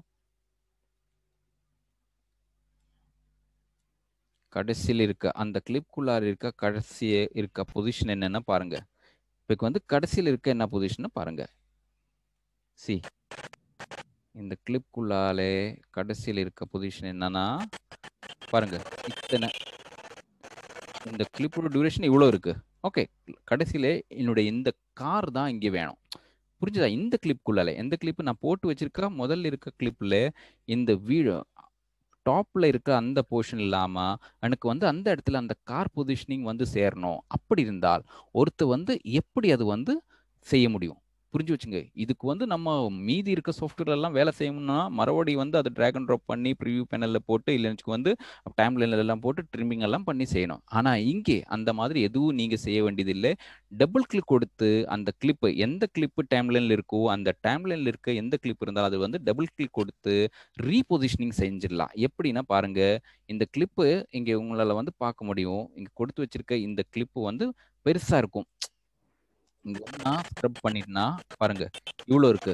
கடைசியில் இருக்க அந்த கிளிப்குள்ளார இருக்க கடைசி இருக்க பொசிஷன் என்னன்னு பாருங்க இப்போ வந்து கடைசியில் இருக்க என்ன பொசிஷன் பாருங்க சி இந்த கிளிப்குள்ளாலே கடைசியில் இருக்க பொசிஷன் என்னன்னா பாருங்க இத்தனை இந்த கிளிப்போட டியூரேஷன் இவ்வளோ இருக்கு ஓகே கடைசியில என்னுடைய இந்த கார் தான் இங்கே வேணும் புரிஞ்சுதா இந்த கிளிப்புக்குள்ளால எந்த கிளிப்பு நான் போட்டு வச்சிருக்க முதல்ல இருக்க கிளிப்ல இந்த வீடு டாப்ல இருக்க அந்த போர்ஷன் இல்லாம எனக்கு வந்து அந்த இடத்துல அந்த கார் பொசிஷனிங் வந்து சேரணும் அப்படி இருந்தால் ஒருத்தர் வந்து எப்படி அது வந்து செய்ய முடியும் புரிஞ்சு வச்சுங்க இதுக்கு வந்து நம்ம மீதி இருக்க சாஃப்ட்வேர் எல்லாம் வேலை செய்யணும்னா மறுபடி வந்து அதை ட்ராக் அண்ட் ட்ராப் பண்ணி ப்ரிவியூ பேனலில் போட்டு இல்லைன்னு வந்து டைம் லைனில் எல்லாம் போட்டு ட்ரிம்மிங் எல்லாம் பண்ணி செய்யணும் ஆனால் இங்கே அந்த மாதிரி எதுவும் நீங்கள் செய்ய வேண்டியதில்லை டபுள் கிளிக் கொடுத்து அந்த கிளிப்பு எந்த கிளிப்பு டைம் லைனில் இருக்கோ அந்த டைம் லைனில் இருக்க எந்த கிளிப் இருந்தாலும் அது வந்து டபுள் கிளிக் கொடுத்து ரீபொசிஷனிங் செஞ்சிடலாம் எப்படின்னா பாருங்க இந்த கிளிப்பு இங்கே உங்களால் வந்து பார்க்க முடியும் இங்கே கொடுத்து வச்சிருக்க இந்த கிளிப்பு வந்து பெருசாக இருக்கும் இங்க நான் ஸ்க்ரப் பண்ணிட்டுனா பாருங்க இவ்வளோ இருக்கு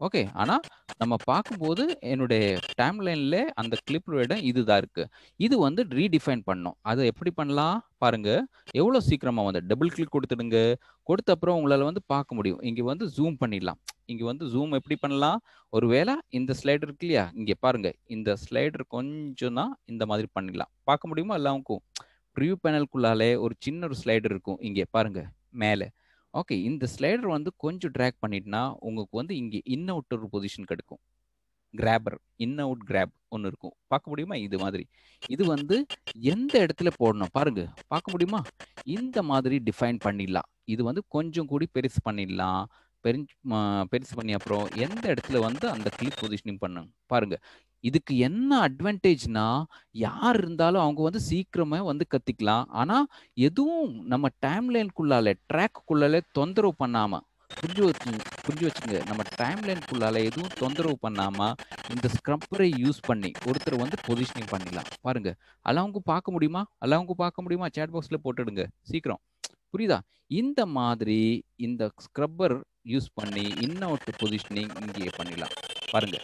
ஓகே ஆனா நம்ம பார்க்கும்போது என்னுடைய டைம் லைன்ல அந்த கிளிப்போட இடம் இதுதான் இருக்கு இது வந்து ரீடிஃபைன் பண்ணோம் அதை எப்படி பண்ணலாம் பாருங்க எவ்வளோ சீக்கிரமா வந்து டபுள் கிளிக் கொடுத்துடுங்க கொடுத்த அப்புறம் உங்களால வந்து பார்க்க முடியும் இங்க வந்து ஜூம் பண்ணிடலாம் இங்க வந்து ஜூம் எப்படி பண்ணலாம் ஒருவேளை இந்த ஸ்லைடர் இருக்கு இல்லையா இங்க பாருங்க இந்த ஸ்லைடர் கொஞ்சம் தான் இந்த மாதிரி பண்ணிடலாம் பார்க்க முடியுமா எல்லாருக்கும் ப்ரிவ்யூ பேனலுக்குள்ளாலே ஒரு சின்ன ஒரு ஸ்லைடர் இருக்கும் இங்கே பாருங்க மேலே ஓகே இந்த ஸ்லைடர் வந்து கொஞ்சம் ட்ராக் பண்ணிட்டுனா உங்களுக்கு வந்து இங்கே இன் அவுட் ஒரு பொசிஷன் கிடைக்கும் கிராபர் இன் அவுட் கிராப் ஒன்று இருக்கும் பார்க்க முடியுமா இது மாதிரி இது வந்து எந்த இடத்துல போடணும் பாருங்க பார்க்க முடியுமா இந்த மாதிரி டிஃபைன் பண்ணிடலாம் இது வந்து கொஞ்சம் கூடி பெருசு பண்ணிடலாம் பெருஞ்சு பெருசு பண்ணி அப்புறம் எந்த இடத்துல வந்து அந்த கிளிப் பொசிஷனிங் பண்ணுங்க பாருங்க இதுக்கு என்ன அட்வான்டேஜ்னா யார் இருந்தாலும் அவங்க வந்து சீக்கிரமே வந்து கத்திக்கலாம் ஆனா எதுவும் நம்ம டைம் லைனுக்குள்ளால ட்ராக்குள்ளால தொந்தரவு பண்ணாம புரிஞ்சு வச்சு புரிஞ்சு வச்சுங்க நம்ம டைம் லைனுக்குள்ளால எதுவும் தொந்தரவு பண்ணாம இந்த ஸ்க்ரப்பரை யூஸ் பண்ணி ஒருத்தர் வந்து பொசிஷனிங் பண்ணிடலாம் பாருங்க அல்லவங்க பார்க்க முடியுமா அல்லவங்க பார்க்க முடியுமா சேட் பாக்ஸ்ல போட்டுடுங்க சீக்கிரம் புரியுதா இந்த மாதிரி இந்த ஸ்க்ரப்பர் யூஸ் பண்ணி இன் அவுட் பொசிஷனிங் இங்கே பண்ணிடலாம் பாருங்க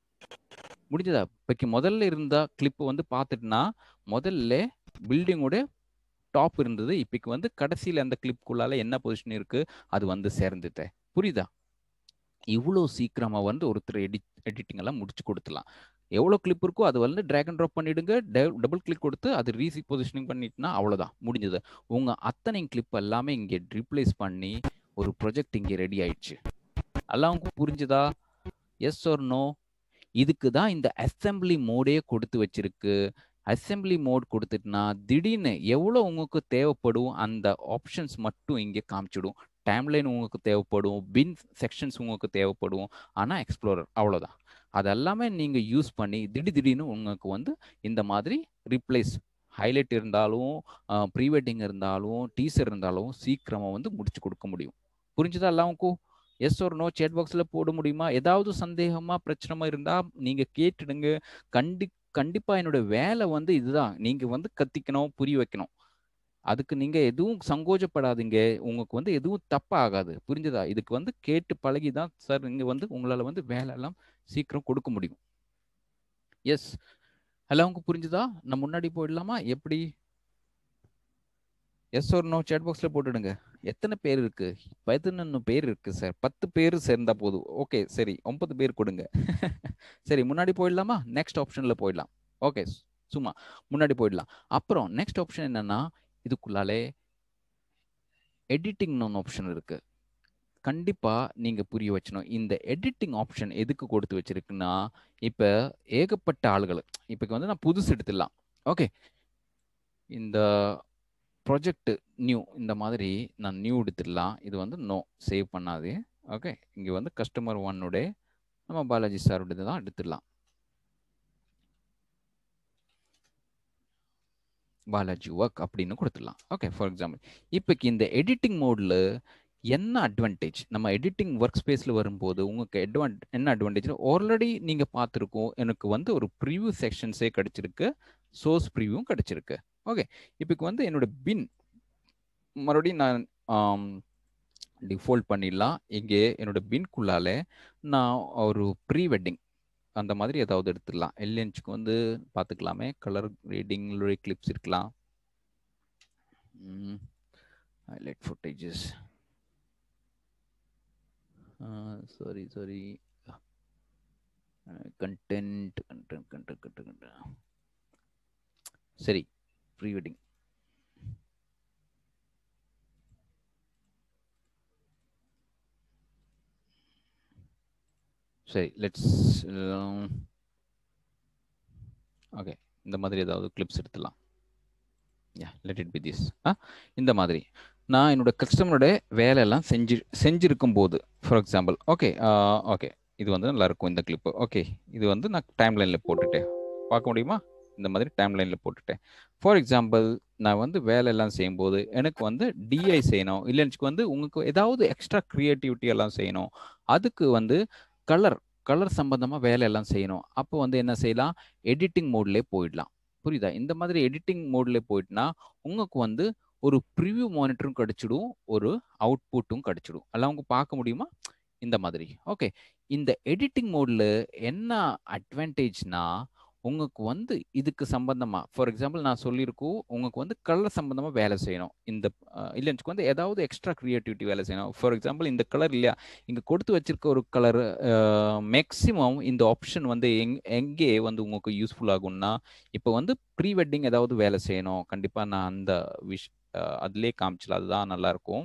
முடிஞ்சதா இப்போக்கு முதல்ல இருந்த கிளிப் வந்து பார்த்துட்டுனா முதல்ல பில்டிங்கோட டாப் இருந்தது இப்போக்கு வந்து கடைசியில் அந்த கிளிப்புக்குள்ளால என்ன பொசிஷன் இருக்கு அது வந்து சேர்ந்துட்ட புரியுதா இவ்வளோ சீக்கிரமாக வந்து ஒருத்தர் எடிட் எடிட்டிங் எல்லாம் முடிச்சு கொடுத்துலாம் எவ்வளோ கிளிப் இருக்கோ அது வந்து ட்ராக் அண்ட் ட்ராப் பண்ணிடுங்க டபுள் கிளிக் கொடுத்து அது ரீசி பொசிஷனிங் பண்ணிட்டுனா அவ்வளோதான் முடிஞ்சது உங்கள் அத்தனை கிளிப் எல்லாமே இங்கே ரீப்ளேஸ் பண்ணி ஒரு ப்ரொஜெக்ட் இங்கே ரெடி ஆயிடுச்சு எல்லாம் புரிஞ்சுதா எஸ் ஆர் நோ இதுக்கு தான் இந்த அசம்பிளி மோடே கொடுத்து வச்சிருக்கு அசம்பிளி மோட் கொடுத்துட்டுனா திடீர்னு எவ்வளோ உங்களுக்கு தேவைப்படும் அந்த ஆப்ஷன்ஸ் மட்டும் இங்கே காமிச்சிடும் டைம்லைன் உங்களுக்கு தேவைப்படும் பின் செக்ஷன்ஸ் உங்களுக்கு தேவைப்படும் ஆனால் எக்ஸ்ப்ளோரர் அவ்வளோதான் அதெல்லாமே நீங்கள் யூஸ் பண்ணி திடீர் திடீர்னு உங்களுக்கு வந்து இந்த மாதிரி ரீப்ளேஸ் ஹைலைட் இருந்தாலும் ப்ரீ வெட்டிங் இருந்தாலும் டீசர் இருந்தாலும் சீக்கிரமாக வந்து முடிச்சு கொடுக்க முடியும் புரிஞ்சுதா எல்லாருக்கும் எஸ் ஒரு நோ சேட் பாக்ஸில் போட முடியுமா ஏதாவது சந்தேகமா பிரச்சனை இருந்தா நீங்க கேட்டுடுங்க கண்டி கண்டிப்பா என்னோட வேலை வந்து இதுதான் நீங்க வந்து கத்திக்கணும் புரிய வைக்கணும் அதுக்கு நீங்க எதுவும் சங்கோஜப்படாதீங்க உங்களுக்கு வந்து எதுவும் தப்பா ஆகாது புரிஞ்சதா இதுக்கு வந்து கேட்டு பழகி தான் சார் இங்க வந்து உங்களால வந்து வேலை எல்லாம் சீக்கிரம் கொடுக்க முடியும் எஸ் ஹலோ உங்களுக்கு புரிஞ்சுதா நான் முன்னாடி போயிடலாமா எப்படி எஸ் ஒரு நோ சேட் பாக்ஸில் போட்டுடுங்க எத்தனை பேர் இருக்கு பதினொன்று பேர் இருக்கு சார் பத்து பேர் சேர்ந்தா போதும் ஓகே சரி ஒன்பது பேர் கொடுங்க சரி முன்னாடி போயிடலாமா நெக்ஸ்ட் ஆப்ஷனில் போயிடலாம் ஓகே சும்மா முன்னாடி போயிடலாம் அப்புறம் நெக்ஸ்ட் ஆப்ஷன் என்னன்னா இதுக்குள்ளாலே எடிட்டிங்னு ஒன்று ஆப்ஷன் இருக்கு கண்டிப்பா நீங்க புரிய வச்சணும் இந்த எடிட்டிங் ஆப்ஷன் எதுக்கு கொடுத்து வச்சிருக்குன்னா இப்ப ஏகப்பட்ட ஆளுகள் இப்ப வந்து நான் புதுசு எடுத்துடலாம் ஓகே இந்த ப்ராஜெக்ட் நியூ இந்த மாதிரி நான் நியூ எடுத்துடலாம் இது வந்து நோ சேவ் பண்ணாது ஓகே இங்கே வந்து கஸ்டமர் ஒன்னுடைய நம்ம பாலாஜி சாருடைய தான் எடுத்துடலாம் பாலாஜி ஒர்க் அப்படின்னு கொடுத்துடலாம் ஓகே ஃபார் எக்ஸாம்பிள் இப்போக்கு இந்த எடிட்டிங் மோடில் என்ன அட்வான்டேஜ் நம்ம எடிட்டிங் ஒர்க் ஸ்பேஸில் வரும்போது உங்களுக்கு அட்வான் என்ன அட்வான்டேஜ் ஆல்ரெடி நீங்கள் பார்த்துருக்கோம் எனக்கு வந்து ஒரு ப்ரிவ்யூ செக்ஷன்ஸே கிடச்சிருக்கு சோர்ஸ் ப்ரிவ்யூவும் கிடச்சிருக்கு ஓகே இப்போ வந்து என்னோட பின் மறுபடியும் நான் டிஃபால்ட் பண்ணிடலாம் இங்கே என்னோட பின்குள்ளால நான் ஒரு ப்ரீ வெட்டிங் அந்த மாதிரி ஏதாவது எடுத்துடலாம் எல்என்ச்சுக்கு வந்து பார்த்துக்கலாமே கலர் ரீடிங் கிளிப்ஸ் இருக்கலாம் highlight footages sorry sorry content content content content சரி ப்ரீ வெட்டிங் சரி லெட்ஸ் ஓகே இந்த மாதிரி ஏதாவது கிளிப்ஸ் எடுத்துலாம் yeah let it be this ah இந்த மாதிரி நான் என்னோட கஸ்டமரோட வேலையெல்லாம் செஞ்சு செஞ்சிருக்கும் போது ஃபார் எக்ஸாம்பிள் ஓகே ஓகே இது வந்து நல்லா இருக்கும் இந்த கிளிப்பு ஓகே இது வந்து நான் டைம் லைனில் போட்டுட்டேன் பார்க்க முடியுமா இந்த மாதிரி டைம் லைனில் போட்டுட்டேன் ஃபார் எக்ஸாம்பிள் நான் வந்து வேலையெல்லாம் செய்யும்போது எனக்கு வந்து டிஐ செய்யணும் இல்லைன்னு வந்து உங்களுக்கு ஏதாவது எக்ஸ்ட்ரா க்ரியேட்டிவிட்டி எல்லாம் செய்யணும் அதுக்கு வந்து கலர் கலர் சம்பந்தமாக வேலையெல்லாம் செய்யணும் அப்போ வந்து என்ன செய்யலாம் எடிட்டிங் மோட்லேயே போயிடலாம் புரியுதா இந்த மாதிரி எடிட்டிங் மோட்லேயே போயிட்டுனா உங்களுக்கு வந்து ஒரு ப்ரிவ்யூ மானிட்டரும் கிடைச்சிடும் ஒரு அவுட்புட்டும் கிடைச்சிடும் எல்லாம் அவங்க பார்க்க முடியுமா இந்த மாதிரி ஓகே இந்த எடிட்டிங் மோட்ல என்ன அட்வான்டேஜ்னா உங்களுக்கு வந்து இதுக்கு சம்பந்தமா ஃபார் எக்ஸாம்பிள் நான் சொல்லியிருக்கோம் உங்களுக்கு வந்து கலர் சம்பந்தமா வேலை செய்யணும் இந்த இல்லைன்னு வந்து ஏதாவது எக்ஸ்ட்ரா கிரியேட்டிவிட்டி வேலை செய்யணும் ஃபார் எக்ஸாம்பிள் இந்த கலர் இல்லையா இங்கே கொடுத்து வச்சிருக்க ஒரு கலர் மேக்ஸிமம் இந்த ஆப்ஷன் வந்து எங் எங்கே வந்து உங்களுக்கு யூஸ்ஃபுல் ஆகும்னா இப்போ வந்து ப்ரீ வெட்டிங் ஏதாவது வேலை செய்யணும் கண்டிப்பாக நான் அந்த விஷ் அதுலேயே காமிச்சல அதுதான் நல்லாயிருக்கும்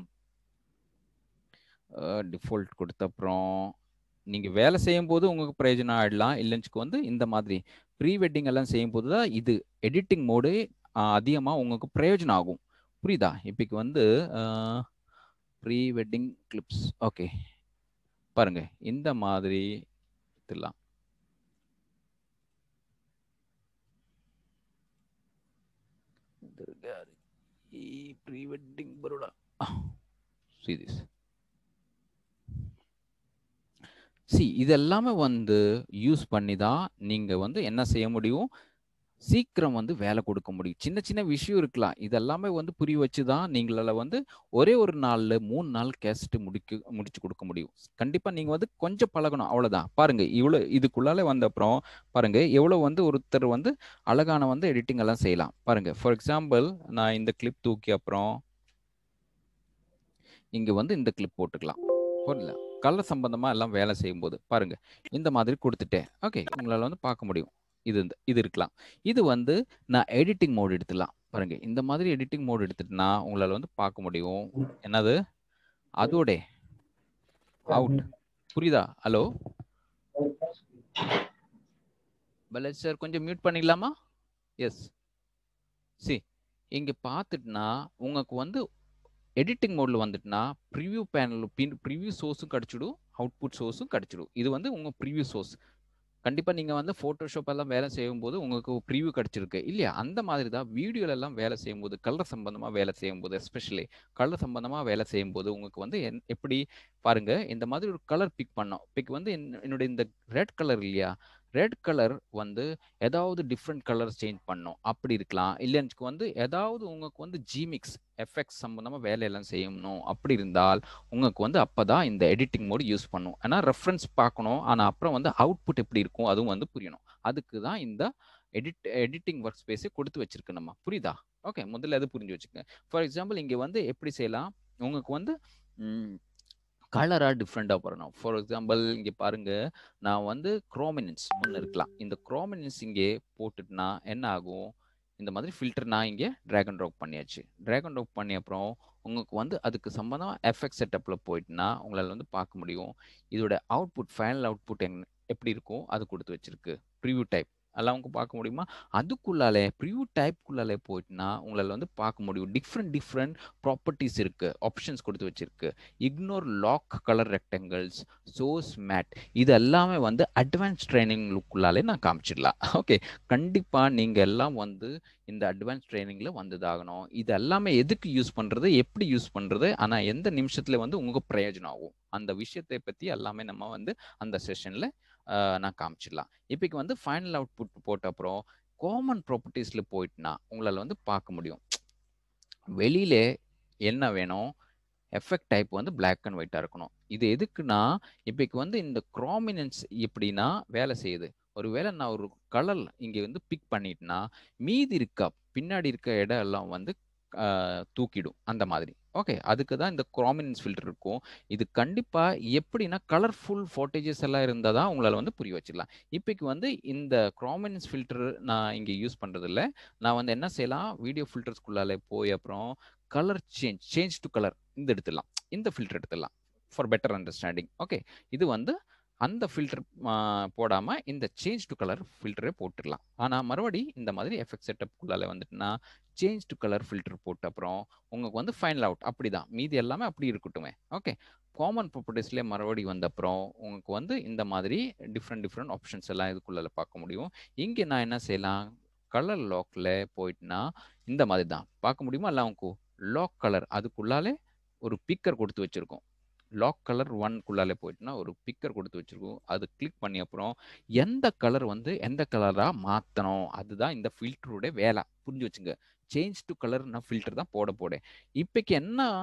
டிஃபால்ட் கொடுத்த அப்புறம் நீங்கள் வேலை செய்யும் போது உங்களுக்கு பிரயோஜனம் ஆயிடலாம் இல்லைன்னு வந்து இந்த மாதிரி ப்ரீ வெட்டிங் எல்லாம் செய்யும் போது தான் இது எடிட்டிங் மோடு அதிகமாக உங்களுக்கு பிரயோஜனம் ஆகும் புரியுதா இப்போக்கு வந்து ப்ரீ வெட்டிங் கிளிப்ஸ் ஓகே பாருங்க இந்த மாதிரி இதெல்லாம் pre wedding Baroda see this see இதெல்லாமே வந்து யூஸ் பண்ணி தான் நீங்கள் வந்து என்ன செய்ய முடியும் சீக்கிரம் வந்து வேலை கொடுக்க முடியும் சின்ன சின்ன விஷயம் இருக்கலாம் இதெல்லாமே வந்து புரிய வச்சு தான் நீங்களால வந்து ஒரே ஒரு நாளில் மூணு நாள் கேஸ்ட்டு முடிக்க முடிச்சு கொடுக்க முடியும் கண்டிப்பாக நீங்கள் வந்து கொஞ்சம் பழகணும் அவ்வளோதான் பாருங்க இவ்வளோ இதுக்குள்ளாலே வந்த அப்புறம் பாருங்க எவ்வளோ வந்து ஒருத்தர் வந்து அழகான வந்து எடிட்டிங் எல்லாம் செய்யலாம் பாருங்க ஃபார் எக்ஸாம்பிள் நான் இந்த கிளிப் தூக்கி அப்புறம் இங்கே வந்து இந்த கிளிப் போட்டுக்கலாம் புரியல கலர் சம்பந்தமா எல்லாம் வேலை செய்யும்போது பாருங்க இந்த மாதிரி கொடுத்துட்டேன் ஓகே உங்களால வந்து பார்க்க முடியும் இது இது இருக்கலாம் இது வந்து நான் எடிட்டிங் மோட் எடுத்துலாம் பாருங்க இந்த மாதிரி எடிட்டிங் மோட் எடுத்துட்டுனா உங்களால வந்து பார்க்க முடியும் என்னது அதோட அவுட் புரியுதா ஹலோ பலஜ் சார் கொஞ்சம் மியூட் பண்ணிடலாமா எஸ் சி இங்க பார்த்துட்டுனா உங்களுக்கு வந்து எடிட்டிங் மோடில் வந்துட்டுனா ப்ரிவ்யூ பேனல் பின் ப்ரிவ்யூ சோர்ஸும் கிடச்சிடும் அவுட்புட் சோர்ஸும் கிடச்சிடும் இது வந்து உங்கள் ப்ரிவ்யூ சோர்ஸ் கண்டிப்பாக நீங்கள் வந்து ஃபோட்டோஷாப் எல்லாம் வேலை செய்யும்போது உங்களுக்கு ப்ரிவ்யூ கிடச்சிருக்கு இல்லையா அந்த மாதிரி தான் வீடியோலெல்லாம் வேலை செய்யும்போது கலர் சம்பந்தமாக வேலை செய்யும்போது எஸ்பெஷலி கலர் சம்பந்தமாக வேலை செய்யும்போது உங்களுக்கு வந்து என் எப்படி பாருங்க இந்த மாதிரி ஒரு கலர் பிக் பண்ணோம் பிக் வந்து என்னுடைய இந்த ரெட் கலர் இல்லையா ரெட் கலர் வந்து ஏதாவது டிஃப்ரெண்ட் கலர்ஸ் சேஞ்ச் பண்ணும் அப்படி இருக்கலாம் இல்லைன்னு வந்து ஏதாவது உங்களுக்கு வந்து ஜிமிக்ஸ் எஃபெக்ட்ஸ் சம்மந்தமாக வேலையெல்லாம் செய்யணும் அப்படி இருந்தால் உங்களுக்கு வந்து அப்போ தான் இந்த எடிட்டிங் மோடு யூஸ் பண்ணும் ஏன்னா ரெஃபரன்ஸ் பார்க்கணும் ஆனால் அப்புறம் வந்து அவுட்புட் எப்படி இருக்கும் அதுவும் வந்து புரியணும் அதுக்கு தான் இந்த எடிட் எடிட்டிங் ஒர்க் ஸ்பேஸை கொடுத்து வச்சிருக்கு நம்ம புரியுதா ஓகே முதல்ல அது புரிஞ்சு வச்சுக்கோங்க ஃபார் எக்ஸாம்பிள் இங்கே வந்து எப்படி செய்யலாம் உங்களுக்கு வந்து கலராக டிஃப்ரெண்ட்டாக பண்ணணும் ஃபார் எக்ஸாம்பிள் இங்கே பாருங்க நான் வந்து குரோமினன்ஸ் ஒன்று இருக்கலாம் இந்த குரோமினன்ஸ் இங்கே போட்டுட்டுனா என்ன ஆகும் இந்த மாதிரி ஃபில்டர் நான் இங்கே ட்ராகன் ட்ராப் பண்ணியாச்சு ட்ராகன் ட்ராப் பண்ணி அப்புறம் உங்களுக்கு வந்து அதுக்கு சம்மந்தமாக எஃபெக்ட் செட்டப்பில் போயிட்டுனா உங்களால் வந்து பார்க்க முடியும் இதோட அவுட்புட் ஃபைனல் அவுட்புட் எங் எப்படி இருக்கும் அது கொடுத்து வச்சிருக்கு ப்ரிவ்யூ டைப் அதெல்லாம் அவங்க பார்க்க முடியுமா அதுக்குள்ளாலே ப்ரிவ்யூ டைப்குள்ளாலே போயிட்டுனா உங்களால் வந்து பார்க்க முடியும் டிஃப்ரெண்ட் டிஃப்ரெண்ட் ப்ராப்பர்ட்டிஸ் இருக்குது ஆப்ஷன்ஸ் கொடுத்து வச்சிருக்கு ignore lock colour rectangles source matte இது எல்லாமே வந்து அட்வான்ஸ் ட்ரைனிங்குள்ளாலே நான் காமிச்சிடலாம் ஓகே கண்டிப்பாக நீங்கள் எல்லாம் வந்து இந்த அட்வான்ஸ் ட்ரைனிங்கில் வந்ததாகணும் இது எல்லாமே எதுக்கு யூஸ் பண்ணுறது எப்படி யூஸ் பண்ணுறது ஆனால் எந்த நிமிஷத்தில் வந்து உங்களுக்கு பிரயோஜனம் ஆகும் அந்த விஷயத்தை பற்றி எல்லாமே நம்ம வந்து அந்த செஷனில் நான் காமிச்சிடலாம் இப்போக்கு வந்து ஃபைனல் அவுட்புட் போட்ட அப்புறம் காமன் ப்ராப்பர்ட்டிஸில் போயிட்டுனா உங்களால் வந்து பார்க்க முடியும் வெளியில என்ன வேணும் எஃபெக்ட் டைப் வந்து பிளாக் அண்ட் ஒயிட்டாக இருக்கணும் இது எதுக்குன்னா இப்போக்கு வந்து இந்த க்ராமினன்ஸ் எப்படின்னா வேலை செய்யுது ஒருவேளை நான் ஒரு கலர் இங்கே வந்து பிக் பண்ணிட்டேன்னா மீதி இருக்க பின்னாடி இருக்க இடம் எல்லாம் வந்து தூக்கிடும் அந்த மாதிரி ஓகே அதுக்கு தான் இந்த க்ராமினன்ஸ் ஃபில்டர் இருக்கும் இது கண்டிப்பாக எப்படின்னா கலர்ஃபுல் ஃபோட்டேஜஸ் எல்லாம் இருந்தால் தான் உங்களால் வந்து புரிய வச்சிடலாம் இப்போக்கு வந்து இந்த க்ராமினன்ஸ் ஃபில்டர் நான் இங்கே யூஸ் பண்ணுறதில்ல நான் வந்து என்ன செய்யலாம் வீடியோ ஃபில்டர்ஸ்குள்ளால போய் அப்புறம் colour change change to colour இந்த எடுத்துடலாம் இந்த ஃபில்டர் எடுத்துடலாம் ஃபார் பெட்டர் அண்டர்ஸ்டாண்டிங் ஓகே இது வந்து அந்த ஃபில்டர் போடாமல் இந்த சேஞ்ச் டு கலர் ஃபில்டரே போட்டுடலாம் ஆனால் மறுபடி இந்த மாதிரி எஃபெக்ட் செட்டப்குள்ளால வந்துட்டுனா சேஞ்ச் டு கலர் ஃபில்டர் போட்ட அப்புறம் உங்களுக்கு வந்து ஃபைனல் அவுட் அப்படி தான் மீதி எல்லாமே அப்படி இருக்கட்டுமே ஓகே காமன் ப்ராப்பர்ட்டிஸ்லேயே மறுபடி வந்த அப்புறம் உங்களுக்கு வந்து இந்த மாதிரி டிஃப்ரெண்ட் டிஃப்ரெண்ட் ஆப்ஷன்ஸ் எல்லாம் இதுக்குள்ளால பார்க்க முடியும் இங்கே நான் என்ன செய்யலாம் கலர் லாக்கில் போயிட்டுனா இந்த மாதிரி தான் பார்க்க முடியுமா இல்லை உங்களுக்கு லாக் கலர் அதுக்குள்ளாலே ஒரு பிக்கர் கொடுத்து வச்சுருக்கோம் லாக் கலர் ஒன்குள்ளாலே போயிட்டுனா ஒரு பிக்கர் கொடுத்து வச்சுருக்கோம் அது கிளிக் பண்ணி அப்புறம் எந்த கலர் வந்து எந்த கலராக மாற்றணும் அதுதான் இந்த ஃபில்டருடைய வேலை புரிஞ்சு வச்சுங்க சேஞ்ச் டு கலர் நான் ஃபில்டர் தான் போட போடேன் இப்போக்கு என்ன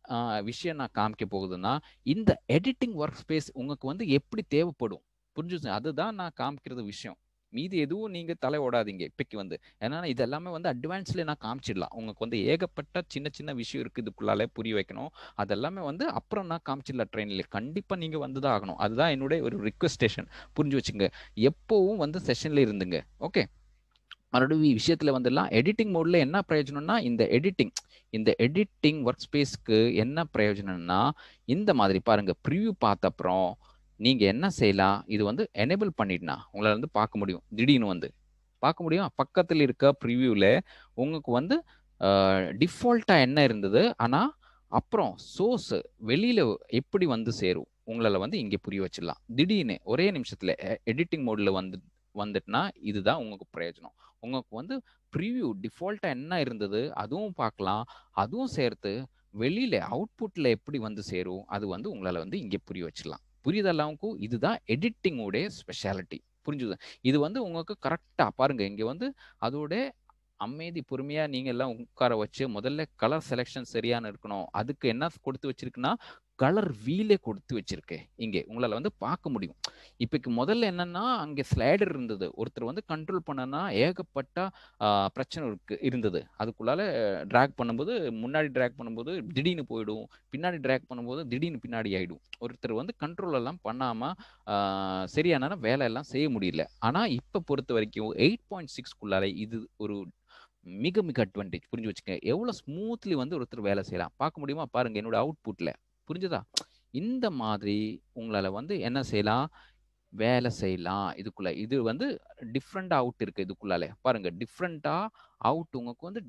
விஷயம் நான் காமிக்க போகுதுன்னா இந்த எடிட்டிங் ஒர்க் ஸ்பேஸ் உங்களுக்கு வந்து எப்படி தேவைப்படும் புரிஞ்சுச்சு அதுதான் நான் காமிக்கிறது விஷயம் மீதி எதுவும் நீங்க தலை ஓடாதீங்க இப்பைக்கு வந்து ஏன்னா இது எல்லாமே வந்து அட்வான்ஸ்ல நான் காமிச்சிடலாம் உங்களுக்கு வந்து ஏகப்பட்ட சின்ன சின்ன விஷயம் இருக்கு இதுக்குள்ளால புரிய வைக்கணும் அதெல்லாமே வந்து அப்புறம் நான் காமிச்சிடலாம் ட்ரெயின்ல கண்டிப்பா நீங்க வந்துதான் ஆகணும் அதுதான் என்னுடைய ஒரு ரிக்வஸ்டேஷன் புரிஞ்சு வச்சுங்க எப்பவும் வந்து செஷன்ல இருந்துங்க ஓகே மறுபடியும் விஷயத்துல வந்துடலாம் எடிட்டிங் மோட்ல என்ன பிரயோஜனம்னா இந்த எடிட்டிங் இந்த எடிட்டிங் ஒர்க் ஸ்பேஸ்க்கு என்ன பிரயோஜனம்னா இந்த மாதிரி பாருங்க ப்ரிவ்யூ பார்த்த அப்புறம் நீங்க என்ன செய்யலாம் இது வந்து எனேபிள் பண்ணிட்டுனா உங்களால வந்து பார்க்க முடியும் திடீர்னு வந்து பார்க்க முடியும் பக்கத்தில் இருக்க ப்ரிவ்யூல உங்களுக்கு வந்து டிஃபால்ட்டா என்ன இருந்தது ஆனா அப்புறம் சோர்ஸ் வெளியில எப்படி வந்து சேரும் உங்களால வந்து இங்க புரிய வச்சிடலாம் திடீர்னு ஒரே நிமிஷத்துல எடிட்டிங் மோட்ல வந்து வந்துட்டுனா இதுதான் உங்களுக்கு பிரயோஜனம் உங்களுக்கு வந்து ப்ரிவ்யூ டிஃபால்ட்டா என்ன இருந்தது அதுவும் பார்க்கலாம் அதுவும் சேர்த்து வெளியில அவுட்புட்ல எப்படி வந்து சேரும் அது வந்து உங்களால வந்து இங்க புரிய வச்சிடலாம் புரியுதெல்லாமுக்கும் இதுதான் எடிட்டிங்கோடைய ஸ்பெஷாலிட்டி புரிஞ்சுது இது வந்து உங்களுக்கு கரெக்டா பாருங்க இங்க வந்து அதோட அமைதி பொறுமையா நீங்க எல்லாம் உட்கார வச்சு முதல்ல கலர் செலெக்ஷன் சரியான இருக்கணும் அதுக்கு என்ன கொடுத்து வச்சிருக்குன்னா கலர் வீலே கொடுத்து வச்சிருக்கு இங்கே உங்களால வந்து பார்க்க முடியும் இப்பக்கு முதல்ல என்னன்னா அங்கே ஸ்லைடர் இருந்தது ஒருத்தர் வந்து கண்ட்ரோல் பண்ணனா ஏகப்பட்ட பிரச்சனை இருக்கு இருந்தது அதுக்குள்ளால ட்ராக் பண்ணும்போது முன்னாடி ட்ராக் பண்ணும்போது திடீர்னு போயிடும் பின்னாடி ட்ராக் பண்ணும்போது திடீர்னு பின்னாடி ஆயிடும் ஒருத்தர் வந்து கண்ட்ரோல் எல்லாம் பண்ணாம சரியான வேலை எல்லாம் செய்ய முடியல ஆனா இப்ப பொறுத்த வரைக்கும் எயிட் பாயிண்ட் சிக்ஸ்க்குள்ளால இது ஒரு மிக மிக அட்வான்டேஜ் புரிஞ்சு வச்சுக்க எவ்வளவு ஸ்மூத்லி வந்து ஒருத்தர் வேலை செய்யலாம் பார்க்க முடியுமா பாருங்க என்னோட அவுட்புட்ல புரிஞ்சுதா இந்த மாதிரி உங்களால வந்து என்ன செய்யலாம் வேலை செய்யலாம் இதுக்குள்ள இது வந்து டிஃப்ரெண்டா அவுட் இருக்கு இதுக்குள்ளால பாருங்க டிஃப்ரெண்டா அவுட் உங்களுக்கு வந்து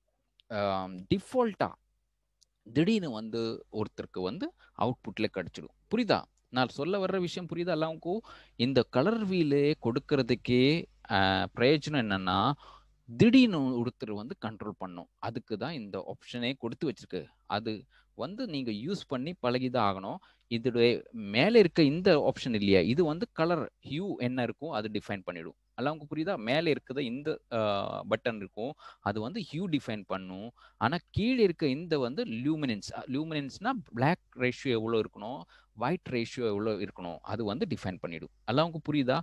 டிஃபால்ட்டா திடீர்னு வந்து ஒருத்தருக்கு வந்து அவுட்புட்ல கிடைச்சிடும் புரியுதா நான் சொல்ல வர்ற விஷயம் புரியுதா எல்லாருக்கும் இந்த கலர் வீலு கொடுக்கறதுக்கே பிரயோஜனம் என்னன்னா திடீர்னு ஒருத்தர் வந்து கண்ட்ரோல் பண்ணும் அதுக்கு தான் இந்த ஆப்ஷனே கொடுத்து வச்சிருக்கு அது வந்து நீங்க யூஸ் பண்ணி பழகிதான் ஆகணும் இதோடைய மேல இருக்க இந்த ஆப்ஷன் இல்லையா இது வந்து கலர் ஹியூ என்ன இருக்கும் அது டிஃபைன் பண்ணிடும் எல்லாம் உங்களுக்கு புரியுதா மேல இருக்கிற இந்த பட்டன் இருக்கும் அது வந்து ஹியூ டிஃபைன் பண்ணும் ஆனா கீழே இருக்க இந்த வந்து லூமினன்ஸ் லூமினன்ஸ்னா பிளாக் ரேஷியோ எவ்வளோ இருக்கணும் ஒயிட் ரேஷியோ எவ்வளோ இருக்கணும் அது வந்து டிஃபைன் பண்ணிடும் எல்லாம் உங்களுக்கு புரியுதா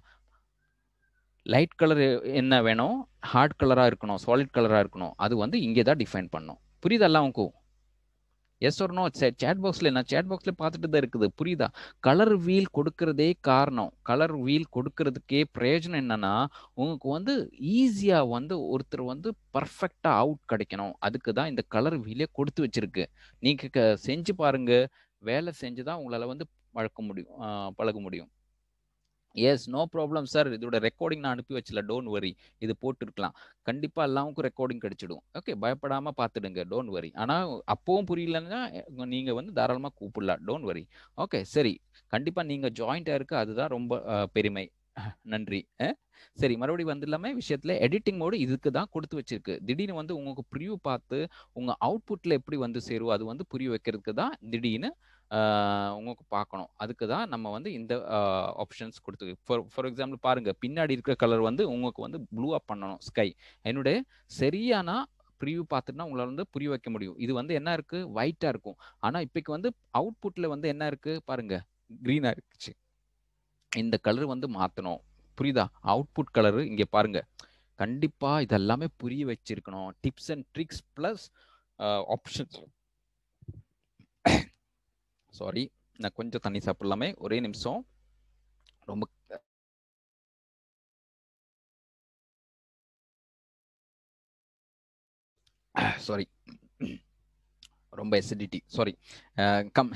லைட் கலர் என்ன வேணும் ஹார்ட் கலராக இருக்கணும் சாலிட் கலராக இருக்கணும் அது வந்து இங்கே தான் டிஃபைன் பண்ணும் புரியுதா உங்களுக்கும் எஸ் ஒரு நோ சேட் பாக்ஸில் நான் சேட் பாக்ஸில் பார்த்துட்டு தான் இருக்குது புரியுதா கலர் வீல் கொடுக்கறதே காரணம் கலர் வீல் கொடுக்கறதுக்கே பிரயோஜனம் என்னன்னா உங்களுக்கு வந்து ஈஸியாக வந்து ஒருத்தர் வந்து பர்ஃபெக்டாக அவுட் கிடைக்கணும் அதுக்கு தான் இந்த கலர் வீலே கொடுத்து வச்சிருக்கு நீங்கள் செஞ்சு பாருங்க வேலை செஞ்சு தான் உங்களால் வந்து பழக்க முடியும் பழக முடியும் எஸ் நோ ப்ராப்ளம் சார் இதோட ரெக்கார்டிங் நான் அனுப்பி வச்சல டோன்ட் வரி இது போட்டுருக்கலாம் கண்டிப்பா எல்லாருக்கும் ரெக்கார்டிங் கிடைச்சிடும் ஓகே பயப்படாம பார்த்துடுங்க டோன்ட் வரி ஆனா அப்பவும் புரியலன்னா நீங்க வந்து தாராளமா கூப்பிடலாம் டோன்ட் வரி ஓகே சரி கண்டிப்பா நீங்க ஜாயிண்டா இருக்கு அதுதான் ரொம்ப பெருமை நன்றி சரி மறுபடியும் வந்து இல்லாம விஷயத்துல எடிட்டிங் மோடு இதுக்கு தான் கொடுத்து வச்சிருக்கு திடீர்னு வந்து உங்களுக்கு ப்ரிவியூ பார்த்து உங்க அவுட்புட்ல எப்படி வந்து சேரும் அது வந்து புரிய வைக்கிறதுக்கு தான் திடீர்னு உங்களுக்கு பார்க்கணும் அதுக்கு தான் நம்ம வந்து இந்த ஆப்ஷன்ஸ் கொடுத்து ஃபார் ஃபார் எக்ஸாம்பிள் பாருங்க பின்னாடி இருக்கிற கலர் வந்து உங்களுக்கு வந்து ப்ளூ அப் பண்ணணும் ஸ்கை என்னுடைய சரியான ப்ரிவியூ பார்த்துட்டுனா உங்களால் வந்து புரிய வைக்க முடியும் இது வந்து என்ன இருக்கு ஒயிட்டா இருக்கும் ஆனா இப்பைக்கு வந்து அவுட்புட்ல வந்து என்ன இருக்கு பாருங்க கிரீனா இருக்குச்சு இந்த கலர் வந்து மாத்தணும் புரியுதா அவுட்புட் கலர் இங்க பாருங்க கண்டிப்பா இதெல்லாமே புரிய வச்சிருக்கணும் tips and tricks plus options sorry நான் கொஞ்சம் தண்ணி சாப்பிடலாமே ஒரே நிமிஷம் ரொம்ப சாரி ரொம்ப எசிடிட்டி சாரி கம்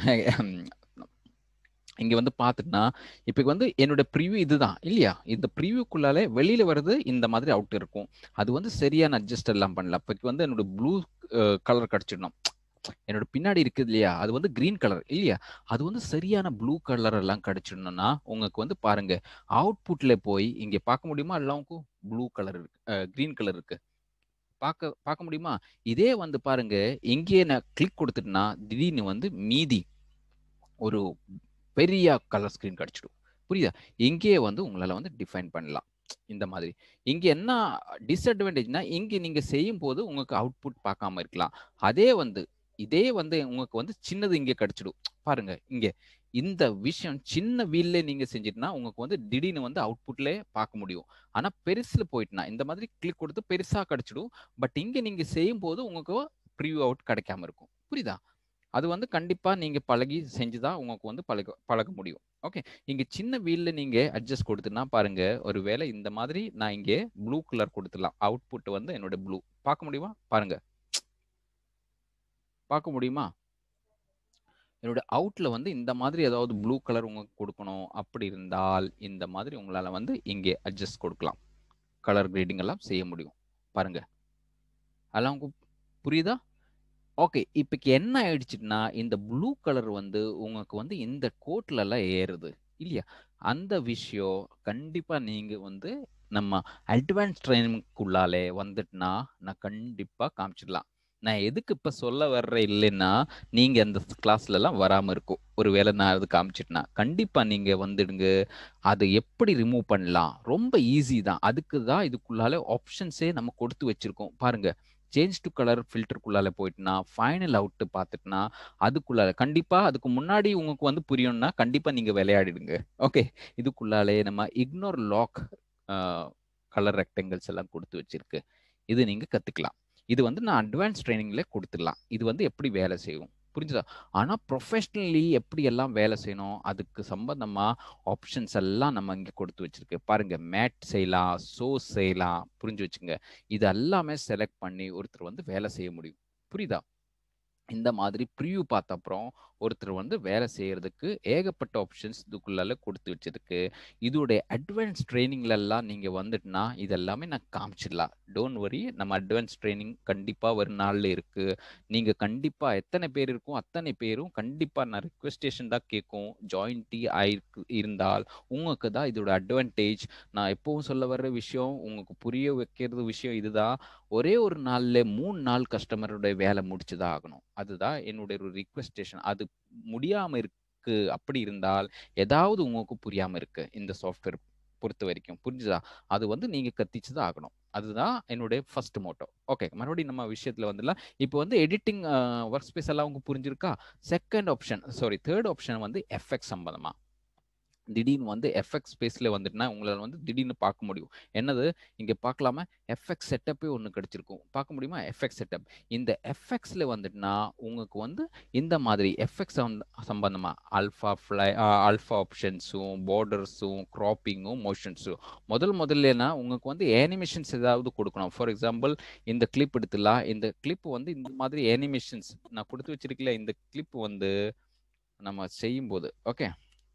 இங்க வந்து பார்த்துட்டுனா இப்போ வந்து என்னோட ப்ரிவியூ இதுதான் இல்லையா இந்த ப்ரிவியூக்குள்ளாலே வெளியில வருது இந்த மாதிரி அவுட் இருக்கும் அது வந்து சரியான அட்ஜஸ்ட் எல்லாம் பண்ணல இப்போ வந்து என்னோட ப்ளூ கலர் கிடைச்சிடணும் என்னோட பின்னாடி இருக்குது இல்லையா அது வந்து கிரீன் கலர் இல்லையா அது வந்து சரியான ப்ளூ கலர் எல்லாம் கிடைச்சிடணும்னா உங்களுக்கு வந்து பாருங்க அவுட்புட்ல போய் இங்க பார்க்க முடியுமா எல்லாருக்கும் ப்ளூ கலர் இருக்கு கிரீன் கலர் இருக்கு பார்க்க பார்க்க முடியுமா இதே வந்து பாருங்க இங்கேயே நான் கிளிக் கொடுத்துட்டுனா திடீர்னு வந்து மீதி ஒரு பெரிய கலர் ஸ்கிரீன் கிடைச்சிடும் புரியுதா இங்கேயே வந்து உங்களால வந்து டிஃபைன் பண்ணலாம் இந்த மாதிரி இங்க என்ன டிஸ்அட்வான்டேஜ்னா இங்க நீங்க செய்யும் போது உங்களுக்கு அவுட்புட் பார்க்காம இருக்கலாம் அதே வந்து இதே வந்து உங்களுக்கு வந்து சின்னது இங்கே கிடைச்சிடும் பாருங்க இங்க இந்த விஷயம் சின்ன வீல்ல நீங்க செஞ்சிட்டுனா உங்களுக்கு வந்து திடீர்னு வந்து அவுட்புட்ல பார்க்க முடியும் ஆனா பெருசுல போயிட்டுனா இந்த மாதிரி கிளிக் கொடுத்து பெருசா கிடைச்சிடும் பட் இங்க நீங்க செய்யும் போது உங்களுக்கு ப்ரிவியூ அவுட் கிடைக்காம இருக்கும் புரியுதா அது வந்து கண்டிப்பா நீங்க பழகி செஞ்சுதான் உங்களுக்கு வந்து பழக பழக முடியும் ஓகே இங்க சின்ன வீல்ல நீங்க அட்ஜஸ்ட் கொடுத்துனா பாருங்க ஒருவேளை இந்த மாதிரி நான் இங்கே ப்ளூ கலர் கொடுத்துடலாம் அவுட்புட் வந்து என்னோட ப்ளூ பார்க்க முடியுமா பாருங்க பார்க்க முடியுமா என்னோட அவுட்ல வந்து இந்த மாதிரி ஏதாவது ப்ளூ கலர் உங்களுக்கு கொடுக்கணும் அப்படி இருந்தால் இந்த மாதிரி உங்களால வந்து இங்கே அட்ஜஸ்ட் கொடுக்கலாம் கலர் கிரேடிங் எல்லாம் செய்ய முடியும் பாருங்க அதெல்லாம் உங்களுக்கு புரியுதா ஓகே இப்போக்கு என்ன ஆயிடுச்சுன்னா இந்த ப்ளூ கலர் வந்து உங்களுக்கு வந்து இந்த கோட்ல எல்லாம் ஏறுது இல்லையா அந்த விஷயம் கண்டிப்பா நீங்க வந்து நம்ம அட்வான்ஸ் ட்ரைனிங்குள்ளாலே வந்துட்டுனா நான் கண்டிப்பா காமிச்சிடலாம் நான் எதுக்கு இப்ப சொல்ல வர்ற இல்லைன்னா நீங்க அந்த கிளாஸ்ல எல்லாம் வராம இருக்கும் ஒருவேளை நான் அது காமிச்சிட்டேன்னா கண்டிப்பா நீங்க வந்துடுங்க அதை எப்படி ரிமூவ் பண்ணலாம் ரொம்ப ஈஸி தான் அதுக்கு தான் இதுக்குள்ளால ஆப்ஷன்ஸே நம்ம கொடுத்து வச்சிருக்கோம் பாருங்க சேஞ்ச் டு கலர் ஃபில்டருக்குள்ளால போயிட்டுனா ஃபைனல் அவுட் பார்த்துட்டுனா அதுக்குள்ளால கண்டிப்பா அதுக்கு முன்னாடி உங்களுக்கு வந்து புரியணும்னா கண்டிப்பா நீங்க விளையாடிடுங்க ஓகே இதுக்குள்ளாலே நம்ம இக்னோர் லாக் கலர் ரெக்டங்கிள்ஸ் எல்லாம் கொடுத்து வச்சிருக்கு இது நீங்க கத்துக்கலாம் இது வந்து நான் அட்வான்ஸ் ட்ரைனிங்ல கொடுத்துடலாம் இது வந்து எப்படி வேலை செய்யும் புரிஞ்சுதா ஆனா ப்ரொஃபஷ்னலி எப்படி எல்லாம் வேலை செய்யணும் அதுக்கு சம்பந்தமா ஆப்ஷன்ஸ் எல்லாம் நம்ம இங்க கொடுத்து வச்சிருக்கு பாருங்க மேட் செய்யலாம் சோஸ் செய்யலாம் புரிஞ்சு வச்சுங்க இது எல்லாமே செலக்ட் பண்ணி ஒருத்தர் வந்து வேலை செய்ய முடியும் புரியுதா இந்த மாதிரி ப்ரிவ்யூ பார்த்த அப்புறம் ஒருத்தர் வந்து வேலை செய்யறதுக்கு ஏகப்பட்ட ஆப்ஷன்ஸ் இதுக்குள்ளால கொடுத்து வச்சிருக்கு இதோடைய அட்வான்ஸ் ட்ரைனிங்ல எல்லாம் நீங்க வந்துட்டுனா இது எல்லாமே நான் காமிச்சிடலாம் டோன்ட் வரி நம்ம அட்வான்ஸ் ட்ரைனிங் கண்டிப்பா ஒரு நாள்ல இருக்கு நீங்க கண்டிப்பா எத்தனை பேர் இருக்கும் அத்தனை பேரும் கண்டிப்பா நான் ரிக்வெஸ்டேஷன் தான் கேட்கும் ஜாயின்டி ஆயிருக்கு இருந்தால் உங்களுக்கு தான் இதோட அட்வான்டேஜ் நான் எப்பவும் சொல்ல வர்ற விஷயம் உங்களுக்கு புரிய வைக்கிறது விஷயம் இதுதான் ஒரே ஒரு நாள்ல மூணு நாள் கஸ்டமருடைய வேலை முடிச்சுதான் ஆகணும் அதுதான் என்னுடைய ஒரு ரிக்வெஸ்டேஷன் அது முடியாம இருக்கு அப்படி இருந்தால் ஏதாவது உங்களுக்கு புரியாம இருக்கு இந்த சாஃப்ட்வேர் பொறுத்த வரைக்கும் புரிஞ்சுதா அது வந்து நீங்க கத்திச்சு தான் ஆகணும் அதுதான் என்னுடைய ஃபர்ஸ்ட் மோட்டோ ஓகே மறுபடியும் நம்ம விஷயத்துல வந்துடலாம் இப்போ வந்து எடிட்டிங் ஒர்க் ஸ்பேஸ் எல்லாம் உங்களுக்கு புரிஞ்சிருக்கா second option sorry third option வந்து எஃபெக்ட் சம்பந்தமா திடீர்னு வந்து எஃப்எக்ஸ் ஸ்பேஸ்ல வந்துட்டுனா உங்களால் வந்து திடீர்னு பார்க்க முடியும் என்னது இங்க பார்க்கலாமா எஃப்எக்ஸ் செட்டப்பே ஒன்று கிடைச்சிருக்கும் பார்க்க முடியுமா எஃப்எக்ஸ் செட்டப் இந்த எஃப்எக்ஸ்ல வந்துட்டுனா உங்களுக்கு வந்து இந்த மாதிரி எஃப்எக்ஸ் சம்பந்தமா அல்ஃபா ஃப்ளை அல்ஃபா ஆப்ஷன்ஸும் பார்டர்ஸும் க்ராப்பிங்கும் மோஷன்ஸும் முதல் முதல்லனா உங்களுக்கு வந்து ஏனிமேஷன்ஸ் ஏதாவது கொடுக்கணும் ஃபார் எக்ஸாம்பிள் இந்த கிளிப் எடுத்துலாம் இந்த கிளிப் வந்து இந்த மாதிரி ஏனிமேஷன்ஸ் நான் கொடுத்து வச்சிருக்கல இந்த கிளிப் வந்து நம்ம செய்யும்போது ஓகே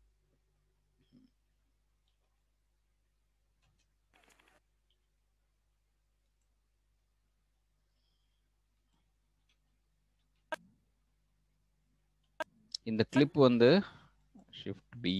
இந்த கிளிப் வந்து ஷிஃப்ட் பி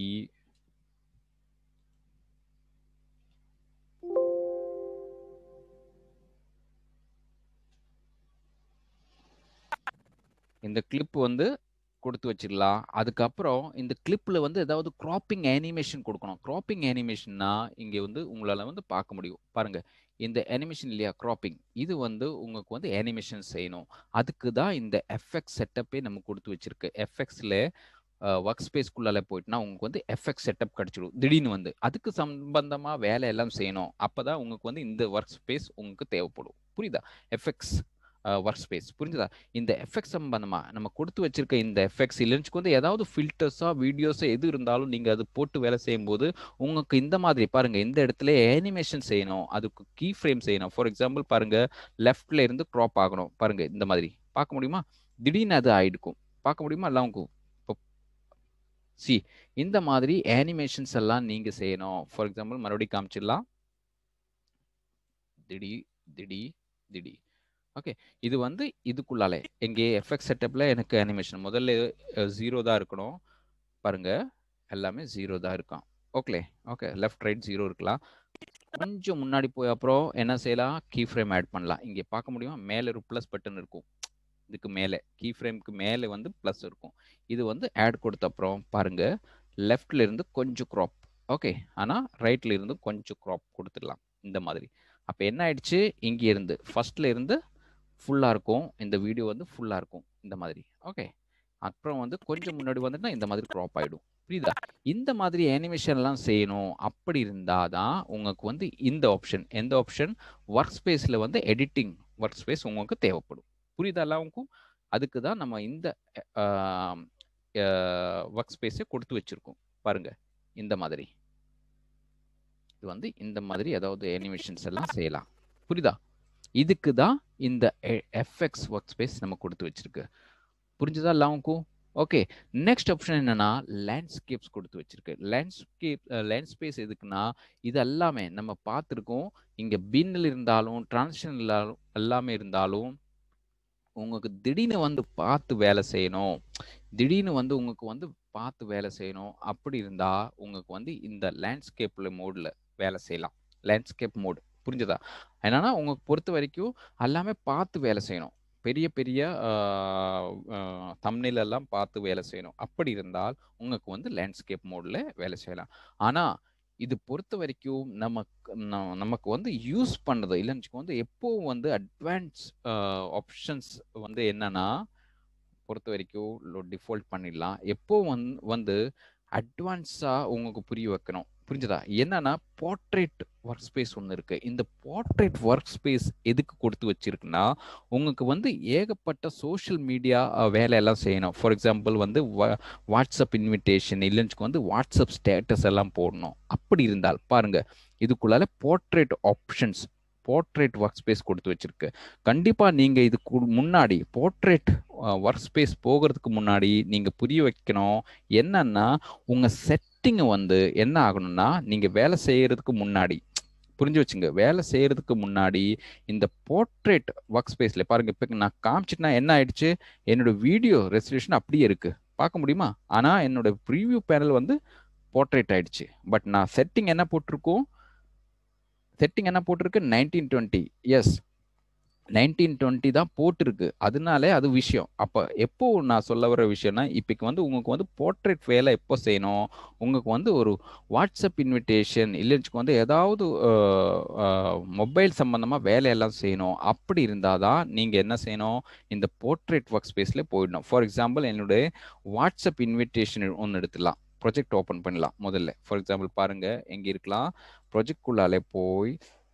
இந்த கிளிப் வந்து கொடுத்து வச்சிடலாம் அதுக்கப்புறம் இந்த கிளிப்ல வந்து ஏதாவது கிராப்பிங் அனிமேஷன் கொடுக்கணும் கிராப்பிங் அனிமேஷன்னா இங்க வந்து உங்களால வந்து பார்க்க முடியும் பாருங்க இந்த அனிமேஷன் இல்லையா கிராப்பிங் இது வந்து உங்களுக்கு வந்து அனிமேஷன் செய்யணும் அதுக்கு தான் இந்த எஃப்எக்ஸ் செட்டப்பே நம்ம கொடுத்து வச்சிருக்கு எஃப்எக்ஸ்ல ஒர்க் ஸ்பேஸ்க்குள்ளால போயிட்டுனா உங்களுக்கு வந்து எஃப்எக்ஸ் செட்டப் கிடைச்சிடும் திடீர்னு வந்து அதுக்கு சம்பந்தமா வேலை எல்லாம் செய்யணும் அப்பதான் உங்களுக்கு வந்து இந்த ஒர்க் ஸ்பேஸ் உங்களுக்கு தேவைப்படும் புரியுதா எஃப்எக்ஸ் ஒர்க் ஸ்பேஸ் புரிஞ்சுதா இந்த எஃபெக்ட் சம்பந்தமா நம்ம கொடுத்து வச்சிருக்க இந்த எஃபெக்ட்ஸ் இல்லைன்னு வந்து ஏதாவது ஃபில்டர்ஸா வீடியோஸோ எது இருந்தாலும் நீங்க அது போட்டு வேலை செய்யும் போது உங்களுக்கு இந்த மாதிரி பாருங்க இந்த இடத்துல அனிமேஷன் செய்யணும் அதுக்கு கீ ஃப்ரேம் செய்யணும் ஃபார் எக்ஸாம்பிள் பாருங்க லெஃப்ட்ல இருந்து க்ராப் ஆகணும் பாருங்க இந்த மாதிரி பார்க்க முடியுமா திடீர்னு அது ஆயிடுக்கும் பார்க்க முடியுமா எல்லாம் இப்போ சி இந்த மாதிரி அனிமேஷன்ஸ் எல்லாம் நீங்க செய்யணும் ஃபார் எக்ஸாம்பிள் மறுபடியும் காமிச்சிடலாம் திடீ திடீ திடீ ஓகே இது வந்து இதுக்குள்ளாலே எங்கே எஃப்எக்ஸ் செட்டப்ல எனக்கு அனிமேஷன் முதல்ல ஜீரோ தான் இருக்கணும் பாருங்க எல்லாமே ஜீரோ தான் இருக்கும் okay okay left right zero இருக்கலாம் கொஞ்சம் முன்னாடி போய் அப்புறம் என்ன செய்யலாம் கீ ஃப்ரேம் ஆட் பண்ணலாம் இங்கே பார்க்க முடியுமா மேலே ஒரு ப்ளஸ் பட்டன் இருக்கும் இதுக்கு மேலே கீ ஃப்ரேம்க்கு மேலே வந்து ப்ளஸ் இருக்கும் இது வந்து ஆட் கொடுத்த அப்புறம் பாருங்க லெஃப்ட்ல இருந்து கொஞ்சம் க்ராப் ஓகே ஆனால் ரைட்ல இருந்து கொஞ்சம் க்ராப் கொடுத்துடலாம் இந்த மாதிரி அப்போ என்ன ஆயிடுச்சு இங்கே இருந்து ஃபர்ஸ்ட்ல இருந்து ஃபுல்லாக இருக்கும் இந்த வீடியோ வந்து ஃபுல்லாக இருக்கும் இந்த மாதிரி ஓகே அப்புறம் வந்து கொஞ்சம் முன்னாடி வந்துட்டுனா இந்த மாதிரி க்ராப் ஆகிடும் புரியுதா இந்த மாதிரி அனிமேஷன்லாம் செய்யணும் அப்படி இருந்தால் தான் உங்களுக்கு வந்து இந்த ஆப்ஷன் எந்த ஆப்ஷன் ஒர்க் ஸ்பேஸில் வந்து எடிட்டிங் ஒர்க் ஸ்பேஸ் உங்களுக்கு தேவைப்படும் புரியுதா எல்லாருக்கும் அதுக்கு தான் நம்ம இந்த ஒர்க் ஸ்பேஸை கொடுத்து வச்சுருக்கோம் பாருங்க இந்த மாதிரி இது வந்து இந்த மாதிரி ஏதாவது அனிமேஷன்ஸ் எல்லாம் செய்யலாம் புரியுதா இதுக்கு தான் இந்த எஃப்எக்ஸ் ஒர்க் ஸ்பேஸ் நம்ம கொடுத்து வச்சிருக்கு புரிஞ்சுதா எல்லாருக்கும் ஓகே நெக்ஸ்ட் ஆப்ஷன் என்னன்னா லேண்ட்ஸ்கேப்ஸ் கொடுத்து வச்சிருக்கு லேண்ட்ஸ்கேப் லேண்ட் ஸ்பேஸ் எதுக்குன்னா இது எல்லாமே நம்ம பார்த்துருக்கோம் இங்கே பின்னில் இருந்தாலும் டிரான்ஸ்ஷன் எல்லாமே இருந்தாலும் உங்களுக்கு திடீர்னு வந்து பார்த்து வேலை செய்யணும் திடீர்னு வந்து உங்களுக்கு வந்து பார்த்து வேலை செய்யணும் அப்படி இருந்தால் உங்களுக்கு வந்து இந்த லேண்ட்ஸ்கேப்பில் மோடில் வேலை செய்யலாம் லேண்ட்ஸ்கேப் மோடு புரிஞ்சுதா என்னன்னா உங்களுக்கு பொறுத்த வரைக்கும் எல்லாமே பார்த்து வேலை செய்யணும் பெரிய பெரிய தம்னில எல்லாம் பார்த்து வேலை செய்யணும் அப்படி இருந்தால் உங்களுக்கு வந்து லேண்ட்ஸ்கேப் மோடில் வேலை செய்யலாம் ஆனால் இது பொறுத்த வரைக்கும் நமக்கு நமக்கு வந்து யூஸ் பண்ணது இல்லைன்னு வந்து எப்போவும் வந்து அட்வான்ஸ் ஆப்ஷன்ஸ் வந்து என்னன்னா பொறுத்த வரைக்கும் டிஃபால்ட் பண்ணிடலாம் எப்போ வந் வந்து அட்வான்ஸாக உங்களுக்கு புரிய வைக்கணும் புரிஞ்சுதா என்னன்னா போர்ட்ரேட் ஒர்க் ஸ்பேஸ் ஒன்று இருக்கு இந்த போர்ட்ரேட் ஒர்க் ஸ்பேஸ் எதுக்கு கொடுத்து வச்சிருக்குன்னா உங்களுக்கு வந்து ஏகப்பட்ட சோஷியல் மீடியா வேலையெல்லாம் செய்யணும் ஃபார் எக்ஸாம்பிள் வந்து வாட்ஸ்அப் இன்விடேஷன் இல்லைன்னு வந்து வாட்ஸ்அப் ஸ்டேட்டஸ் எல்லாம் போடணும் அப்படி இருந்தால் பாருங்க இதுக்குள்ளால portrait options portrait work space கொடுத்து வச்சிருக்கு கண்டிப்பாக நீங்கள் இது முன்னாடி போர்ட்ரேட் ஒர்க் ஸ்பேஸ் போகிறதுக்கு முன்னாடி நீங்கள் புரிய வைக்கணும் என்னன்னா உங்கள் செட்டிங்கை வந்து என்ன ஆகணும்னா நீங்கள் வேலை செய்யறதுக்கு முன்னாடி புரிஞ்சு வச்சுங்க வேலை செய்யறதுக்கு முன்னாடி இந்த போர்ட்ரேட் ஒர்க் ஸ்பேஸ்ல பாருங்க இப்போ நான் காமிச்சிட்டுனா என்ன ஆயிடுச்சு என்னோட வீடியோ ரெசல்யூஷன் அப்படியே இருக்கு பார்க்க முடியுமா ஆனால் என்னோட ப்ரீவியூ பேனல் வந்து போர்ட்ரேட் ஆயிடுச்சு பட் நான் செட்டிங் என்ன போட்டிருக்கோம் செட்டிங் என்ன போட்டிருக்கு nineteen twenty yes nineteen twenty தான் போட்டிருக்கு அதனாலே அது விஷயம் அப்போ எப்போ நான் சொல்ல வர விஷயம்னா இப்போக்கு வந்து உங்களுக்கு வந்து போர்ட்ரேட் வேலை எப்போ செய்யணும் உங்களுக்கு வந்து ஒரு வாட்ஸ்அப் இன்விடேஷன் இல்லைன்னு வந்து ஏதாவது மொபைல் சம்மந்தமாக வேலையெல்லாம் செய்யணும் அப்படி இருந்தால் தான் நீங்கள் என்ன செய்யணும் இந்த போர்ட்ரேட் ஒர்க் ஸ்பேஸில் போயிடணும் ஃபார் எக்ஸாம்பிள் என்னுடைய வாட்ஸ்அப் இன்விடேஷன் ஒன்று எடுத்துடலாம் ப்ரொஜெக்ட் ஓப்பன் பண்ணலாம் முதல்ல ஃபார் எக்ஸாம்பிள் பாருங்க எங்கே இருக்கலாம் ப்ரொஜெக்ட்குள்ளாலே போய்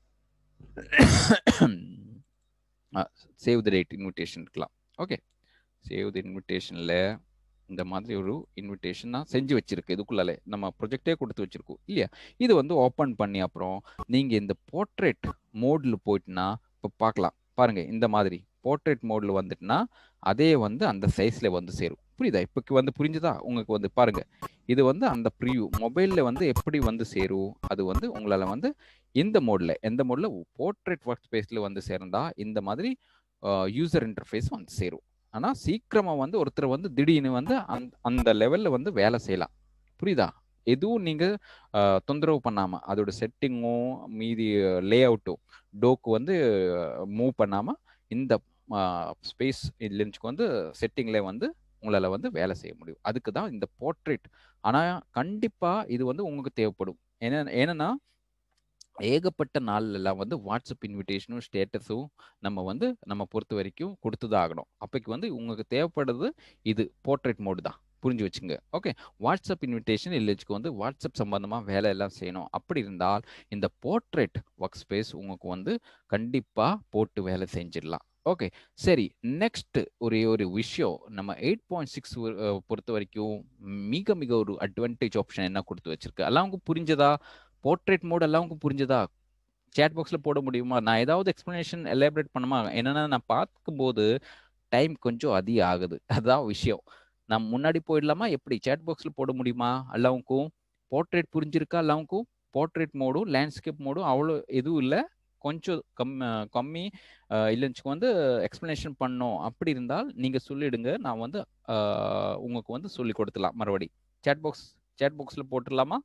சேவ் த டேட் இன்விடேஷன் இருக்கலாம் ஓகே சேவ் த இன்விடேஷனில் இந்த மாதிரி ஒரு இன்விடேஷன் நான் செஞ்சு வச்சிருக்கு இதுக்குள்ளாலே நம்ம ப்ரொஜெக்டே கொடுத்து வச்சிருக்கோம் இல்லையா இது வந்து ஓப்பன் பண்ணி அப்புறம் நீங்கள் இந்த போர்ட்ரேட் மோடில் போயிட்டுனா இப்போ பார்க்கலாம் பாருங்க இந்த மாதிரி போர்ட்ரேட் மோடில் வந்துட்டுனா அதே வந்து அந்த சைஸில் வந்து சேரும் புரியுதா இப்போக்கு வந்து புரிஞ்சுதா உங்களுக்கு வந்து பாருங்க இது வந்து அந்த ப்ரிவியூ மொபைலில் வந்து எப்படி வந்து சேரும் அது வந்து உங்களால் வந்து இந்த மோடில் எந்த மோடில் போர்ட்ரேட் ஒர்க் ஸ்பேஸில் வந்து சேர்ந்தா இந்த மாதிரி யூசர் இன்டர்ஃபேஸ் வந்து சேரும் ஆனால் சீக்கிரமாக வந்து ஒருத்தர் வந்து திடீர்னு வந்து அந் அந்த லெவலில் வந்து வேலை செய்யலாம் புரியுதா எதுவும் நீங்கள் தொந்தரவு பண்ணாமல் அதோட செட்டிங்கும் மீதி லே அவுட்டும் டோக்கு வந்து மூவ் பண்ணாமல் இந்த ஸ்பேஸ் இல்லைன்னு வந்து செட்டிங்கில் வந்து உங்களால் வந்து வேலை செய்ய முடியும் அதுக்கு தான் இந்த போர்ட்ரேட் ஆனால் கண்டிப்பாக இது வந்து உங்களுக்கு தேவைப்படும் ஏன்னா ஏன்னா ஏகப்பட்ட நாள்லாம் வந்து வாட்ஸ்அப் இன்விடேஷனும் ஸ்டேட்டஸும் நம்ம வந்து நம்ம பொறுத்த வரைக்கும் கொடுத்து தான் ஆகணும் அப்போக்கு வந்து உங்களுக்கு தேவைப்படுறது இது போர்ட்ரேட் மோடு தான் புரிஞ்சு வச்சுங்க ஓகே வாட்ஸ்அப் இன்விடேஷன் இல்லைச்சுக்கு வந்து வாட்ஸ்அப் சம்பந்தமாக வேலை எல்லாம் செய்யணும் அப்படி இருந்தால் இந்த போர்ட்ரேட் ஒர்க் ஸ்பேஸ் உங்களுக்கு வந்து கண்டிப்பாக போட்டு வேலை செஞ்சிடலாம் ஓகே சரி நெக்ஸ்ட் ஒரே ஒரு விஷயம் நம்ம எயிட் பாயிண்ட் சிக்ஸ் பொறுத்த வரைக்கும் மிக மிக ஒரு அட்வான்டேஜ் ஆப்ஷன் என்ன கொடுத்து வச்சிருக்கு எல்லாம் உங்களுக்கு புரிஞ்சதா போர்ட்ரேட் மோட் எல்லாம் உங்களுக்கு புரிஞ்சதா சேட் பாக்ஸில் போட முடியுமா நான் ஏதாவது எக்ஸ்ப்ளனேஷன் எலாபரேட் பண்ணுமா என்னன்னா நான் பார்க்கும்போது டைம் கொஞ்சம் அதிகம் ஆகுது அதுதான் விஷயம் நான் முன்னாடி போயிடலாமா எப்படி சேட் பாக்ஸில் போட முடியுமா எல்லாவுக்கும் போர்ட்ரேட் புரிஞ்சிருக்கா எல்லாவுக்கும் போர்ட்ரேட் மோடும் லேண்ட்ஸ்கேப் மோடும் அவ்வளோ எதுவும் இல்லை கொஞ்சம் கம் கம்மி இல்லைன்னு வந்து எக்ஸ்ப்ளனேஷன் பண்ணோம் அப்படி இருந்தால் நீங்கள் சொல்லிடுங்க நான் வந்து உங்களுக்கு வந்து சொல்லி கொடுத்துலாம் மறுபடி சேட் பாக்ஸ் சேட் பாக்ஸில் போட்டுடலாமா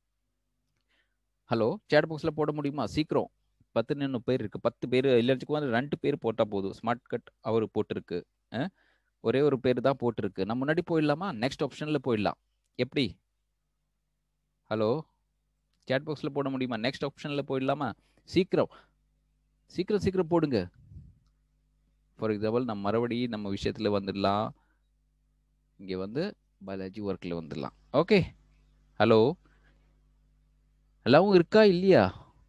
ஹலோ சேட் பாக்ஸில் போட முடியுமா சீக்கிரம் பத்து நின்று பேர் இருக்குது பத்து பேர் இல்லைன்னு வந்து ரெண்டு பேர் போட்டால் போதும் ஸ்மார்ட் கட் அவர் போட்டிருக்கு ஒரே ஒரு பேர் தான் போட்டிருக்கு நம்ம முன்னாடி போயிடலாமா நெக்ஸ்ட் ஆப்ஷனில் போயிடலாம் எப்படி ஹலோ சேட் பாக்ஸில் போட முடியுமா நெக்ஸ்ட் ஆப்ஷனில் போயிடலாமா சீக்கிரம் சீக்கிரம் சீக்கிரம் போடுங்க ஃபார் எக்ஸாம்பிள் நம்ம மறுபடியும் நம்ம விஷயத்துல வந்துடலாம் இங்க வந்து பாலாஜி ஒர்க்ல வந்துடலாம் ஓகே ஹலோ எல்லாவும் இருக்கா இல்லையா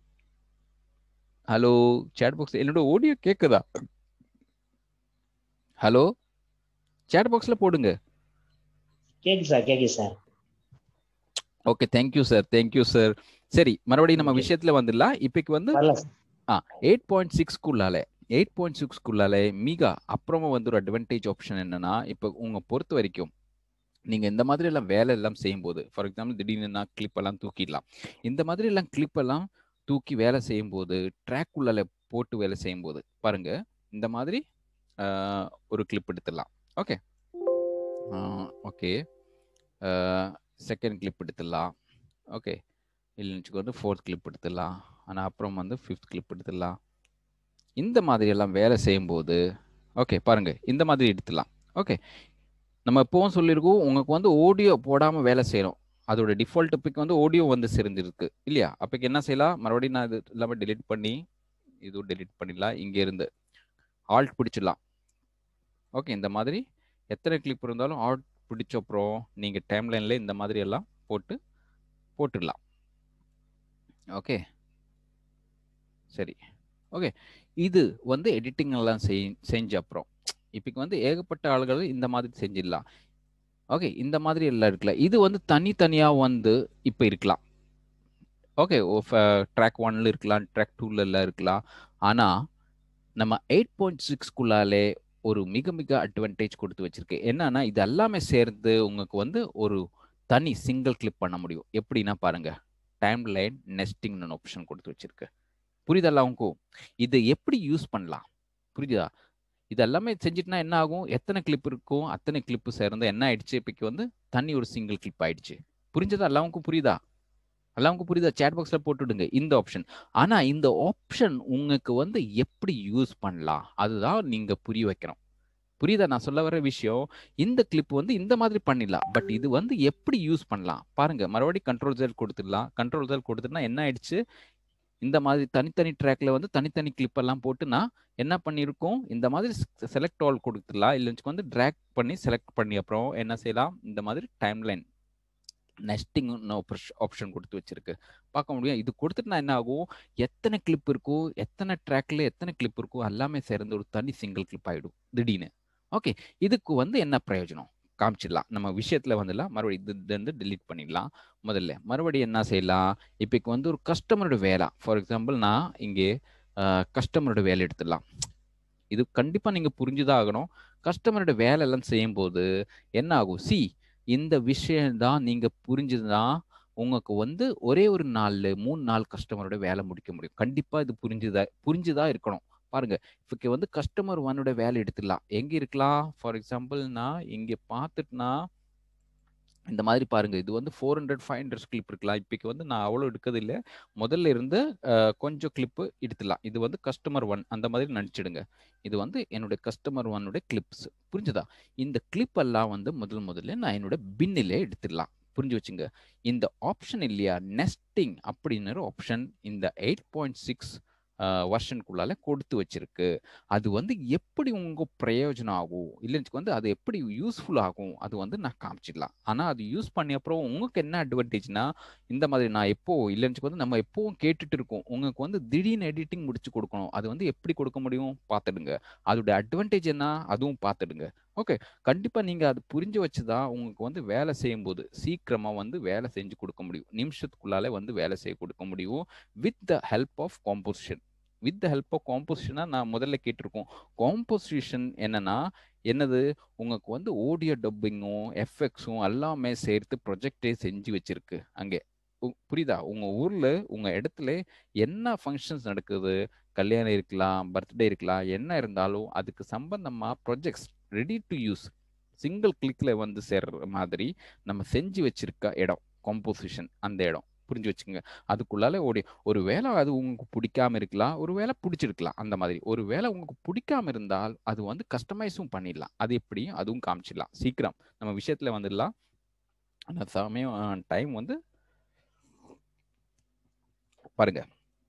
ஹலோ சேட் பாக்ஸ் என்னோட ஆடியோ கேக்குதா ஹலோ சேட் பாக்ஸ்ல போடுங்க கேக்குது சார் கேக்குது sir okay thank you sir thank you sir சரி மறுபடியும் நம்ம Okay. விஷயத்துல வந்துடலாம் இப்பைக்கு வந்து வரல சார் எயிட் பாயிண்ட் சிக்ஸ்க்குள்ளால எயிட் பாயிண்ட் சிக்ஸ்க்குள்ளால மிக அப்புறமா வந்து ஒரு அட்வான்டேஜ் ஆப்ஷன் என்னன்னா இப்போ உங்க பொறுத்த வரைக்கும் நீங்க இந்த மாதிரி எல்லாம் வேலை எல்லாம் செய்யும்போது ஃபார் எக்ஸாம்பிள் திடீர்னு நான் கிளிப் எல்லாம் தூக்கிடலாம் இந்த மாதிரி எல்லாம் கிளிப் எல்லாம் தூக்கி வேலை செய்யும்போது ட்ராக் உள்ளால போட்டு வேலை செய்யும்போது பாருங்க இந்த மாதிரி ஆஹ், ஒரு கிளிப் எடுத்துடலாம் ஓகே ஓகே செகண்ட் கிளிப் எடுத்துடலாம் ஓகே இல்லைன்னு வந்து ஃபோர்த் கிளிப் எடுத்துடலாம் ஆனால் அப்புறம் வந்து ஃபிஃப்த் கிளிப் எடுத்துடலாம் இந்த மாதிரி எல்லாம் வேலை செய்யும்போது ஓகே பாருங்க இந்த மாதிரி எடுத்துடலாம் ஓகே நம்ம எப்பவும் சொல்லியிருக்கோம் உங்களுக்கு வந்து ஆடியோ போடாமல் வேலை செய்யணும் அதோட டிஃபால்ட் பிக் வந்து ஆடியோ வந்து செறிஞ்சிருக்கு இல்லையா அப்போக்கு என்ன செய்யலாம் மறுபடியும் நான் இது எல்லாமே delete பண்ணி இதுவும் delete பண்ணிடலாம் இங்கே இருந்து ஆல்ட் பிடிச்சிடலாம் ஓகே இந்த மாதிரி எத்தனை கிளிப் இருந்தாலும் ஆல்ட் பிடிச்ச அப்புறம் நீங்கள் டைம்லைனில் இந்த மாதிரி எல்லாம் போட்டு போட்டுடலாம் ஓகே சரி ஓகே இது வந்து எடிட்டிங் எல்லாம் செய் செஞ்ச அப்புறம் இப்போ வந்து ஏகப்பட்ட ஆளுகள் இந்த மாதிரி செஞ்சிடலாம் ஓகே இந்த மாதிரி எல்லாம் இருக்குல்ல இது வந்து தனித்தனியாக வந்து இப்போ இருக்கலாம் ஓகே ட்ராக் ஒன்ல இருக்கலாம் ட்ராக் டூல எல்லாம் இருக்கலாம் ஆனால் நம்ம எயிட் பாயிண்ட் சிக்ஸ்க்குள்ளாலே ஒரு மிக மிக அட்வான்டேஜ் கொடுத்து வச்சிருக்கு என்னன்னா இது எல்லாமே சேர்ந்து உங்களுக்கு வந்து ஒரு தனி சிங்கிள் கிளிப் பண்ண முடியும் எப்படின்னா பாருங்க டைம் லைன் நெஸ்டிங்னு ஆப்ஷன் கொடுத்து வச்சிருக்கு புரியுதல்ல உங்களுக்கும் இதை எப்படி யூஸ் பண்ணலாம் புரியுதா இது எல்லாமே செஞ்சுட்டுனா என்ன ஆகும் எத்தனை கிளிப் இருக்கும் அத்தனை கிளிப்பு சேர்ந்து என்ன ஆயிடுச்சு இப்போக்கு வந்து தனி ஒரு சிங்கிள் கிளிப் ஆயிடுச்சு புரிஞ்சதா எல்லாவுக்கும் புரியுதா எல்லாவுக்கும் புரியுதா சேட் பாக்ஸ்ல போட்டுடுங்க இந்த ஆப்ஷன் ஆனா இந்த ஆப்ஷன் உங்களுக்கு வந்து எப்படி யூஸ் பண்ணலாம் அதுதான் நீங்க புரிய வைக்கணும் புரியுதா நான் சொல்ல வர விஷயம் இந்த கிளிப் வந்து இந்த மாதிரி பண்ணிடலாம் பட் இது வந்து எப்படி யூஸ் பண்ணலாம் பாருங்க மறுபடியும் கண்ட்ரோல் ஜெல் கொடுத்துடலாம் கண்ட்ரோல் ஜெல் கொடுத்துட்டுனா என்ன ஆயிடுச்சு இந்த மாதிரி தனித்தனி ட்ராக்ல வந்து தனித்தனி கிளிப் எல்லாம் போட்டு நான் என்ன பண்ணியிருக்கோம் இந்த மாதிரி செலக்ட் ஆல் கொடுத்துடலாம் இல்லைன்னு வந்து ட்ராக் பண்ணி செலக்ட் பண்ணி அப்புறம் என்ன செய்யலாம் இந்த மாதிரி டைம்லைன் நெஸ்டிங் ஆப்ஷன் கொடுத்து வச்சிருக்கு பார்க்க முடியும் இது கொடுத்துட்டு நான் என்ன ஆகும் எத்தனை கிளிப் இருக்கோ எத்தனை ட்ராக்ல எத்தனை கிளிப் இருக்கோ எல்லாமே சேர்ந்து ஒரு தனி சிங்கிள் கிளிப் ஆயிடும் திடீர்னு ஓகே இதுக்கு வந்து என்ன பிரயோஜனம் காமிச்சிடலாம் நம்ம விஷயத்துல வந்துடலாம் மறுபடியும் இது இது வந்து delete பண்ணிடலாம் முதல்ல மறுபடியும் என்ன செய்யலாம் இப்போ வந்து ஒரு கஸ்டமரோட வேலை ஃபார் எக்ஸாம்பிள் நான் இங்கே கஸ்டமரோட வேலை எடுத்துடலாம் இது கண்டிப்பா நீங்க புரிஞ்சுதான் ஆகணும் கஸ்டமரோட வேலை எல்லாம் செய்யும்போது என்ன ஆகும் சி இந்த விஷயம் தான் நீங்க புரிஞ்சுதான் உங்களுக்கு வந்து ஒரே ஒரு நாள்ல மூணு நாள் கஸ்டமரோட வேலை முடிக்க முடியும் கண்டிப்பா இது புரிஞ்சுதா புரிஞ்சுதா இருக்கணும் பாருங்க இப்போ வந்து கஸ்டமர் ஒன்னோட வேலை எடுத்துடலாம் எங்க இருக்கலாம் ஃபார் எக்ஸாம்பிள் நான் இங்க பார்த்துட்டுனா இந்த மாதிரி பாருங்க இது வந்து four hundred five hundred clip இருக்கலாம் இப்போக்கு வந்து நான் அவ்வளோ எடுக்கிறது இல்லை முதல்ல இருந்து அஹ், கொஞ்சம் கிளிப்பு எடுத்துடலாம் இது வந்து கஸ்டமர் ஒன் அந்த மாதிரி நினச்சிடுங்க இது வந்து என்னுடைய கஸ்டமர் ஒன்னுடைய கிளிப்ஸ் புரிஞ்சுதா இந்த கிளிப் எல்லாம் வந்து முதல் முதல்ல நான் என்னோட பின்னிலே எடுத்துடலாம் புரிஞ்சு வச்சுங்க இந்த ஆப்ஷன் இல்லையா நெஸ்டிங் அப்படின்னு ஒரு ஆப்ஷன் இந்த எயிட் பாயிண்ட் சிக்ஸ் வருஷனுக்குள்ளால கொடுத்து வச்சிருக்கு அது வந்து எப்படி உங்க பிரயோஜனம் ஆகும் இல்லைன்னு வந்து அது எப்படி யூஸ்ஃபுல் ஆகும் அது வந்து நான் காமிச்சிடலாம் ஆனா அது யூஸ் பண்ணி அப்புறம் உங்களுக்கு என்ன அட்வான்டேஜ்னா இந்த மாதிரி நான் எப்போ இல்லைன்னு வந்து நம்ம எப்பவும் கேட்டுட்டு இருக்கோம் உங்களுக்கு வந்து திடீர்னு எடிட்டிங் முடிச்சு கொடுக்கணும் அது வந்து எப்படி கொடுக்க முடியும் பார்த்துடுங்க அதோட அட்வான்டேஜ் என்ன அதுவும் பார்த்துடுங்க ஓகே கண்டிப்பா நீங்க அது புரிஞ்சு வச்சுதான் உங்களுக்கு வந்து வேலை செய்யும்போது சீக்கிரமா வந்து வேலை செஞ்சு கொடுக்க முடியும் நிமிஷத்துக்குள்ளாலே வந்து வேலை செய்ய கொடுக்க முடியும் with the help of composition with the help of காம்போசிஷனா நான் முதல்ல கேட்டிருக்கோம் காம்போசிஷன் என்னன்னா என்னது உங்களுக்கு வந்து ஆடியோ டப்பிங்கும் எஃபெக்ட்ஸும் எல்லாமே சேர்த்து ப்ரொஜெக்டே செஞ்சு வச்சிருக்கு அங்கே உ- புரியுதா உங்க ஊர்ல உங்க இடத்துல என்ன ஃபங்க்ஷன்ஸ் நடக்குது கல்யாணம் இருக்கலாம் பர்த்டே இருக்கலாம் என்ன இருந்தாலும் அதுக்கு சம்பந்தமா projects ready to use single கிளிக்ல வந்து சேர்ற மாதிரி நம்ம செஞ்சு வச்சிருக்க இடம் காம்போசிஷன் அந்த இடம் புரிஞ்சு வச்சுங்க அதுக்குள்ளால ஓடி ஒரு வேளை அது உங்களுக்கு பிடிக்காம இருக்கலாம் ஒரு வேளை பிடிச்சிருக்கலாம் அந்த மாதிரி ஒரு வேளை உங்களுக்கு பிடிக்காம இருந்தால் அது வந்து கஸ்டமைஸும் பண்ணிடலாம் அது எப்படி அதுவும் காமிச்சிடலாம் சீக்கிரம் நம்ம விஷயத்துல வந்துடலாம் அந்த சமயம் டைம் வந்து பாருங்க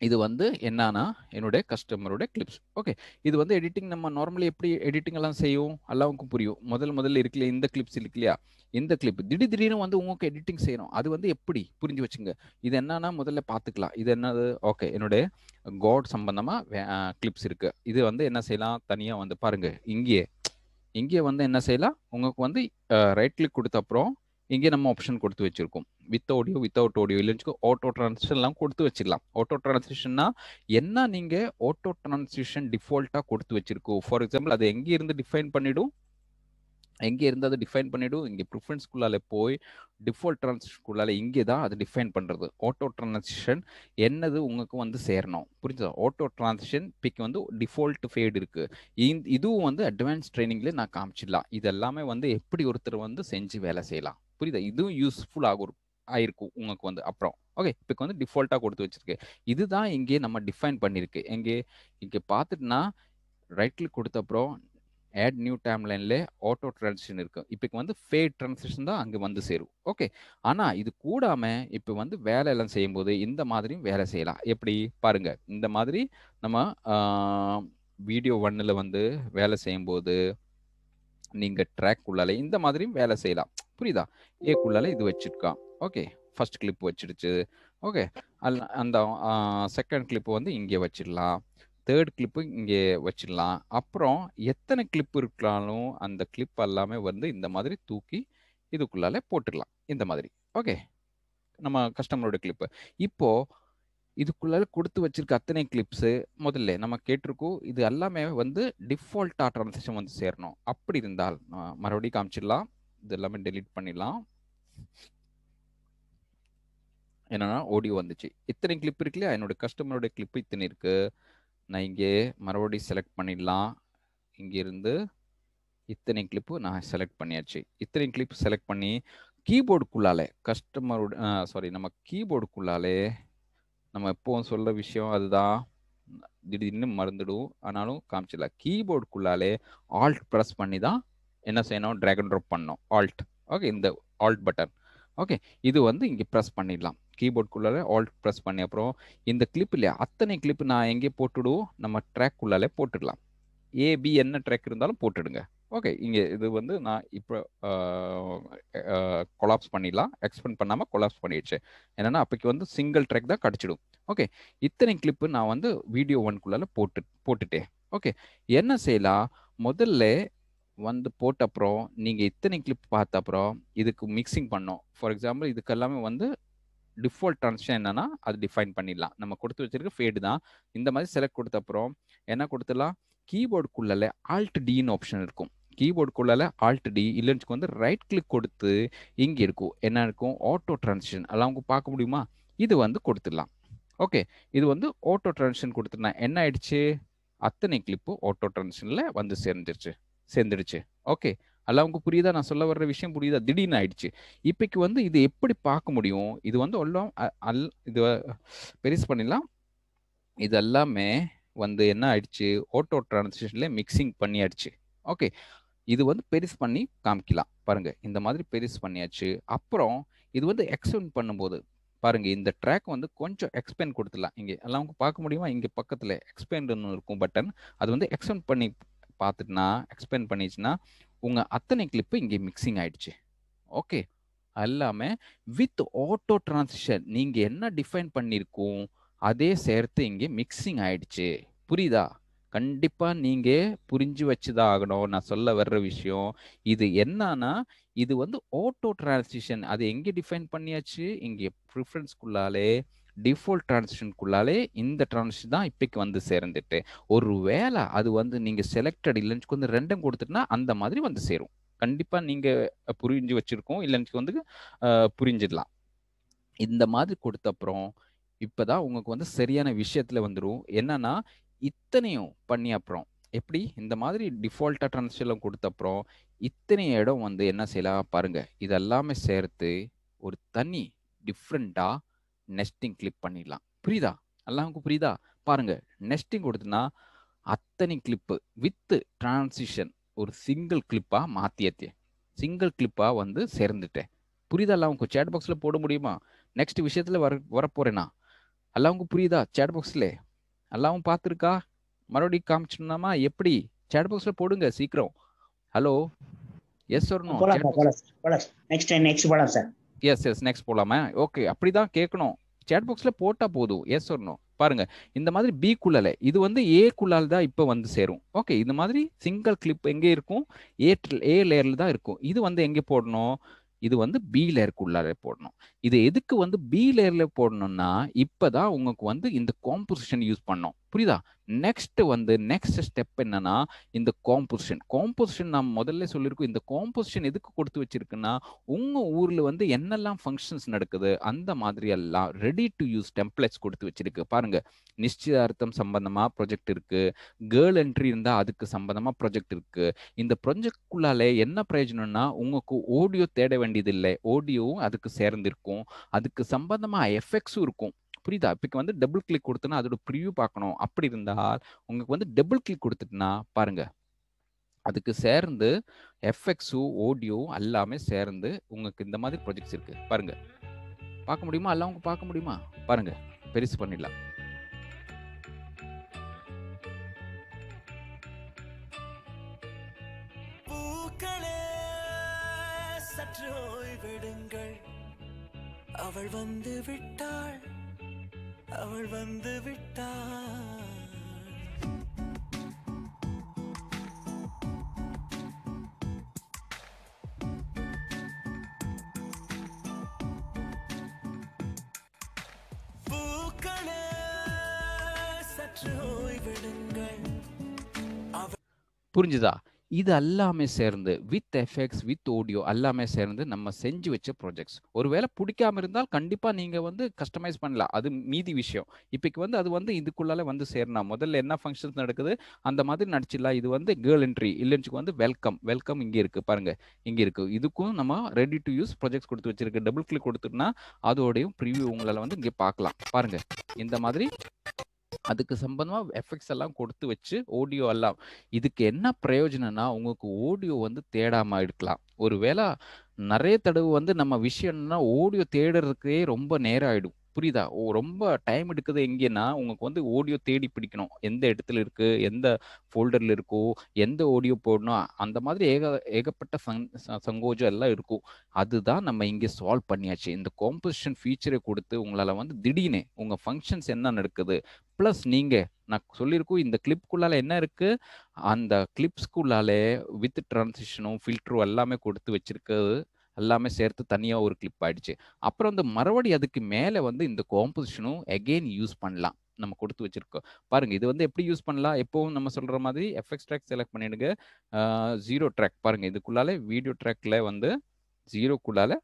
இது வந்து என்னன்னா என்னுடைய கஸ்டமரோட கிளிப்ஸ் ஓகே இது வந்து எடிட்டிங் நம்ம நார்மலி எப்படி எடிட்டிங் எல்லாம் செய்யும் எல்லாருக்கும் புரியும் முதல் முதல்ல இருக்குல்ல இந்த கிளிப்ஸ் இருக்கு இல்லையா இந்த கிளிப் திடீர் திடீர்னு வந்து உங்களுக்கு எடிட்டிங் செய்யணும் அது வந்து எப்படி புரிஞ்சு வச்சுங்க இது என்னன்னா முதல்ல பார்த்துக்கலாம் இது என்னது ஓகே என்னுடைய காட் சம்பந்தமா கிளிப்ஸ் இருக்கு இது வந்து என்ன செய்யலாம் தனியா வந்து பாருங்க இங்கேயே இங்கே வந்து என்ன செய்யலாம் உங்களுக்கு வந்து ரைட் கிளிக் கொடுத்த அப்புறம் இங்கே நம்ம ஆப்ஷன் கொடுத்து வச்சிருக்கோம் வித் ஆடியோ வித்தவுட் ஆடியோ இல்லைன்னு ஆட்டோ டிரான்ஸ்லேஷன்லாம் கொடுத்து வச்சிடலாம் ஆட்டோ டிரான்ஸ்லேஷன்னா என்ன நீங்கள் ஆட்டோ டிரான்ஸ்லேஷன் டிஃபால்ட்டாக கொடுத்து வச்சிருக்கோம் ஃபார் எக்ஸாம்பிள் அது எங்கே இருந்து டிஃபைன் பண்ணிடும் எங்கே இருந்து அதை டிஃபைன் பண்ணிடும் இங்கே ப்ரிஃபரன்ஸ்குள்ளால போய் டிஃபால்ட் ட்ரான்ஸ்க்குள்ளால இங்கே தான் அது டிஃபைன் பண்ணுறது ஆட்டோ ட்ரான்சிஷன் என்னது உங்களுக்கு வந்து சேரணும் புரிஞ்சுதா ஆட்டோ ட்ரான்சிஷன் பிக் வந்து டிஃபால்ட் ஃபேட் இருக்கு இதுவும் வந்து அட்வான்ஸ் ட்ரைனிங்ல நான் காமிச்சிடலாம் இது எல்லாமே வந்து எப்படி ஒருத்தர் வந்து செஞ்சு வேலை செய்யலாம் புரியுதா இதுவும் யூஸ்ஃபுல் ஆகும் ஆயிருக்கும் உங்களுக்கு வந்து அப்புறம் ஓகே இப்போ வந்து டிஃபால்ட்டாக கொடுத்து வச்சிருக்கு இதுதான் இங்கே நம்ம டிஃபைன் பண்ணியிருக்கு எங்கே இங்கே பார்த்துட்டுனா ரைட் கிளிக் கொடுத்த அப்புறம் ஆட் நியூ டைம் லைன்ல ஆட்டோ டிரான்சிஷன் இருக்கு இப்போ வந்து ஃபேட் டிரான்சிஷன் தான் அங்கே வந்து சேரும் ஓகே ஆனால் இது கூடாம இப்போ வந்து வேலை எல்லாம் செய்யும்போது இந்த மாதிரியும் வேலை செய்யலாம் எப்படி பாருங்க இந்த மாதிரி நம்ம வீடியோ ஒன்னில் வந்து வேலை செய்யும்போது நீங்கள் ட்ராக் உள்ளால இந்த மாதிரியும் வேலை செய்யலாம் புரியுதா ஏக்குள்ளால இது வச்சிருக்கான் ஓகே ஃபர்ஸ்ட் கிளிப் வச்சிருச்சு ஓகே அந்த செகண்ட் கிளிப் வந்து இங்கே வச்சிடலாம் தேர்ட் கிளிப்பு இங்கே வச்சிடலாம் அப்புறம் எத்தனை கிளிப் இருக்காலும் அந்த கிளிப் எல்லாமே வந்து இந்த மாதிரி தூக்கி இதுக்குள்ளால போட்டுடலாம் இந்த மாதிரி ஓகே நம்ம கஸ்டமரோட கிளிப்பு இப்போ இதுக்குள்ளால கொடுத்து வச்சிருக்க அத்தனை கிளிப்ஸு முதல்ல நம்ம கேட்டிருக்கோம் இது எல்லாமே வந்து டிஃபால்ட்டா ட்ரான்சாக்ஷன் வந்து சேரணும் அப்படி இருந்தால் மறுபடியும் காமிச்சிடலாம் இது எல்லாமே டெலீட் பண்ணிடலாம் என்னன்னா ஆடியோ வந்துச்சு இத்தனை கிளிப் இருக்கு இல்லையா என்னோட கஸ்டமரோட கிளிப் இத்தனை இருக்கு நான் இங்கே மறுபடியும் செலக்ட் பண்ணிடலாம் இங்கிருந்து இத்தனை கிளிப்பு நான் செலக்ட் பண்ணியாச்சு இத்தனை கிளிப் செலக்ட் பண்ணி கீபோர்டுக்குள்ளாலே கஸ்டமரோட சாரி நம்ம கீபோர்டுக்குள்ளாலே நம்ம எப்போவும் சொல்ற விஷயம் அதுதான் திடீர்னு மறந்துடும் ஆனாலும் காமிச்சிடலாம் கீபோர்டுக்குள்ளாலே ஆல்ட் ப்ரெஸ் பண்ணி தான் என்ன செய்யணும் ட்ராக் அண்ட் ட்ராப் பண்ணணும் ஆல்ட் ஓகே இந்த ஆல்ட் பட்டன் ஓகே இது வந்து இங்கே ப்ரெஸ் பண்ணிடலாம் கீபோர்டுக்குள்ளால ஆல்ட் ப்ரெஸ் பண்ணி அப்புறம் இந்த கிளிப் இல்லையா அத்தனை கிளிப் நான் எங்கே போட்டுடுவோம் நம்ம ட்ராக்குள்ளாலே போட்டுடலாம் ஏபி என்ன ட்ராக் இருந்தாலும் போட்டுடுங்க ஓகே இங்கே இது வந்து நான் இப்போ கொலாப்ஸ் பண்ணிடலாம் எக்ஸ்பெண்ட் பண்ணாமல் கொலாப்ஸ் பண்ணிடுச்சு என்னன்னா அப்போக்கு வந்து சிங்கிள் ட்ராக் தான் கிடச்சிடும் ஓகே இத்தனை கிளிப்பு நான் வந்து வீடியோ ஒன்குள்ளால போட்டு போட்டுட்டேன் ஓகே என்ன செய்யலாம் முதல்ல வந்து போட்ட அப்புறம் நீங்கள் இத்தனை கிளிப் பார்த்த அப்புறம் இதுக்கு மிக்சிங் பண்ணோம் ஃபார் எக்ஸாம்பிள் இதுக்கு எல்லாமே வந்து டிஃபால்ட் ட்ரான்ஸ்ஷன் என்னன்னா அது டிஃபைன் பண்ணிடலாம் நம்ம கொடுத்து வச்சிருக்க ஃபேடு தான் இந்த மாதிரி செலக்ட் கொடுத்த அப்புறம் என்ன கொடுத்துடலாம் கீபோர்டுக்குள்ளால ஆல்ட் டின்னு ஆப்ஷன் இருக்கும் கீபோர்டுக்குள்ளால ஆல்ட் டி இல்லைன்னு வந்து ரைட் கிளிக் கொடுத்து இங்கே இருக்கும் என்ன இருக்கும் ஆட்டோ டிரான்சிஷன் அதெல்லாம் அவங்க பார்க்க முடியுமா இது வந்து கொடுத்துடலாம் ஓகே இது வந்து ஆட்டோ டிரான்சிஷன் கொடுத்துருந்தா என்ன ஆயிடுச்சு அத்தனை கிளிப்பு ஆட்டோ டிரான்சிஷனில் வந்து சேர்ந்துருச்சு சேர்ந்துடுச்சு ஓகே அல்ல அவங்க புரியுதா நான் சொல்ல வர்ற விஷயம் புரியுதா திடீர்னு ஆயிடுச்சு இப்பைக்கு வந்து இது எப்படி பார்க்க முடியும் இது வந்து எல்லாம் அல் இது பெருசு பண்ணிடலாம் இது எல்லாமே வந்து என்ன ஆயிடுச்சு ஆட்டோ டிரான்சிஷன்ல மிக்சிங் பண்ணியாச்சு ஓகே இது வந்து பெருசு பண்ணி காமிக்கலாம் பாருங்க இந்த மாதிரி பெருசு பண்ணியாச்சு அப்புறம் இது வந்து எக்ஸ்பெண்ட் பண்ணும்போது பாருங்க இந்த ட்ராக் வந்து கொஞ்சம் எக்ஸ்பெண்ட் கொடுத்துடலாம் இங்கே எல்லாம் பார்க்க முடியுமா இங்கே பக்கத்தில் எக்ஸ்பெண்ட்னு இருக்கும் பட்டன் அது வந்து எக்ஸ்பெண்ட் பண்ணி பார்த்துட்டுனா எக்ஸ்பெண்ட் பண்ணிச்சுன்னா உங்கள் அத்தனை கிளிப்பு இங்கே மிக்சிங் ஆயிடுச்சு ஓகே எல்லாமே வித் ஆட்டோ டிரான்சிஷன் நீங்கள் என்ன டிஃபைன் பண்ணியிருக்கோம் அதே சேர்த்து இங்கே மிக்சிங் ஆயிடுச்சு புரியுதா கண்டிப்பாக நீங்கள் புரிஞ்சு வச்சுதான் ஆகணும் நான் சொல்ல வர்ற விஷயம் இது என்னன்னா இது வந்து ஆட்டோ டிரான்சிஷன் அது எங்கே டிஃபைன் பண்ணியாச்சு இங்கே ப்ரிஃபரன்ஸ்குள்ளாலே டிஃபால்ட் டிரான்சிஷனுக்குள்ளாலே இந்த டிரான்சிஷன் தான் இப்போக்கு வந்து சேர்ந்துட்டு ஒரு வேளை அது வந்து நீங்கள் செலக்டட் இல்லைன்னு வந்து ரெண்டும் கொடுத்துட்டுனா அந்த மாதிரி வந்து சேரும் கண்டிப்பாக நீங்கள் புரிஞ்சு வச்சுருக்கோம் இல்லைன்னு வந்து புரிஞ்சிடலாம் இந்த மாதிரி கொடுத்த அப்புறம் இப்போதான் உங்களுக்கு வந்து சரியான விஷயத்தில் வந்துடும் என்னன்னா இத்தனையும் பண்ணி அப்புறம் எப்படி இந்த மாதிரி டிஃபால்ட்டாக ட்ரான்ஸ்ஃபர்லாம் கொடுத்த அப்புறம் இத்தனை இடம் வந்து என்ன செய்யலாம் பாருங்க இதெல்லாமே சேர்த்து ஒரு தனி டிஃப்ரெண்ட்டாக நெஸ்டிங் கிளிக் பண்ணிடலாம் புரியுதா எல்லாருக்கும் புரியுதா பாருங்க நெஸ்டிங் கொடுத்தனா அத்தனை கிளிப்பு வித் டிரான்சிஷன் ஒரு சிங்கிள் கிளிப்பாக மாற்றியத்தேன் சிங்கிள் கிளிப்பாக வந்து சேர்ந்துட்டேன் புரியுதா எல்லாம் சேட் பாக்ஸில் போட முடியுமா நெக்ஸ்ட் விஷயத்தில் வர வரப்போறேனா எல்லாவுக்கும் புரியுதா சேட் பாக்ஸ்ல எல்லாவும் பார்த்துருக்கா மறுபடியும் காமிச்சிடலாமா எப்படி சேட் பாக்ஸ்ல போடுங்க சீக்கிரம் ஹலோ எஸ் வரணும் போலாம் சார் போலாம் சார் போலாம் நெக்ஸ்ட் நெக்ஸ்ட் போலாம் சார் எஸ் எஸ் நெக்ஸ்ட் போலாமா ஓகே அப்படிதான் கேட்கணும் சேட் பாக்ஸ்ல போட்டா போதும் எஸ் வரணும் பாருங்க இந்த மாதிரி பி குள்ளல இது வந்து ஏ குள்ளால் தான் இப்போ வந்து சேரும் ஓகே இந்த மாதிரி சிங்கிள் கிளிப் எங்கே இருக்கும் ஏ ஏ லேயர்ல தான் இருக்கும் இது வந்து எங்கே போடணும் இது வந்து பி லேயருக்குள்ளார போடணும் இது எதுக்கு வந்து பி லேயர்ல போடணும்னா இப்பதான் உங்களுக்கு வந்து இந்த காம்போசிஷன் யூஸ் பண்ணோம் புரியுதா நெக்ஸ்ட் வந்து நெக்ஸ்ட் ஸ்டெப் என்னன்னா இந்த காம்போசிஷன் காம்போசிஷன் நான் முதல்ல சொல்லியிருக்கோம் இந்த காம்போசிஷன் எதுக்கு கொடுத்து வச்சிருக்குன்னா உங்க ஊர்ல வந்து என்னெல்லாம் ஃபங்க்ஷன்ஸ் நடக்குது அந்த மாதிரி எல்லாம் ரெடி டு யூஸ் டெம்ப்ளேட்ஸ் கொடுத்து வச்சிருக்கு பாருங்க நிச்சயார்த்தம் சம்பந்தமா ப்ரொஜெக்ட் இருக்கு கேர்ள் என்ட்ரி இருந்தா அதுக்கு சம்பந்தமா ப்ரொஜெக்ட் இருக்கு இந்த ப்ரொஜெக்ட்குள்ளால என்ன பிரயோஜனம்னா உங்களுக்கு ஆடியோ தேட வேண்டியதில்லை ஆடியோவும் அதுக்கு சேர்ந்திருக்கும் அதுக்கு சம்பந்தமா எஃபெக்ட்ஸும் இருக்கும் புரியுதா இப்போ வந்து டபுள் கிளிக் கொடுத்தனா அதோட ப்ரிவியூ பார்க்கணும் அப்படி இருந்தால் உங்களுக்கு வந்து டபுள் கிளிக் கொடுத்துட்டுனா பாருங்க அதுக்கு சேர்ந்து எஃப்எக்ஸும் ஓடியோ எல்லாமே சேர்ந்து உங்களுக்கு இந்த மாதிரி ப்ரொஜெக்ட்ஸ் இருக்கு பாருங்க பார்க்க முடியுமா எல்லாம் உங்களுக்கு பார்க்க முடியுமா பாருங்க பெருசு பண்ணிடலாம் பூக்களே சற்று ஓய்வெடுங்கள் அவள் வந்து விட்டாள் அவள் வந்து விட்டாள் பூக்களே சற்று ஓய்வெடுங்கள் புரிஞ்சுதா இது எல்லாமே சேர்ந்து வித் எஃபெக்ட்ஸ் வித் ஆடியோ எல்லாமே சேர்ந்து நம்ம செஞ்சு வச்ச ப்ராஜெக்ட்ஸ் ஒருவேளை பிடிக்காம இருந்தால் கண்டிப்பா நீங்க வந்து கஸ்டமைஸ் பண்ணலாம் அது மீதி விஷயம் இப்போக்கு வந்து அது வந்து இதுக்குள்ளால வந்து சேரணும் முதல்ல என்ன ஃபங்க்ஷன்ஸ் நடக்குது அந்த மாதிரி நடிச்சிடலாம் இது வந்து கேர்ள் என்ட்ரி இல்லைன்னு வந்து வெல்கம் வெல்கம் இங்கே இருக்கு பாருங்க இங்க இருக்கு இதுக்கும் நம்ம ரெடி டு யூஸ் ப்ராஜெக்ட்ஸ் கொடுத்து வச்சிருக்கு டபுள் கிளிக் கொடுத்துட்டுனா அதோடையும் ப்ரிவியூ உங்களால வந்து இங்கே பார்க்கலாம் பாருங்க இந்த மாதிரி அதுக்கு சம்பந்தமா எஃபெக்ட்ஸ் எல்லாம் கொடுத்து வச்சு ஆடியோ எல்லாம் இதுக்கு என்ன பிரயோஜனம்னா உங்களுக்கு ஆடியோ வந்து தேடாம இருக்கலாம் ஒருவேளை நிறைய தடவை வந்து நம்ம விஷயம்னா ஆடியோ தேடுறதுக்கே ரொம்ப நேரம் ஆயிடும் புரியுதா ஓ ரொம்ப டைம் எடுக்குது எங்கேன்னா உங்களுக்கு வந்து ஆடியோ தேடி பிடிக்கணும் எந்த இடத்துல இருக்கு எந்த ஃபோல்டர்ல இருக்கோ எந்த ஆடியோ போடணும் அந்த மாதிரி ஏக ஏகப்பட்ட சங் ச- சங்கோஜம் எல்லாம் இருக்கும் அதுதான் நம்ம இங்கே சால்வ் பண்ணியாச்சு இந்த காம்போசிஷன் ஃபீச்சரை கொடுத்து உங்களால வந்து திடீர்னு உங்க ஃபங்க்ஷன்ஸ் என்ன நடக்குது ப்ளஸ் நீங்க நான் சொல்லியிருக்கோம் இந்த கிளிப்குள்ளால என்ன இருக்கு அந்த கிளிப்ஸ்குள்ளாலே வித் டிரான்சிஷனும் ஃபில்டரும் எல்லாமே கொடுத்து வச்சிருக்கிறது எல்லாமே சேர்த்து தனியா ஒரு கிளிப் ஆயிடுச்சு அப்புறம் வந்து மறுபடி அதுக்கு மேல வந்து இந்த காம்போசிஷனும் எகெயின் யூஸ் பண்ணலாம் நம்ம கொடுத்து வச்சிருக்கோம் பாருங்க இது வந்து எப்படி யூஸ் பண்ணலாம் எப்பவும் நம்ம சொல்ற மாதிரி எஃப்எக்ஸ் ட்ராக் செலக்ட் பண்ணிடுங்க ஜீரோ ட்ராக் பாருங்க இதுக்குள்ளால வீடியோ ட்ராக்ல வந்து ஜீரோக்குள்ளால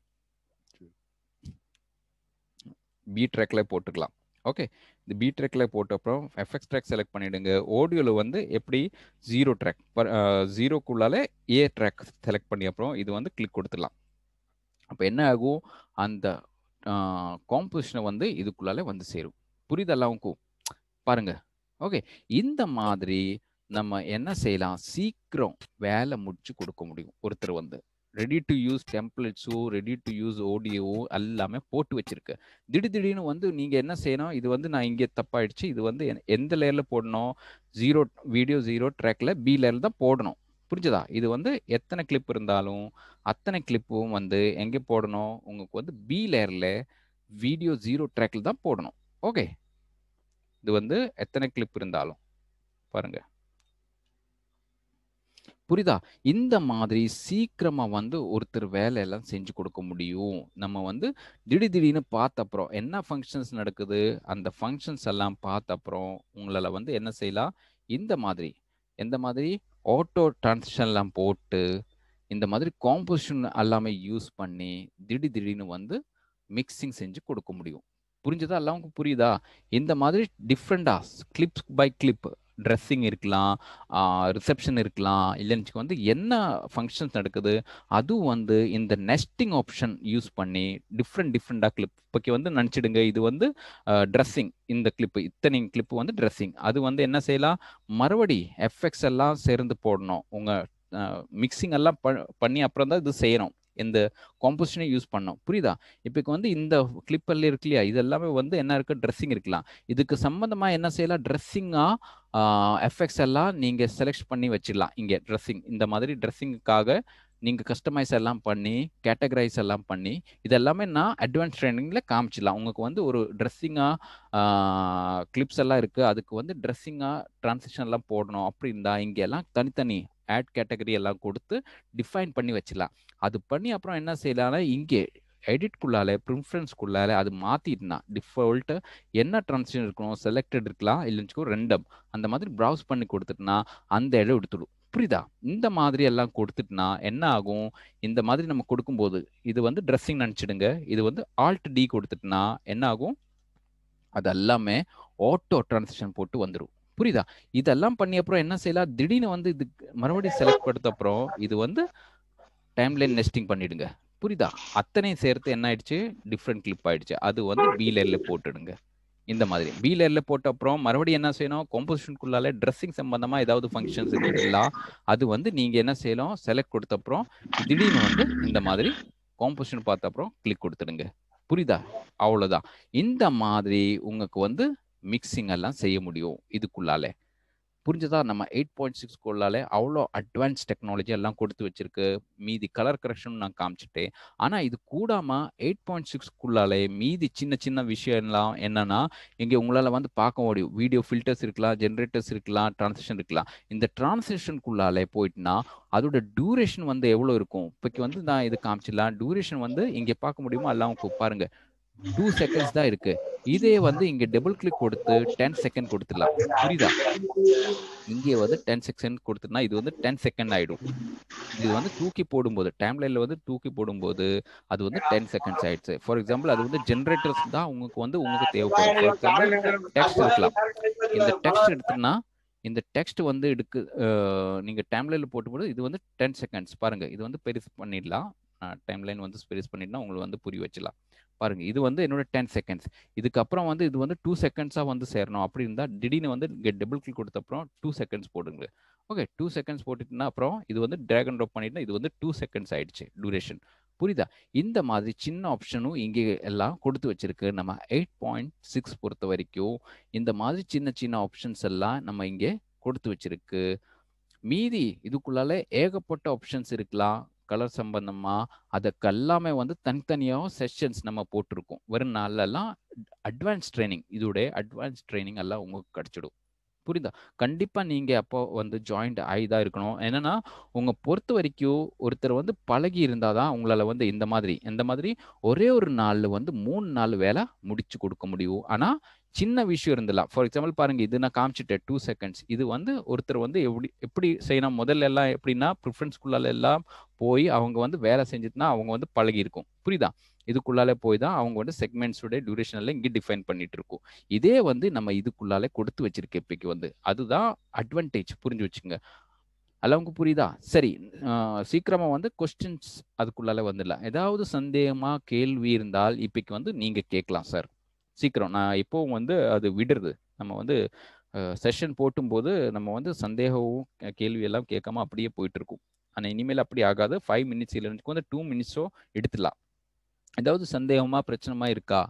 பி ட்ராக்ல போட்டுக்கலாம் ஓகே இந்த பி ட்ராக்ல போட்ட அப்புறம் எஃப்எக்ஸ் ட்ராக் செலக்ட் பண்ணிடுங்க ஆடியோவில் வந்து எப்படி ஜீரோ ட்ராக் ஜீரோக்குள்ளால ஏ ட்ராக் செலக்ட் பண்ணி அப்புறம் இது வந்து கிளிக் கொடுத்துடலாம் அப்போ என்ன ஆகும் அந்த காம்போசிஷனை வந்து இதுக்குள்ளால வந்து சேரும் புரியுதெல்லாம் உங்களுக்கும் பாருங்க ஓகே இந்த மாதிரி நம்ம என்ன செய்யலாம் சீக்கிரம் வேலை முடிச்சு கொடுக்க முடியும் ஒருத்தர் வந்து ரெடி டு யூஸ் டெம்ப்ளேட்ஸோ ரெடி டு யூஸ் ஓடியோவோ எல்லாமே போட்டு வச்சிருக்கு திடீர் திடீர்னு வந்து நீங்க என்ன செய்யணும் இது வந்து நான் இங்கே தப்பாயிடுச்சு இது வந்து எ- எந்த லேயர்ல போடணும் ஜீரோ வீடியோ ஜீரோ ட்ராக்ல பி லேயர்ல தான் போடணும் புரிஞ்சுதா இது வந்து எத்தனை கிளிப் இருந்தாலும் அத்தனை கிளிப்பும் வந்து எங்கே போடணும் உங்களுக்கு வந்து பி லேயர்ல வீடியோ ஜீரோ ட்ராக்ல தான் போடணும் ஓகே இது வந்து எத்தனை கிளிப் இருந்தாலும் பாருங்க புரியுதா இந்த மாதிரி சீக்கிரமா வந்து ஒருத்தர் வேலையெல்லாம் செஞ்சு கொடுக்க முடியும் நம்ம வந்து திடீர் திடீர்னு பார்த்த அப்புறம் என்ன ஃபங்க்ஷன்ஸ் நடக்குது அந்த ஃபங்க்ஷன்ஸ் எல்லாம் பார்த்த அப்புறம் உங்களால வந்து என்ன செய்யலாம் இந்த மாதிரி எந்த மாதிரி ஆட்டோ டிரான்சிஷன்லாம் போட்டு இந்த மாதிரி காம்போசிஷன் எல்லாமே யூஸ் பண்ணி திடீர் திடீர்னு வந்து மிக்சிங் செஞ்சு கொடுக்க முடியும் புரிஞ்சதா எல்லாம் புரியுதா இந்த மாதிரி டிஃப்ரெண்டா கிளிப்ஸ் பை கிளிப் ட்ரெஸ்ஸிங் இருக்கலாம் ரிசப்ஷன் இருக்கலாம் இல்லைன்னு வந்து என்ன ஃபங்க்ஷன்ஸ் நடக்குது அதுவும் வந்து இந்த நெஸ்டிங் ஆப்ஷன் யூஸ் பண்ணி டிஃப்ரெண்ட் டிஃப்ரெண்டாக கிளிப் இப்போக்கி வந்து நினச்சிடுங்க இது வந்து ட்ரெஸ்ஸிங் இந்த கிளிப்பு இத்தனை கிளிப்பு வந்து ட்ரெஸ்ஸிங் அது வந்து என்ன செய்யலாம் மறுபடி எஃபெக்ட்ஸ் எல்லாம் சேர்ந்து போடணும் உங்கள் மிக்சிங் எல்லாம் ப- பண்ணி அப்புறம் தான் இது செய்யணும் இந்த காம்போசிஷனை யூஸ் பண்ணோம் புரியுதா இப்போ வந்து இந்த கிளிப்பர்ல இருக்கு இல்லையா இது எல்லாமே வந்து என்ன இருக்கு ட்ரெஸ்ஸிங் இருக்கலாம் இதுக்கு சம்மந்தமாக என்ன செய்யலாம் ட்ரெஸ்ஸிங்காக எஃபெக்ட்ஸ் எல்லாம் நீங்கள் செலக்ட் பண்ணி வச்சிடலாம் இங்கே ட்ரெஸ்ஸிங் இந்த மாதிரி ட்ரெஸ்ஸிங்காக நீங்கள் கஸ்டமைஸ் எல்லாம் பண்ணி கேட்டகரைஸ் எல்லாம் பண்ணி இதெல்லாமே நான் அட்வான்ஸ் ட்ரைனிங்கில் காமிச்சிடலாம் உங்களுக்கு வந்து ஒரு ட்ரெஸ்ஸிங்காக கிளிப்ஸ் எல்லாம் இருக்குது அதுக்கு வந்து ட்ரெஸ்ஸிங்காக ட்ரான்சிஷன் எல்லாம் போடணும் அப்படி இருந்தால் இங்கே எல்லாம் தனித்தனி ஆட் கேட்டகரி எல்லாம் கொடுத்து டிஃபைன் பண்ணி வச்சிடலாம் அது பண்ணி அப்புறம் என்ன செய்யலாம்னா இங்கே எடிட்குள்ளால ப்ரிஃபரன்ஸ்குள்ளால அது மாற்றிட்டுனா டிஃபால்ட்டு என்ன ட்ரான்சிஷன் இருக்கணும் செலக்டட் இருக்கலாம் இல்லைன்னு ரெண்டம் அந்த மாதிரி ப்ரௌஸ் பண்ணி கொடுத்துட்டுனா அந்த இடம் எடுத்துடும் புரியுதா இந்த மாதிரி எல்லாம் கொடுத்துட்டுனா என்ன ஆகும் இந்த மாதிரி நம்ம கொடுக்கும்போது இது வந்து ட்ரெஸ்ஸிங் நினச்சிடுங்க இது வந்து ஆல்ட் டி கொடுத்துட்டுனா என்ன ஆகும் அது எல்லாமே ஆட்டோ டிரான்சிஷன் போட்டு வந்துடும் புரியுதா இதெல்லாம் பண்ணி அப்புறம் என்ன செய்யலாம் திடீர்னு வந்து இது மறுபடியும் செலக்ட் கொடுத்த அப்புறம் இது வந்து டைம்லைன் நெஸ்டிங் பண்ணிடுங்க புரியுதா அத்தனையும் சேர்த்து என்ன ஆயிடுச்சு டிஃப்ரெண்ட் கிளிப் ஆயிடுச்சு அது வந்து பி லேயர்ல போட்டுடுங்க இந்த மாதிரி பி லேயர்ல போட்ட அப்புறம் மறுபடியும் என்ன செய்யணும் காம்போசிஷனுக்குள்ளால ட்ரெஸ்ஸிங் சம்பந்தமா ஏதாவது ஃபங்க்ஷன்ஸ் இருக்குங்களா அது வந்து நீங்க என்ன செய்யலாம் செலக்ட் கொடுத்த அப்புறம் திடீர்னு வந்து இந்த மாதிரி காம்போசிஷன் பார்த்த அப்புறம் கிளிக் கொடுத்துடுங்க புரியுதா அவ்வளவுதான் இந்த மாதிரி உங்களுக்கு வந்து மிக்சிங் எல்லாம் செய்ய முடியும் இதுக்குள்ளால புரிஞ்சதா நம்ம எயிட் பாயிண்ட் சிக்ஸ் கொள்ளாலே அவ்வளோ அட்வான்ஸ் டெக்னாலஜி எல்லாம் கொடுத்து வச்சிருக்கு மீதி கலர் கரெக்ஷன் நான் காமிச்சிட்டேன் ஆனால் இது கூடாமல் எயிட் பாயிண்ட் சிக்ஸ்க்குள்ளாலே மீதி சின்ன சின்ன விஷயம்லாம் என்னன்னா இங்கே உங்களால் வந்து பார்க்க முடியும் வீடியோ ஃபில்டர்ஸ் இருக்கலாம் ஜென்ரேட்டர்ஸ் இருக்கலாம் டிரான்சிஷன் இருக்கலாம் இந்த டிரான்சிஷனுக்குள்ளாலே போயிட்டுனா அதோட டியூரேஷன் வந்து எவ்வளோ இருக்கும் இப்போக்கு வந்து நான் இது காமிச்சிடலாம் டியூரேஷன் வந்து இங்கே பார்க்க முடியுமா எல்லாம் பாருங்க டூ செகண்ட்ஸ் தான் இருக்கு இதே வந்து இங்க டபுள் கிளிக் கொடுத்து டென் செகண்ட் கொடுத்துடலாம் புரியுதா இங்கே வந்து டென் செகண்ட் கொடுத்துனா இது வந்து டென் செகண்ட் ஆயிடும் இது வந்து தூக்கி போடும்போது டைம்லைன்ல வந்து தூக்கி போடும்போது அது வந்து டென் செகண்ட்ஸ் ஆயிடுச்சு ஃபார் எக்ஸாம்பிள் அது வந்து ஜென்ரேட்டர்ஸ் தான் உங்களுக்கு வந்து உங்களுக்கு தேவைப்படும் ஃபார் எக்ஸாம்பிள் டெக்ஸ்ட் இருக்கலாம் இந்த டெக்ஸ்ட் எடுத்தோம்னா இந்த டெக்ஸ்ட் வந்து எடுக்கு நீங்க டைம்லைன்ல போட்டும்போது இது வந்து டென் செகண்ட்ஸ் பாருங்க இது வந்து பெருசு பண்ணிடலாம் டைம்லைன் வந்து பெருசு பண்ணிட்டுனா உங்களுக்கு வந்து புரிய வச்சலாம் பாருங்க இது வந்து என்னோட டென் செகண்ட்ஸ் இதுக்கப்புறம் வந்து இது வந்து டூ செகண்ட்ஸாக வந்து சேரணும் அப்படி இருந்தால் திடீர்னு வந்து இங்கே டபுள் கிளிக் கொடுத்த அப்புறம் டூ செகண்ட்ஸ் போடுங்க ஓகே டூ செகண்ட்ஸ் போட்டுட்டுனா அப்புறம் இது வந்து ட்ராகன் ட்ராப் பண்ணிட்டுனா இது வந்து டூ செகண்ட்ஸ் ஆயிடுச்சு டூரேஷன் புரியுதா இந்த மாதிரி சின்ன ஆப்ஷனும் இங்கே எல்லாம் கொடுத்து வச்சிருக்கு நம்ம எயிட் பாயிண்ட் சிக்ஸ் பொறுத்த வரைக்கும் இந்த மாதிரி சின்ன சின்ன ஆப்ஷன்ஸ் எல்லாம் நம்ம இங்கே கொடுத்து வச்சிருக்கு மீதி இதுக்குள்ளால ஏகப்பட்ட ஆப்ஷன்ஸ் இருக்கலாம் கலர் சம்பந்தமா அதுக்கெல்லாமே வந்து தனித்தனியாக செஷன்ஸ் நம்ம போட்டிருக்கோம் வரும் நாள்லலாம் அட்வான்ஸ் ட்ரைனிங் இதோட அட்வான்ஸ் ட்ரைனிங் எல்லாம் உங்களுக்கு கிடைச்சிடும் புரியுதா கண்டிப்பா நீங்க அப்போ வந்து ஜாயிண்ட் ஆகி தான் இருக்கணும் என்னன்னா உங்க பொறுத்த வரைக்கும் ஒருத்தர் வந்து பழகி இருந்தாதான் உங்களால வந்து இந்த மாதிரி இந்த மாதிரி ஒரே ஒரு நாள்ல வந்து மூணு நாள் வேலை முடிச்சு கொடுக்க முடியும் ஆனா சின்ன விஷயம் இருந்தலாம் ஃபார் எக்ஸாம்பிள் பாருங்க இது நான் காமிச்சிட்டேன் டூ செகண்ட்ஸ் இது வந்து ஒருத்தர் வந்து எப்படி எப்படி செய்யணும் முதல்ல எல்லாம் எப்படின்னா ப்ரிஃபரன்ஸ்குள்ளால எல்லாம் போய் அவங்க வந்து வேலை செஞ்சுட்டுனா அவங்க வந்து பழகி இருக்கும் புரியுதா இதுக்குள்ளாலே போய் தான் அவங்க வந்து செக்மெண்ட்ஸோட டியூரேஷன் எல்லாம் இங்கே டிஃபைன் பண்ணிட்டு இருக்கும் இதே வந்து நம்ம இதுக்குள்ளாலே கொடுத்து வச்சிருக்க இப்பைக்கு வந்து அதுதான் அட்வான்டேஜ் புரிஞ்சு வச்சுங்க அளவுக்கு புரியுதா சரி சீக்கிரமா வந்து கொஸ்டின்ஸ் அதுக்குள்ளால வந்துடலாம் ஏதாவது சந்தேகமா கேள்வி இருந்தால் இப்பைக்கு வந்து நீங்க கேட்கலாம் சார் சீக்கிரம் நான் இப்போவும் வந்து அது விடுறது நம்ம வந்து செஷன் போட்டும்போது நம்ம வந்து சந்தேகமும் கேள்வி எல்லாம் கேட்காம அப்படியே போயிட்டு இருக்கும் ஆனால் இனிமேல் அப்படி ஆகாது ஃபைவ் மினிட்ஸ் இல்லை வந்து டூ மினிட்ஸோ எடுத்துடலாம் ஏதாவது சந்தேகமா பிரச்சனமா இருக்கா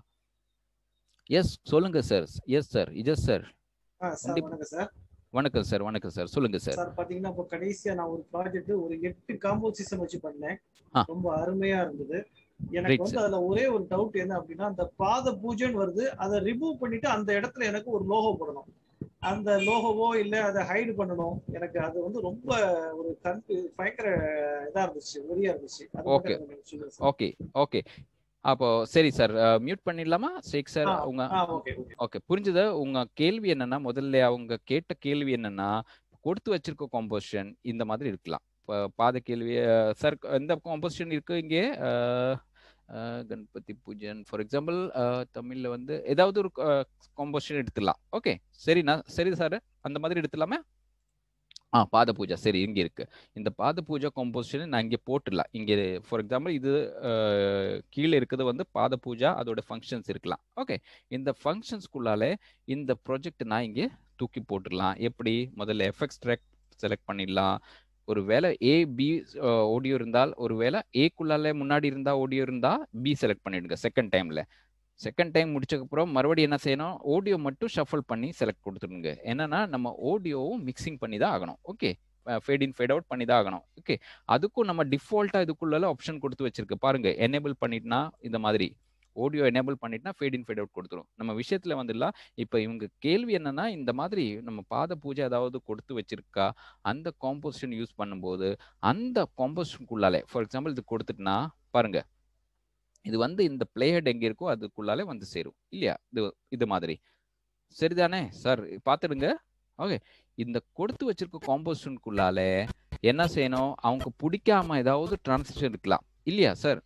எஸ் சொல்லுங்க sir yes sir Ijas sir வணக்கம் சார் வணக்கம் சார் வணக்கம் சார் சொல்லுங்க சார் சார் பாத்தீங்கன்னா இப்போ கடைசியா நான் ஒரு ப்ராஜெக்ட் ஒரு எட்டு காம்போசிஷன் வச்சு பண்ணேன் ஆ. ரொம்ப அருமையா இருந்தது Right, எனக்கு வந்து அதுல ஒரே ஒரு டவுட் என்ன அப்படின்னா அந்த பாத பூஜைன்னு வருது அதை ரிமூவ் பண்ணிட்டு அந்த இடத்துல எனக்கு ஒரு லோகோ போடணும் அந்த லோகோவோ இல்ல அதை ஹைடு பண்ணணும் எனக்கு அது வந்து ரொம்ப ஒரு கன்ஃபு பயங்கர இதா இருந்துச்சு வெறியா இருந்துச்சு அது மட்டும் Okay. எனக்கு கொஞ்சம் சொல்லுங்க சார். ஓகே ஓகே அப்போ சரி சார் மியூட் பண்ணிடலாமா ஷேக் சார் ஆ, உங்க ஆ ஓகே ஓகே ஓகே புரிஞ்சது உங்க கேள்வி என்னன்னா முதல்ல அவங்க கேட்ட கேள்வி என்னன்னா கொடுத்து வச்சிருக்க காம்போசிஷன் இந்த மாதிரி இருக்கலாம் இப்போ பாத கேள்வி சார் எந்த காம்போசிஷன் இருக்கு இங்கே அஹ், அஹ், கணபதி பூஜன் ஃபார் எக்ஸாம்பிள் தமிழ்ல வந்து ஏதாவது ஒரு காம்போசிஷன் எடுத்துடலாம் ஓகே சரிண்ணா சரி சார் அந்த மாதிரி எடுத்துலாமே ஆ பாத பூஜா சரி இங்க இருக்கு இந்த பாத பூஜா காம்போசிஷன் நான் இங்கே போட்டுடலாம் இங்கே ஃபார் எக்ஸாம்பிள் இது அஹ், கீழே இருக்கிறது வந்து பாத பூஜா அதோட ஃபங்க்ஷன்ஸ் இருக்கலாம் ஓகே இந்த ஃபங்க்ஷன்ஸ்குள்ளால இந்த ப்ராஜெக்ட் நான் இங்கே தூக்கி போட்டுடலாம் எப்படி முதல்ல எஃப்எக்ஸ் ட்ராக் செலக்ட் பண்ணிடலாம் ஒரு வேளை ஏ பி ஆடியோ இருந்தால் ஒரு வேளை ஏக்குள்ளால முன்னாடி இருந்தா ஆடியோ இருந்தா பி செலக்ட் பண்ணிடுங்க செகண்ட் டைம்ல செகண்ட் டைம் முடிச்சக்கப்புறம் மறுபடியும் என்ன செய்யணும் ஆடியோ மட்டும் ஷஃபிள் பண்ணி செலக்ட் கொடுத்துருங்க என்னன்னா நம்ம ஆடியோவும் மிக்சிங் பண்ணி தான் ஆகணும் okay fade in fade out பண்ணி தான் ஆகணும் ஓகே அதுக்கும் நம்ம டிஃபால்ட்டா இதுக்குள்ள ஆப்ஷன் கொடுத்து வச்சிருக்கு பாருங்க எனேபிள் பண்ணிட்டுனா இந்த மாதிரி ஆடியோ எனேபிள் பண்ணிட்டுனா ஃபேட் இன் ஃபேட் அவுட் கொடுத்துரும் நம்ம விஷயத்துல வந்துடலாம் இப்போ இவங்க கேள்வி என்னன்னா இந்த மாதிரி நம்ம பாத பூஜை ஏதாவது கொடுத்து வச்சிருக்கா அந்த காம்போசிஷன் யூஸ் பண்ணும்போது அந்த காம்போசிஷனுக்குள்ளாலே ஃபார் எக்ஸாம்பிள் இது கொடுத்துட்டுனா பாருங்க இது வந்து இந்த பிளேஹெட் எங்க இருக்கோ அதுக்குள்ளாலே வந்து சேரும் இல்லையா இது இது மாதிரி சரிதானே சார் பார்த்துடுங்க ஓகே இந்த கொடுத்து வச்சிருக்க காம்போசிஷனுக்குள்ளால என்ன செய்யணும் அவங்க பிடிக்காம ஏதாவது டிரான்சிஷன் இருக்கலாம் இல்லையா சார்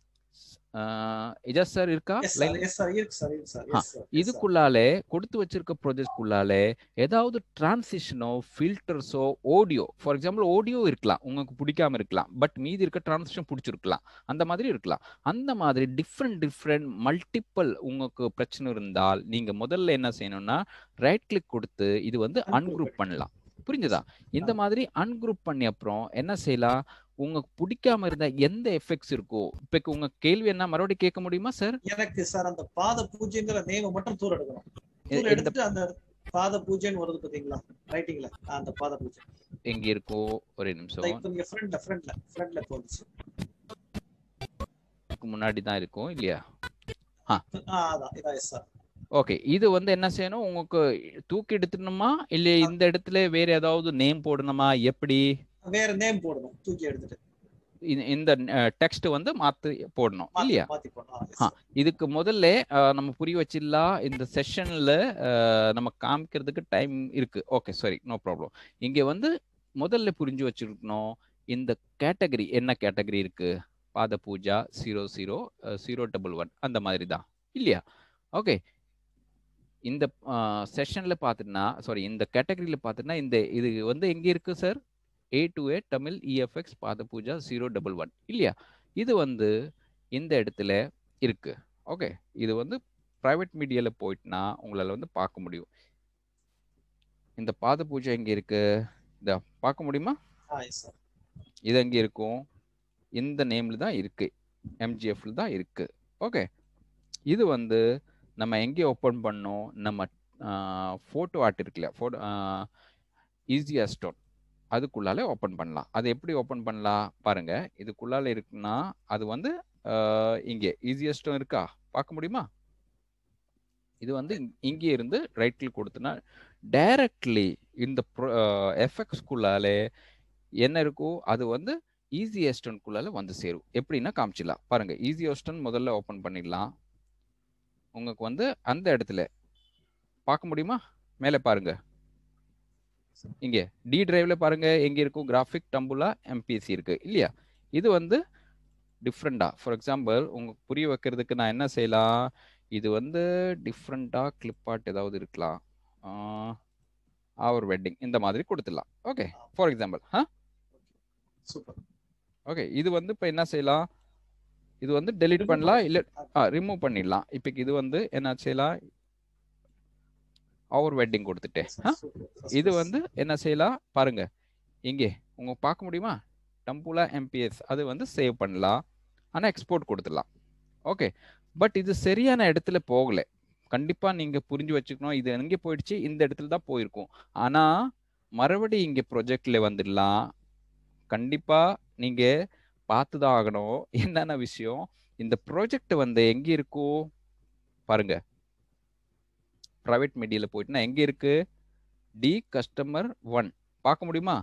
இஜாஸ் சார் இருக்கா yes line sir yes sir இருக்கு சார் இருக்கு சார் ஆ, எஸ் சார் இதுக்குள்ளாலே கொடுத்து வச்சிருக்க ப்ராஜெக்ட்குள்ளாலே ஏதாவது டிரான்சிஷனோ ஃபில்டர்ஸோ ஆடியோ ஃபார் எக்ஸாம்பிள் ஆடியோ இருக்கலாம் உங்களுக்கு பிடிக்காம இருக்கலாம் பட் மீதி இருக்க டிரான்சிஷன் பிடிச்சிருக்கலாம் அந்த மாதிரி இருக்கலாம் அந்த மாதிரி டிஃப்ரெண்ட் டிஃப்ரெண்ட் மல்டிபிள் உங்களுக்கு பிரச்சனை இருந்தால் நீங்க முதல்ல என்ன செய்யணும்னா ரைட் கிளிக் கொடுத்து இது வந்து Ungroup அன்குரூப் பண்ணலாம் புரிஞ்சுதா இந்த மாதிரி அன்குரூப் பண்ணி அப்புறம் என்ன செய்யலாம் உங்களுக்கு பிடிக்காம இருந்த எந்த எஃபெக்ட்ஸ் இருக்கோ இப்ப உங்க கேள்வி என்ன மறுபடியும் கேட்க முடியுமா சார் எனக்கு சார் அந்த பாத பூஜைங்கிற நேம மட்டும் தூர எடுக்கணும் தூர இந்த எடுத்துட்டு அந்த பாத பூஜைன்னு வருது பாத்தீங்களா ரைட்டிங்ல அந்த பாத பூஜை எங்க இருக்கோ ஒரே இந்த நிமிஷம் இப்ப நீங்க ஃப்ரண்ட்ல ஃப்ரண்ட்ல ஃப்ரண்ட்ல போந்துச்சு இதுக்கு முன்னாடி தான் இருக்கும் இல்லையா ஆ அதான் இதான் எஸ் சார் ஓகே இது வந்து என்ன செய்யணும் உங்களுக்கு தூக்கி எடுத்துடணுமா இல்ல இந்த இடத்துல வேற ஏதாவது நேம் போடணுமா எப்படி வேற நேம் போடணும் தூக்கி எடுத்துட்டு இந்த- இந்த டெக்ஸ்ட் வந்து மாத்து போடணும் மாத்தி இல்லையா மாத்தி போடணும் ஆ, yes ஆ. sir. இதுக்கு முதல்ல அஹ், நம்ம புரிய வச்சிடலாம் இந்த செஷன்ல நம்ம காமிக்கிறதுக்கு டைம் இருக்கு ஓகே சரி நோ ப்ராப்ளம் இங்க வந்து முதல்ல புரிஞ்சு வச்சிருக்கணும் இந்த கேட்டகரி என்ன கேட்டகரி இருக்கு Pada Pooja zero zero zero double one அந்த மாதிரி தான் இல்லையா ஓகே இந்த செஷன்ல பார்த்துட்டுனா சாரி இந்த கேட்டகரியில பார்த்துட்டுனா இந்த இது வந்து எங்க இருக்கு sir A to A Tamil EFX Pada Pooja zero double one இல்லையா இது வந்து இந்த இடத்துல இருக்கு ஓகே இது வந்து ப்ரைவேட் மீடியால போயிட்டுனா உங்களால வந்து பார்க்க முடியும் இந்த பாத பூஜை எங்க இருக்கு இத பார்க்க முடியுமா ஆ எஸ் சார் இது எங்க இருக்கும் இந்த நேம்ல தான் இருக்கு எம்ஜிஎஃப்ல தான் இருக்கு ஓகே இது வந்து நம்ம எங்கே ஓப்பன் பண்ணோம் நம்ம ஃபோட்டோ ஆர்ட் இருக்குல்ல ஃபோட்டோ ஈஸியா ஸ்டோன் அதுக்குள்ளால ஓப்பன் பண்ணலாம் அது எப்படி ஓப்பன் பண்ணலாம் பாருங்க இதுக்குள்ளால இருக்குன்னா அது வந்து ஆஹ், இங்கே ஈஸியா ஸ்டோன் இருக்கா பார்க்க முடியுமா இது வந்து இங்க- இங்கே இருந்து ரைட் கிளிக் கொடுத்தனா டைரக்ட்லி இந்த எஃபெக்ட்ஸ்குள்ளாலே என்ன இருக்கோ அது வந்து ஈஸி எஸ்டன்குள்ளால வந்து சேரும் எப்படின்னா காமிச்சிடலாம் பாருங்க ஈஸி எஸ்டன் முதல்ல ஓப்பன் பண்ணிடலாம் உங்களுக்கு வந்து அந்த இடத்துல பார்க்க முடியுமா மேலே பாருங்க இங்க டி டிரைவ்ல பாருங்க எங்க இருக்கும் கிராஃபிக் டம்புலா எம்பிசி இருக்கு இல்லையா இது வந்து டிஃப்ரெண்டா ஃபார் எக்ஸாம்பிள் உங்களுக்கு புரிய வைக்கிறதுக்கு நான் என்ன செய்யலாம் இது வந்து டிஃப்ரெண்டா கிளிப் ஆர்ட் ஏதாவது இருக்கலாம் அவர் வெட்டிங் இந்த மாதிரி கொடுத்துடலாம் ஓகே ஃபார் எக்ஸாம்பிள் ஆ சூப்பர் ஓகே இது வந்து இப்போ என்ன செய்யலாம் இது வந்து டெலீட் பண்ணலாம் இல்ல ஆ ரிமூவ் பண்ணிடலாம் இப்போ இது வந்து என்ன செய்யலாம் அவர் வெட்டிங் கொடுத்துட்டேன் ஆ இது வந்து என்ன செய்யலாம் பாருங்க இங்கே உங்க பார்க்க முடியுமா டம்புலா எம்பிஎஸ் அது வந்து சேவ் பண்ணலாம் ஆனால் எக்ஸ்போர்ட் கொடுத்துடலாம் ஓகே பட் இது சரியான இடத்துல போகல கண்டிப்பா நீங்க புரிஞ்சு வச்சுக்கணும் இது எங்கே போயிடுச்சு இந்த இடத்துல தான் போயிருக்கும் ஆனா மறுபடியும் இங்க ப்ரொஜெக்ட்ல வந்துடலாம் கண்டிப்பா நீங்க பார்த்து தான் ஆகணும் என்னென்ன விஷயம் இந்த ப்ராஜெக்ட் வந்து எங்க இருக்கும் பாருங்க ப்ரைவேட் மீடியால போயிட்டுனா எங்க இருக்கு டி கஸ்டமர் ஒன் பார்க்க முடியுமா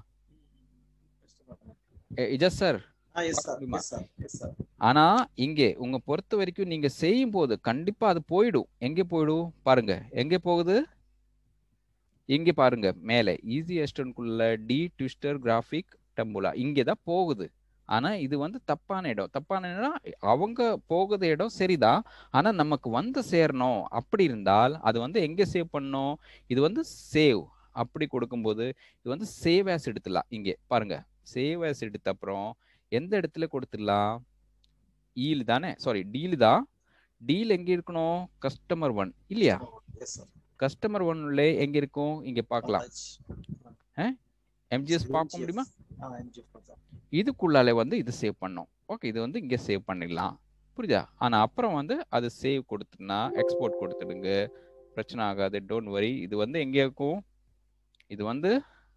இஜஸ் சார் ஆ எஸ் சார் பார்க்க முடியுமா? எஸ் சார் எஸ் சார் ஆனா இங்கே உங்க பொறுத்த வரைக்கும் நீங்க செய்யும் போது கண்டிப்பா அது போயிடும் எங்க போயிடும் பாருங்க எங்க போகுது இங்க பாருங்க மேலே ஈஸி அசிஸ்டன்ட்குள்ள டி ட்விஸ்டர் கிராஃபிக் டம்புலா இங்கே தான் போகுது ஆனா இது வந்து தப்பான இடம் தப்பான இடம் அவங்க போகுத இடம் சரிதான் ஆனா நமக்கு வந்து சேரணும் அப்படி இருந்தால் அது வந்து எங்க சேவ் பண்ணணும் இது வந்து சேவ் அப்படி கொடுக்கும்போது இது வந்து சேவ் ஆஸ் எடுத்துடலாம் இங்கே பாருங்க சேவ் ஆஸ் எடுத்த அப்புறம் எந்த இடத்துல கொடுத்துடலாம் ஈல் தானே சாரி டீல் தான் டீல் எங்க இருக்கணும் கஸ்டமர் ஒன் இல்லையா எஸ் சார் கஸ்டமர் ஒன்ல எங்க இருக்கும் இங்க பார்க்கலாம் எம்ஜிஎஸ் பார்க்க முடியுமா ஆ எம்ஜி சார் இதுக்குள்ளாலே வந்து இது சேவ் பண்ணோம் ஓகே இது வந்து இங்கே சேவ் பண்ணிடலாம் புரியுதா ஆனால் அப்புறம் வந்து அது சேவ் கொடுத்துனா எக்ஸ்போர்ட் கொடுத்துடுங்க பிரச்சனை ஆகாது டோன்ட் வரி இது வந்து எங்கே இருக்கும் இது வந்து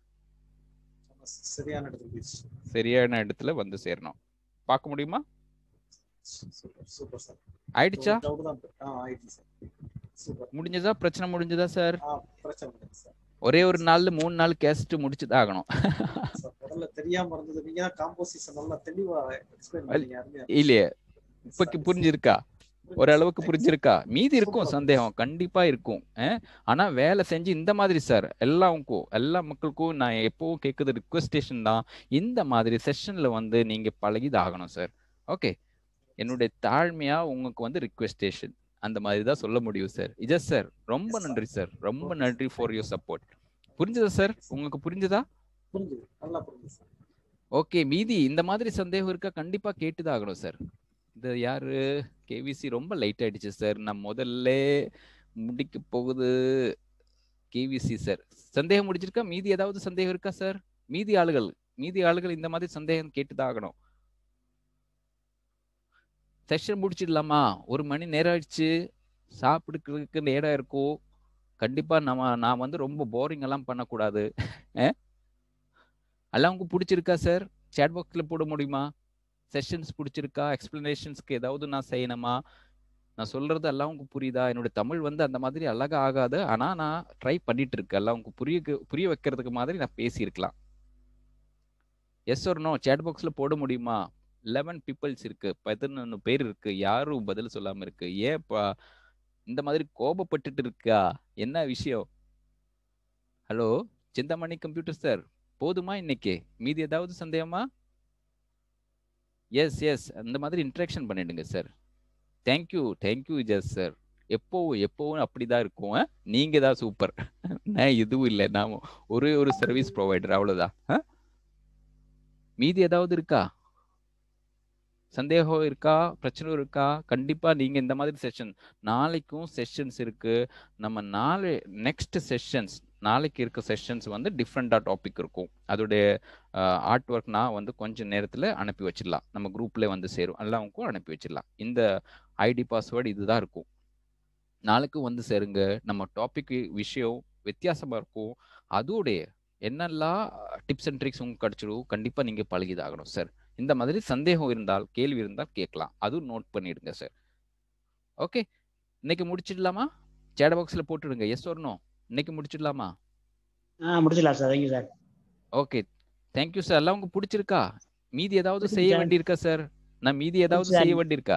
சரியான இடத்துக்கு போயிடுச்சு சரியான இடத்துல வந்து சேரணும் பார்க்க முடியுமா சூப்பர் சூப்பர் சார் ஆயிடுச்சா டவுட் தான் ஆ ஆயிடுச்சு சார் சூப்பர் முடிஞ்சதா பிரச்சனை முடிஞ்சதா சார் ஆ பிரச்சனை இல்லை சார் ஒரே ஒரு நாள்ல மூணு நாள் கேஸ்ட் முடிச்சுதான் ஆகணும் சார் முதல்ல தெரியாம இருந்தது நீங்க தான் காம்போசிஷன் நல்லா தெளிவா எக்ஸ்பிளைன் பண்ணீங்க அருமையா இல்லையே இப்பக்கு புரிஞ்சிருக்கா ஓரளவுக்கு புரிஞ்சிருக்கா மீதி இருக்கும் சந்தேகம் கண்டிப்பா இருக்கும் அஹ்? ஆனா வேலை செஞ்சு இந்த மாதிரி சார் எல்லாருக்கும் எல்லா மக்களுக்கும் நான் எப்பவும் கேட்குறது ரிக்வஸ்டேஷன் தான் இந்த மாதிரி செஷன்ல வந்து நீங்க பழகிதாகணும் சார் ஓகே என்னுடைய தாழ்மையா உங்களுக்கு வந்து ரிக்வெஸ்டேஷன் அந்த மாதிரி தான் சொல்ல முடியும் சார் இஜஸ் சார் ரொம்ப Yes, sir. நன்றி சார் ரொம்ப நன்றி ஃபார் யூர் சப்போர்ட் புரிஞ்சதா சார் உங்களுக்கு புரிஞ்சதா புரிஞ்சுது நல்லா புரிஞ்சுது சார் ஓகே மீதி இந்த மாதிரி சந்தேகம் இருக்கா கண்டிப்பா கேட்டுதான் ஆகணும் சார் இது யாரு கேவிசி ரொம்ப லைட் ஆயிடுச்சு சார் நான் முதல்ல முடிக்க போகுது கேவிசி சார் சந்தேகம் முடிச்சிருக்கா மீதி ஏதாவது சந்தேகம் இருக்கா சார் மீதி ஆளுகள் மீதி ஆளுகள் இந்த மாதிரி சந்தேகம் கேட்டுதான் ஆகணும் செஷன் முடிச்சிடலாமா ஒரு மணி நேரம் ஆயிடுச்சு சாப்பிடுறதுக்கு நேரம் இருக்கும் கண்டிப்பா நம்ம நான் வந்து ரொம்ப போரிங் எல்லாம் பண்ணக்கூடாது அஹ்? எல்லாம் உங்களுக்கு பிடிச்சிருக்கா சார் சேட் பாக்ஸில் போட முடியுமா செஷன்ஸ் பிடிச்சிருக்கா எக்ஸ்பிளனேஷன்ஸ்க்கு ஏதாவது நான் செய்யணுமா நான் சொல்றது எல்லாம் உங்களுக்கு புரியுதா என்னோட தமிழ் வந்து அந்த மாதிரி அழகா ஆகாது ஆனா நான் ட்ரை பண்ணிட்டு இருக்கேன் எல்லாம் உங்களுக்கு புரிய புரிய வைக்கிறதுக்கு மாதிரி நான் பேசியிருக்கலாம் எஸ் ஒரு நோ சேட் பாக்ஸ்ல போட முடியுமா லெவன் பீப்புள்ஸ் இருக்கு பதினொன்று பேர் இருக்கு யாரும் பதில் சொல்லாம இருக்கு ஏன்ப்பா இந்த மாதிரி கோபப்பட்டுட்டு இருக்கா என்ன விஷயம் ஹலோ சிந்தாமணி கம்ப்யூட்டர் சார் போதுமா இன்னைக்கு மீதி ஏதாவது சந்தேகமா எஸ் எஸ் அந்த மாதிரி இன்ட்ராக்ஷன் பண்ணிடுங்க sir thank you thank you Ijas sir எப்போவும் எப்போவும் அப்படிதான் இருக்கும் ஆ? நீங்க தான் சூப்பர் நான் எதுவும் இல்லை நான் ஒரே ஒரு சர்வீஸ் ப்ரொவைடர் அவ்வளவுதான் ஆ? மீதி ஏதாவது இருக்கா சந்தேகம் இருக்கா பிரச்சனை இருக்கா கண்டிப்பா நீங்க இந்த மாதிரி செஷன் நாளைக்கும் செஷன்ஸ் இருக்கு நம்ம நாளை நெக்ஸ்ட் செஷன்ஸ் நாளைக்கு இருக்க செஷன்ஸ் வந்து டிஃப்ரெண்டா டாபிக் இருக்கும் அதோடைய ஆர்ட் ஒர்க் நான் வந்து கொஞ்ச நேரத்துல அனுப்பி வச்சிடலாம் நம்ம குரூப்ல வந்து சேரும் எல்லாருக்கும் அனுப்பி வச்சிடலாம் இந்த ஐடி பாஸ்வேர்டு இதுதான் இருக்கும் நாளைக்கு வந்து சேருங்க நம்ம டாபிக் விஷயம் வித்தியாசமா இருக்கும் அதோடைய என்னெல்லாம் டிப்ஸ் அண்ட் ட்ரிக்ஸ் உங்களுக்கு கிடைச்சிடும் கண்டிப்பா நீங்க பழகிதாகணும் சார் இந்த மாதிரி சந்தேகம் இருந்தால் கேள்வி இருந்தால் கேட்கலாம் அதுவும் நோட் பண்ணிடுங்க சார் ஓகே இன்னைக்கு முடிச்சிடலாமா சேட் பாக்ஸ்ல போட்டுடுங்க எஸ் நோ இன்னைக்கு முடிச்சிடலாமா ஆ முடிச்சிடலாம் sir thank you sir okay thank you sir எல்லாம் உங்களுக்கு பிடிச்சிருக்கா மீதி ஏதாவது பிடிச்சிருக்கு செய்ய sir. வேண்டியிருக்கா சார் நான் மீதி ஏதாவது sir. செய்ய வேண்டியிருக்கா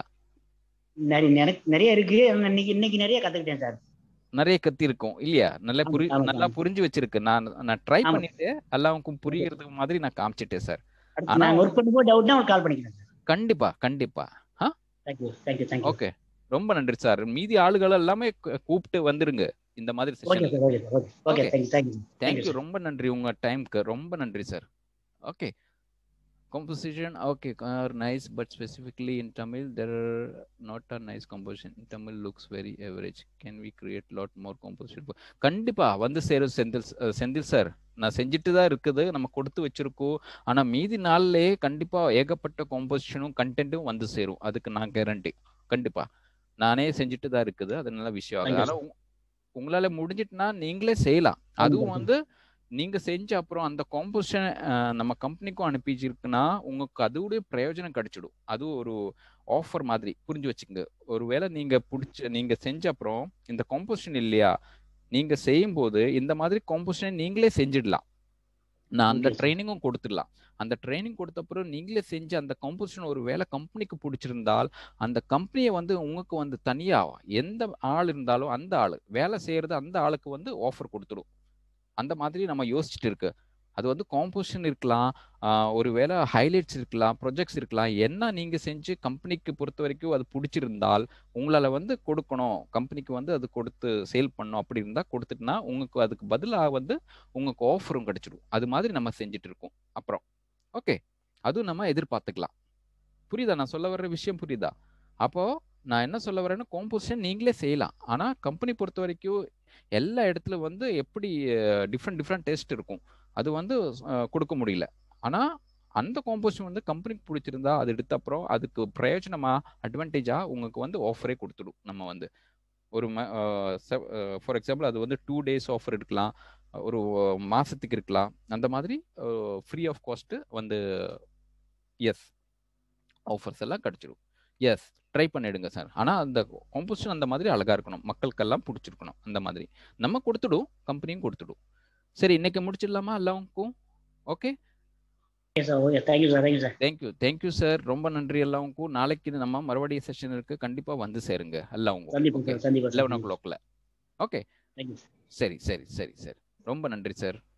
நிறைய நிறைய நிறைய இருக்கு இன்னைக்கு இன்னைக்கு நிறைய கத்துக்கிட்டேன் சார் நிறைய கத்தி இருக்கும் இல்லையா நல்லா ஆமா, புரி ஆமா, நல்லா ஆமா. புரிஞ்சு வச்சிருக்கு நான் நான் ட்ரை ஆமா. பண்ணிட்டு எல்லாருக்கும் புரியறதுக்கு மாதிரி நான் காமிச்சிட்டேன் சார் அடுத்து ஆனா நான் ஒர்க் பண்ணும்போது டவுட்னா உங்களுக்கு கால் பண்ணிக்கிறேன் சார் கண்டிப்பா கண்டிப்பா ஆ தேங்க்யூ தேங்க்யூ தேங்க்யூ ஓகே ரொம்ப நன்றி சார் மீதி ஆளுகள் எல்லாமே கூ- கூப்பிட்டு வந்துருங்க இந்த மாதிரி ஓகே செஷன்ல sir okay sir okay okay okay thank you thank you thank you thank you sir ரொம்ப நன்றி உங்க டைம்க்கு ரொம்ப நன்றி sir okay composition okay are nice but specifically in tamil there are not a nice composition in tamil looks very average can we create lot more composition கண்டிப்பா வந்து சேரும் செந்தில் ச- அஹ் செந்தில் சார் நான் செஞ்சுட்டு தான் இருக்குது நம்ம கொடுத்து வச்சிருக்கோம் ஆனா மீதி நாள்லயே கண்டிப்பா ஏகப்பட்ட காம்போசிஷனும் கண்டென்ட்டும் வந்து சேரும் அதுக்கு நான் கேரண்டி கண்டிப்பா நானே செஞ்சுட்டு தான் இருக்குது அது நல்ல விஷயம் ஆகுது தேங்க்யூ ஆனா சார் உ- உங்களால முடிஞ்சிட்டுனா நீங்களே செய்யலாம் கண்டிப்பா அதுவும் சார் வந்து நீங்க செஞ்ச அப்புறம் அந்த காம்போசிஷன் நம்ம கம்பெனிக்கும் அனுப்பிச்சிருக்குன்னா உங்களுக்கு அதோடைய பிரயோஜனம் கிடைச்சிடும் அது ஒரு ஆஃபர் மாதிரி புரிஞ்சு வச்சுக்கோங்க ஒருவேளை நீங்க பிடிச்ச நீங்க செஞ்ச அப்புறம் இந்த காம்போசிஷன் இல்லையா நீங்க செய்யும் போது இந்த மாதிரி காம்போசிஷன் நீங்களே செஞ்சிடலாம் நான் அந்த ஓகே சார் ட்ரைனிங்கும் கொடுத்துடலாம் அந்த ட்ரைனிங் கொடுத்த அப்புறம் நீங்களே செஞ்ச அந்த கம்போசிஷன் ஒரு வேளை கம்பெனிக்கு பிடிச்சிருந்தால் அந்த கம்பெனியை வந்து உங்களுக்கு வந்து தனியா எந்த ஆள் இருந்தாலும் அந்த ஆள் வேலை செய்யறது அந்த ஆளுக்கு வந்து ஆஃபர் கொடுத்துடும் அந்த மாதிரி நம்ம யோசிச்சுட்டு இருக்கு அது வந்து காம்போசிஷன் இருக்கலாம் ஆஹ் ஒரு வேளை ஹைலைட்ஸ் இருக்கலாம் ப்ரொஜெக்ட்ஸ் இருக்கலாம் என்ன நீங்க செஞ்சு கம்பெனிக்கு பொறுத்த வரைக்கும் அது பிடிச்சிருந்தால் உங்களால வந்து கொடுக்கணும் கம்பெனிக்கு வந்து அது கொடுத்து சேல் பண்ணணும் அப்படி இருந்தா கொடுத்துட்டுனா உங்களுக்கு அதுக்கு பதிலாக வந்து உங்களுக்கு ஆஃபரும் கிடைச்சிடும் அது மாதிரி நம்ம செஞ்சுட்டு இருக்கோம் அப்புறம் ஓகே அதுவும் நம்ம எதிர்பார்த்துக்கலாம் புரியுதா நான் சொல்ல வர்ற விஷயம் புரியுதா அப்போ நான் என்ன சொல்ல வரேன்னா காம்போசிஷன் நீங்களே செய்யலாம் ஆனா கம்பெனி பொறுத்த வரைக்கும் எல்லா இடத்துல வந்து எப்படி டிஃப்ரெண்ட் டிஃப்ரெண்ட் டேஸ்ட் இருக்கும் அது வந்து அஹ், கொடுக்க முடியல ஆனா அந்த காம்போசிஷன் வந்து கம்பெனிக்கு பிடிச்சிருந்தா அது எடுத்த அப்புறம் அதுக்கு பிரயோஜனமா அட்வான்டேஜா உங்களுக்கு வந்து ஆஃபரே கொடுத்துடும் நம்ம வந்து ஒரு ஃபார் எக்ஸாம்பிள் அது வந்து டூ டேஸ் ஆஃபர் இருக்கலாம் ஒரு மாசத்துக்கு இருக்கலாம் அந்த மாதிரி ஃப்ரீ ஆஃப் காஸ்ட் வந்து எஸ் ஆஃபர்ஸ் எல்லாம் கிடைச்சிடும் எஸ் ட்ரை பண்ணிடுங்க சார் ஆனால் அந்த காம்போசிஷன் அந்த மாதிரி அழகா இருக்கணும் மக்களுக்கெல்லாம் பிடிச்சிருக்கணும் அந்த மாதிரி நம்ம கொடுத்துடும் கம்பெனியும் கொடுத்துடும் சரி இன்னைக்கு முடிச்சிடலாமா எல்லாருக்கும் okay sir okay thank you sir thank you sir thank you thank you sir ரொம்ப நன்றி எல்லாருக்கும் நாளைக்கு இது நம்ம மறுபடியும் செஷன் இருக்கு கண்டிப்பா வந்து சேருங்க எல்லாருக்கும் சந்திப்போம் ஓகே சார் சந்திப்போம் லெவன் ஓ சார் கிளாக்ல ஓகே தேங்க்யூ சரி சரி சரி சரி ரொம்ப நன்றி சார்